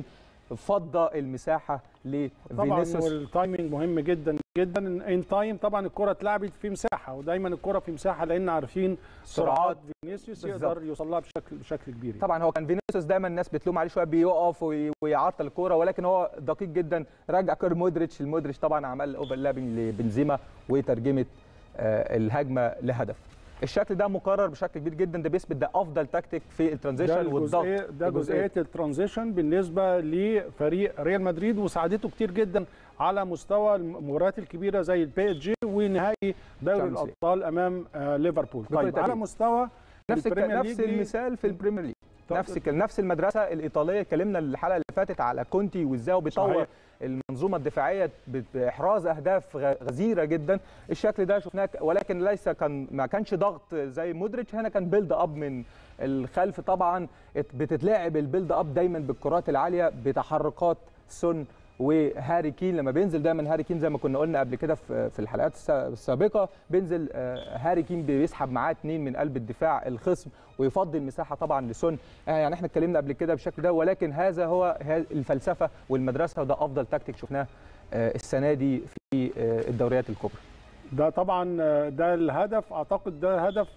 S8: فضى المساحه
S1: طبعا
S8: لفينيسيوس
S1: والتايمنج مهم جدا جدا ان تايم طبعا الكره اتلعبت في مساحه ودايما الكره في مساحه لان عارفين سرعات فينيسيوس
S8: بالظبط.
S1: يقدر يوصل لها بشكل بشكل كبير يعني.
S8: طبعا هو كان فينيسيوس دايما الناس بتلوم عليه شويه بيقف وي- ويعطل الكوره ولكن هو دقيق جدا رجع كير مودريتش المودريتش طبعا عمل اوفرلابنج لبنزيما وترجمه آه، الهجمه لهدف الشكل ده مكرر بشكل كبير جدا ده بيثبت ده افضل تكتيك في
S1: ده
S8: الترانزيشن والضغط
S1: الجزئيه ده
S8: الجزئية.
S1: جزئيه الترانزيشن بالنسبه لفريق ريال مدريد وساعدته كتير جدا على مستوى المباريات الكبيره زي البي اس جي ونهائي دوري
S8: Champions League.
S1: الابطال امام آه، ليفربول
S8: بكل
S1: طيب على
S8: تأكيد.
S1: مستوى
S8: نفس الك-
S1: البريمير
S8: نفس
S1: ليج دي-
S8: المثال في البريمير ليج
S1: طب-
S8: نفس الك- نفس المدرسه الايطاليه اتكلمنا الحلقه اللي فاتت على كونتي وازاي هو بيطور
S1: صحيح.
S8: المنظومه الدفاعيه ب- باحراز اهداف غ- غزيره جدا الشكل ده شفناه ك- ولكن ليس كان ما كانش ضغط زي مودريتش هنا كان بيلد اب من الخلف طبعا ات- بتتلعب البيلد اب دايما بالكرات العاليه بتحركات سون وهاري كين لما بينزل دايما هاري كين زي ما كنا قلنا قبل كده في في الحلقات الس- السابقه بينزل آه، هاري كين بيسحب معاه اثنين من قلب الدفاع الخصم ويفضي المساحه طبعا لسون آه، يعني احنا اتكلمنا قبل كده بالشكل ده ولكن هذا هو ه- الفلسفه والمدرسه وده افضل تكتيك شفناه آه، السنه دي في آه، الدوريات الكبرى
S1: ده طبعا آه، ده الهدف اعتقد ده هدف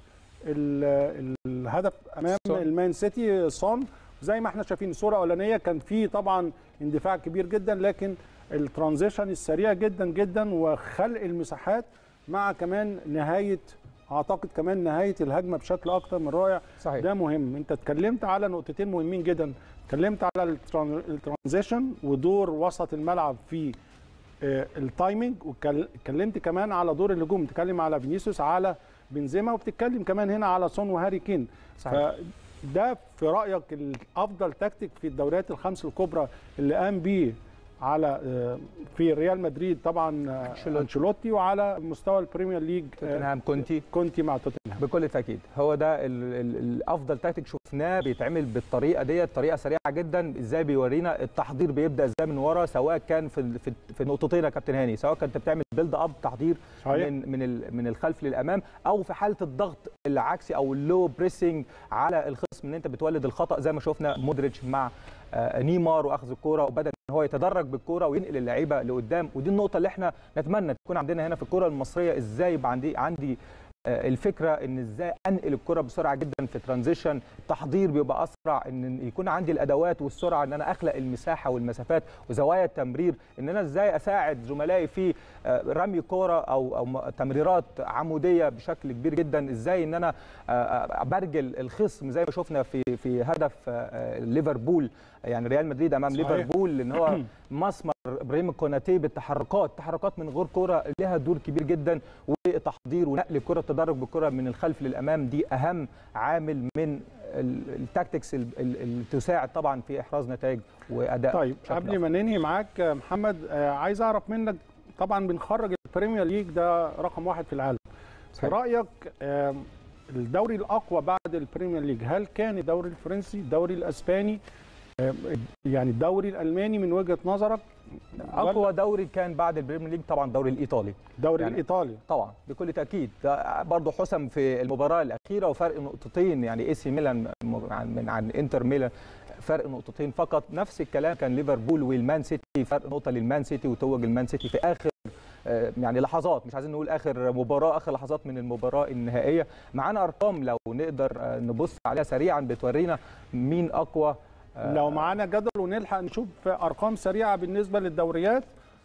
S1: ال- الهدف امام
S8: سون.
S1: المان سيتي صن زي ما احنا شايفين الصوره الاولانيه كان في طبعا اندفاع كبير جدا لكن الترانزيشن السريع جدا جدا وخلق المساحات مع كمان نهايه اعتقد كمان نهايه الهجمه بشكل اكتر من رائع
S8: صحيح
S1: ده مهم انت اتكلمت على نقطتين مهمين جدا اتكلمت على التران- الترانزيشن ودور وسط الملعب في آه، التايمنج واتكلمت كمان على دور الهجوم بتتكلم على فينيسيوس على بنزيما وبتتكلم كمان هنا على سون وهاري كين
S8: صحيح.
S1: فده في رايك الافضل تكتيك في الدوريات الخمس الكبرى اللي قام بيه على آه، في ريال مدريد طبعا آه،
S8: أنشيلوتي.
S1: انشيلوتي وعلى مستوى البريمير ليج آه،
S8: توتنهام كونتي
S1: كونتي مع توتنهام
S8: بكل تاكيد هو ده ال ال الافضل تكتيك شفناه بيتعمل بالطريقه ديت طريقه سريعه جدا ازاي بيورينا التحضير بيبدا ازاي من ورا سواء كان في في, في نقطتين يا كابتن هاني سواء كنت بتعمل بيلد اب تحضير
S1: صحيح.
S8: من من ال- من الخلف للامام او في حاله الضغط العكسي او اللو بريسنج على الخصم ان انت بتولد الخطا زي ما شفنا مودريتش مع آه، نيمار واخذ الكوره وبدا ان هو يتدرج بالكوره وينقل اللعيبه لقدام ودي النقطه اللي احنا نتمنى تكون عندنا هنا في الكوره المصريه ازاي يبقى عندي عندي آه، الفكره ان ازاي انقل الكره بسرعه جدا في ترانزيشن التحضير بيبقى اسرع ان يكون عندي الادوات والسرعه ان انا اخلق المساحه والمسافات وزوايا التمرير ان انا ازاي اساعد زملائي في آه، رمي كوره او او م- تمريرات عموديه بشكل كبير جدا ازاي ان انا آه، آه، برجل الخصم زي ما شفنا في في هدف آه، آه، ليفربول يعني ريال مدريد امام
S1: صحيح.
S8: ليفربول ان هو مسمر ابراهيم كوناتي بالتحركات تحركات من غير كوره لها دور كبير جدا وتحضير ونقل الكره التدرج بالكره من الخلف للامام دي اهم عامل من ال- التاكتكس ال- ال- اللي تساعد طبعا في احراز نتائج واداء
S1: طيب
S8: بشكل
S1: قبل
S8: أفضل.
S1: ما ننهي معاك آه، محمد آه، عايز اعرف منك طبعا بنخرج البريمير ليج ده رقم واحد في العالم في
S8: صحيح.
S1: رايك آه، الدوري الاقوى بعد البريمير ليج هل كان الدوري الفرنسي الدوري الاسباني آه، يعني الدوري الالماني من وجهه نظرك
S8: اقوى دوري كان بعد البريمير ليج طبعا الدوري الايطالي
S1: الدوري
S8: يعني-
S1: الايطالي
S8: طبعا بكل تاكيد ده برضه حسم في المباراه الاخيره وفرق نقطتين يعني اي سي ميلان م- عن من عن انتر ميلان فرق نقطتين فقط نفس الكلام كان ليفربول والمان سيتي فرق نقطه للمان سيتي وتوج المان سيتي في اخر آه، يعني لحظات مش عايزين نقول اخر مباراه اخر لحظات من المباراه النهائيه معانا ارقام لو نقدر آه، نبص عليها سريعا بتورينا مين اقوى آه،
S1: لو معانا جدول ونلحق نشوف ارقام سريعه بالنسبه للدوريات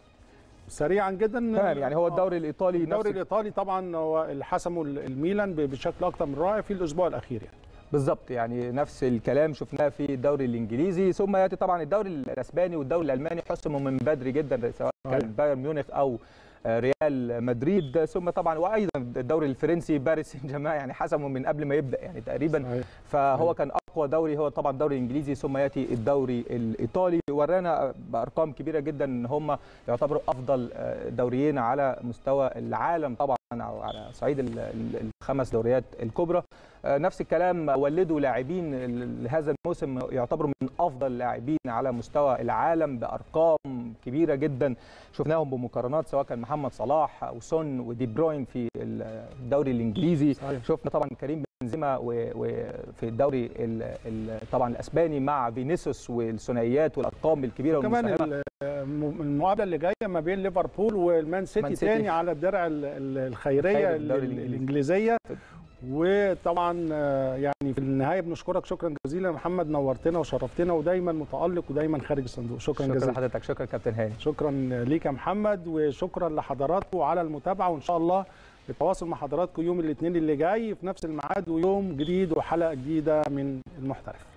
S1: سريعا جدا
S8: تمام يعني هو الدوري الايطالي
S1: الدوري
S8: نفس
S1: الايطالي طبعا هو اللي حسمه الميلان ب- بشكل اكتر من رائع في الاسبوع الاخير يعني
S8: بالظبط يعني نفس الكلام شفناه في الدوري الانجليزي ثم ياتي طبعا الدوري الاسباني والدوري الالماني حسموا من بدري جدا سواء
S1: صحيح.
S8: كان بايرن ميونخ او آه، ريال مدريد ثم طبعا وايضا الدوري الفرنسي باريس سان جيرمان يعني حسموا من قبل ما يبدا يعني تقريبا
S1: صحيح.
S8: فهو كان اقوى دوري هو طبعا الدوري الانجليزي ثم ياتي الدوري الايطالي ورانا بارقام كبيره جدا ان هم يعتبروا افضل آه، دوريين على مستوى العالم طبعا او على صعيد ال- ال- الخمس دوريات الكبرى آه، نفس الكلام ولدوا لاعبين ال- هذا الموسم يعتبروا من افضل اللاعبين على مستوى العالم بارقام كبيره جدا شفناهم بمقارنات سواء كان محمد صلاح او سون ودي بروين في الدوري الانجليزي
S1: صحيح.
S8: شفنا طبعا كريم بنزيما و- وفي الدوري ال- ال- طبعا الاسباني مع فينيسيوس والثنائيات والارقام الكبيره
S1: كمان
S8: والمساهمه
S1: ال- الم- المقابله اللي جايه ما بين ليفربول والمان سيتي,
S8: مان سيتي.
S1: تاني على الدرع ال- ال- الخيريه
S8: خير
S1: ال-
S8: الدوري
S1: ال-
S8: الإنجليزي.
S1: الانجليزيه وطبعا آه، يعني في النهايه بنشكرك شكرا جزيلا يا محمد نورتنا وشرفتنا ودايما متالق ودايما خارج الصندوق شكرا,
S8: شكرا
S1: جزيلا
S8: لحضرتك شكرا كابتن هاني
S1: شكرا ليك يا محمد وشكرا لحضراتكم على المتابعه وان شاء الله نتواصل مع حضراتكم يوم الاثنين اللي جاي في نفس الميعاد ويوم جديد وحلقه جديده من المحترف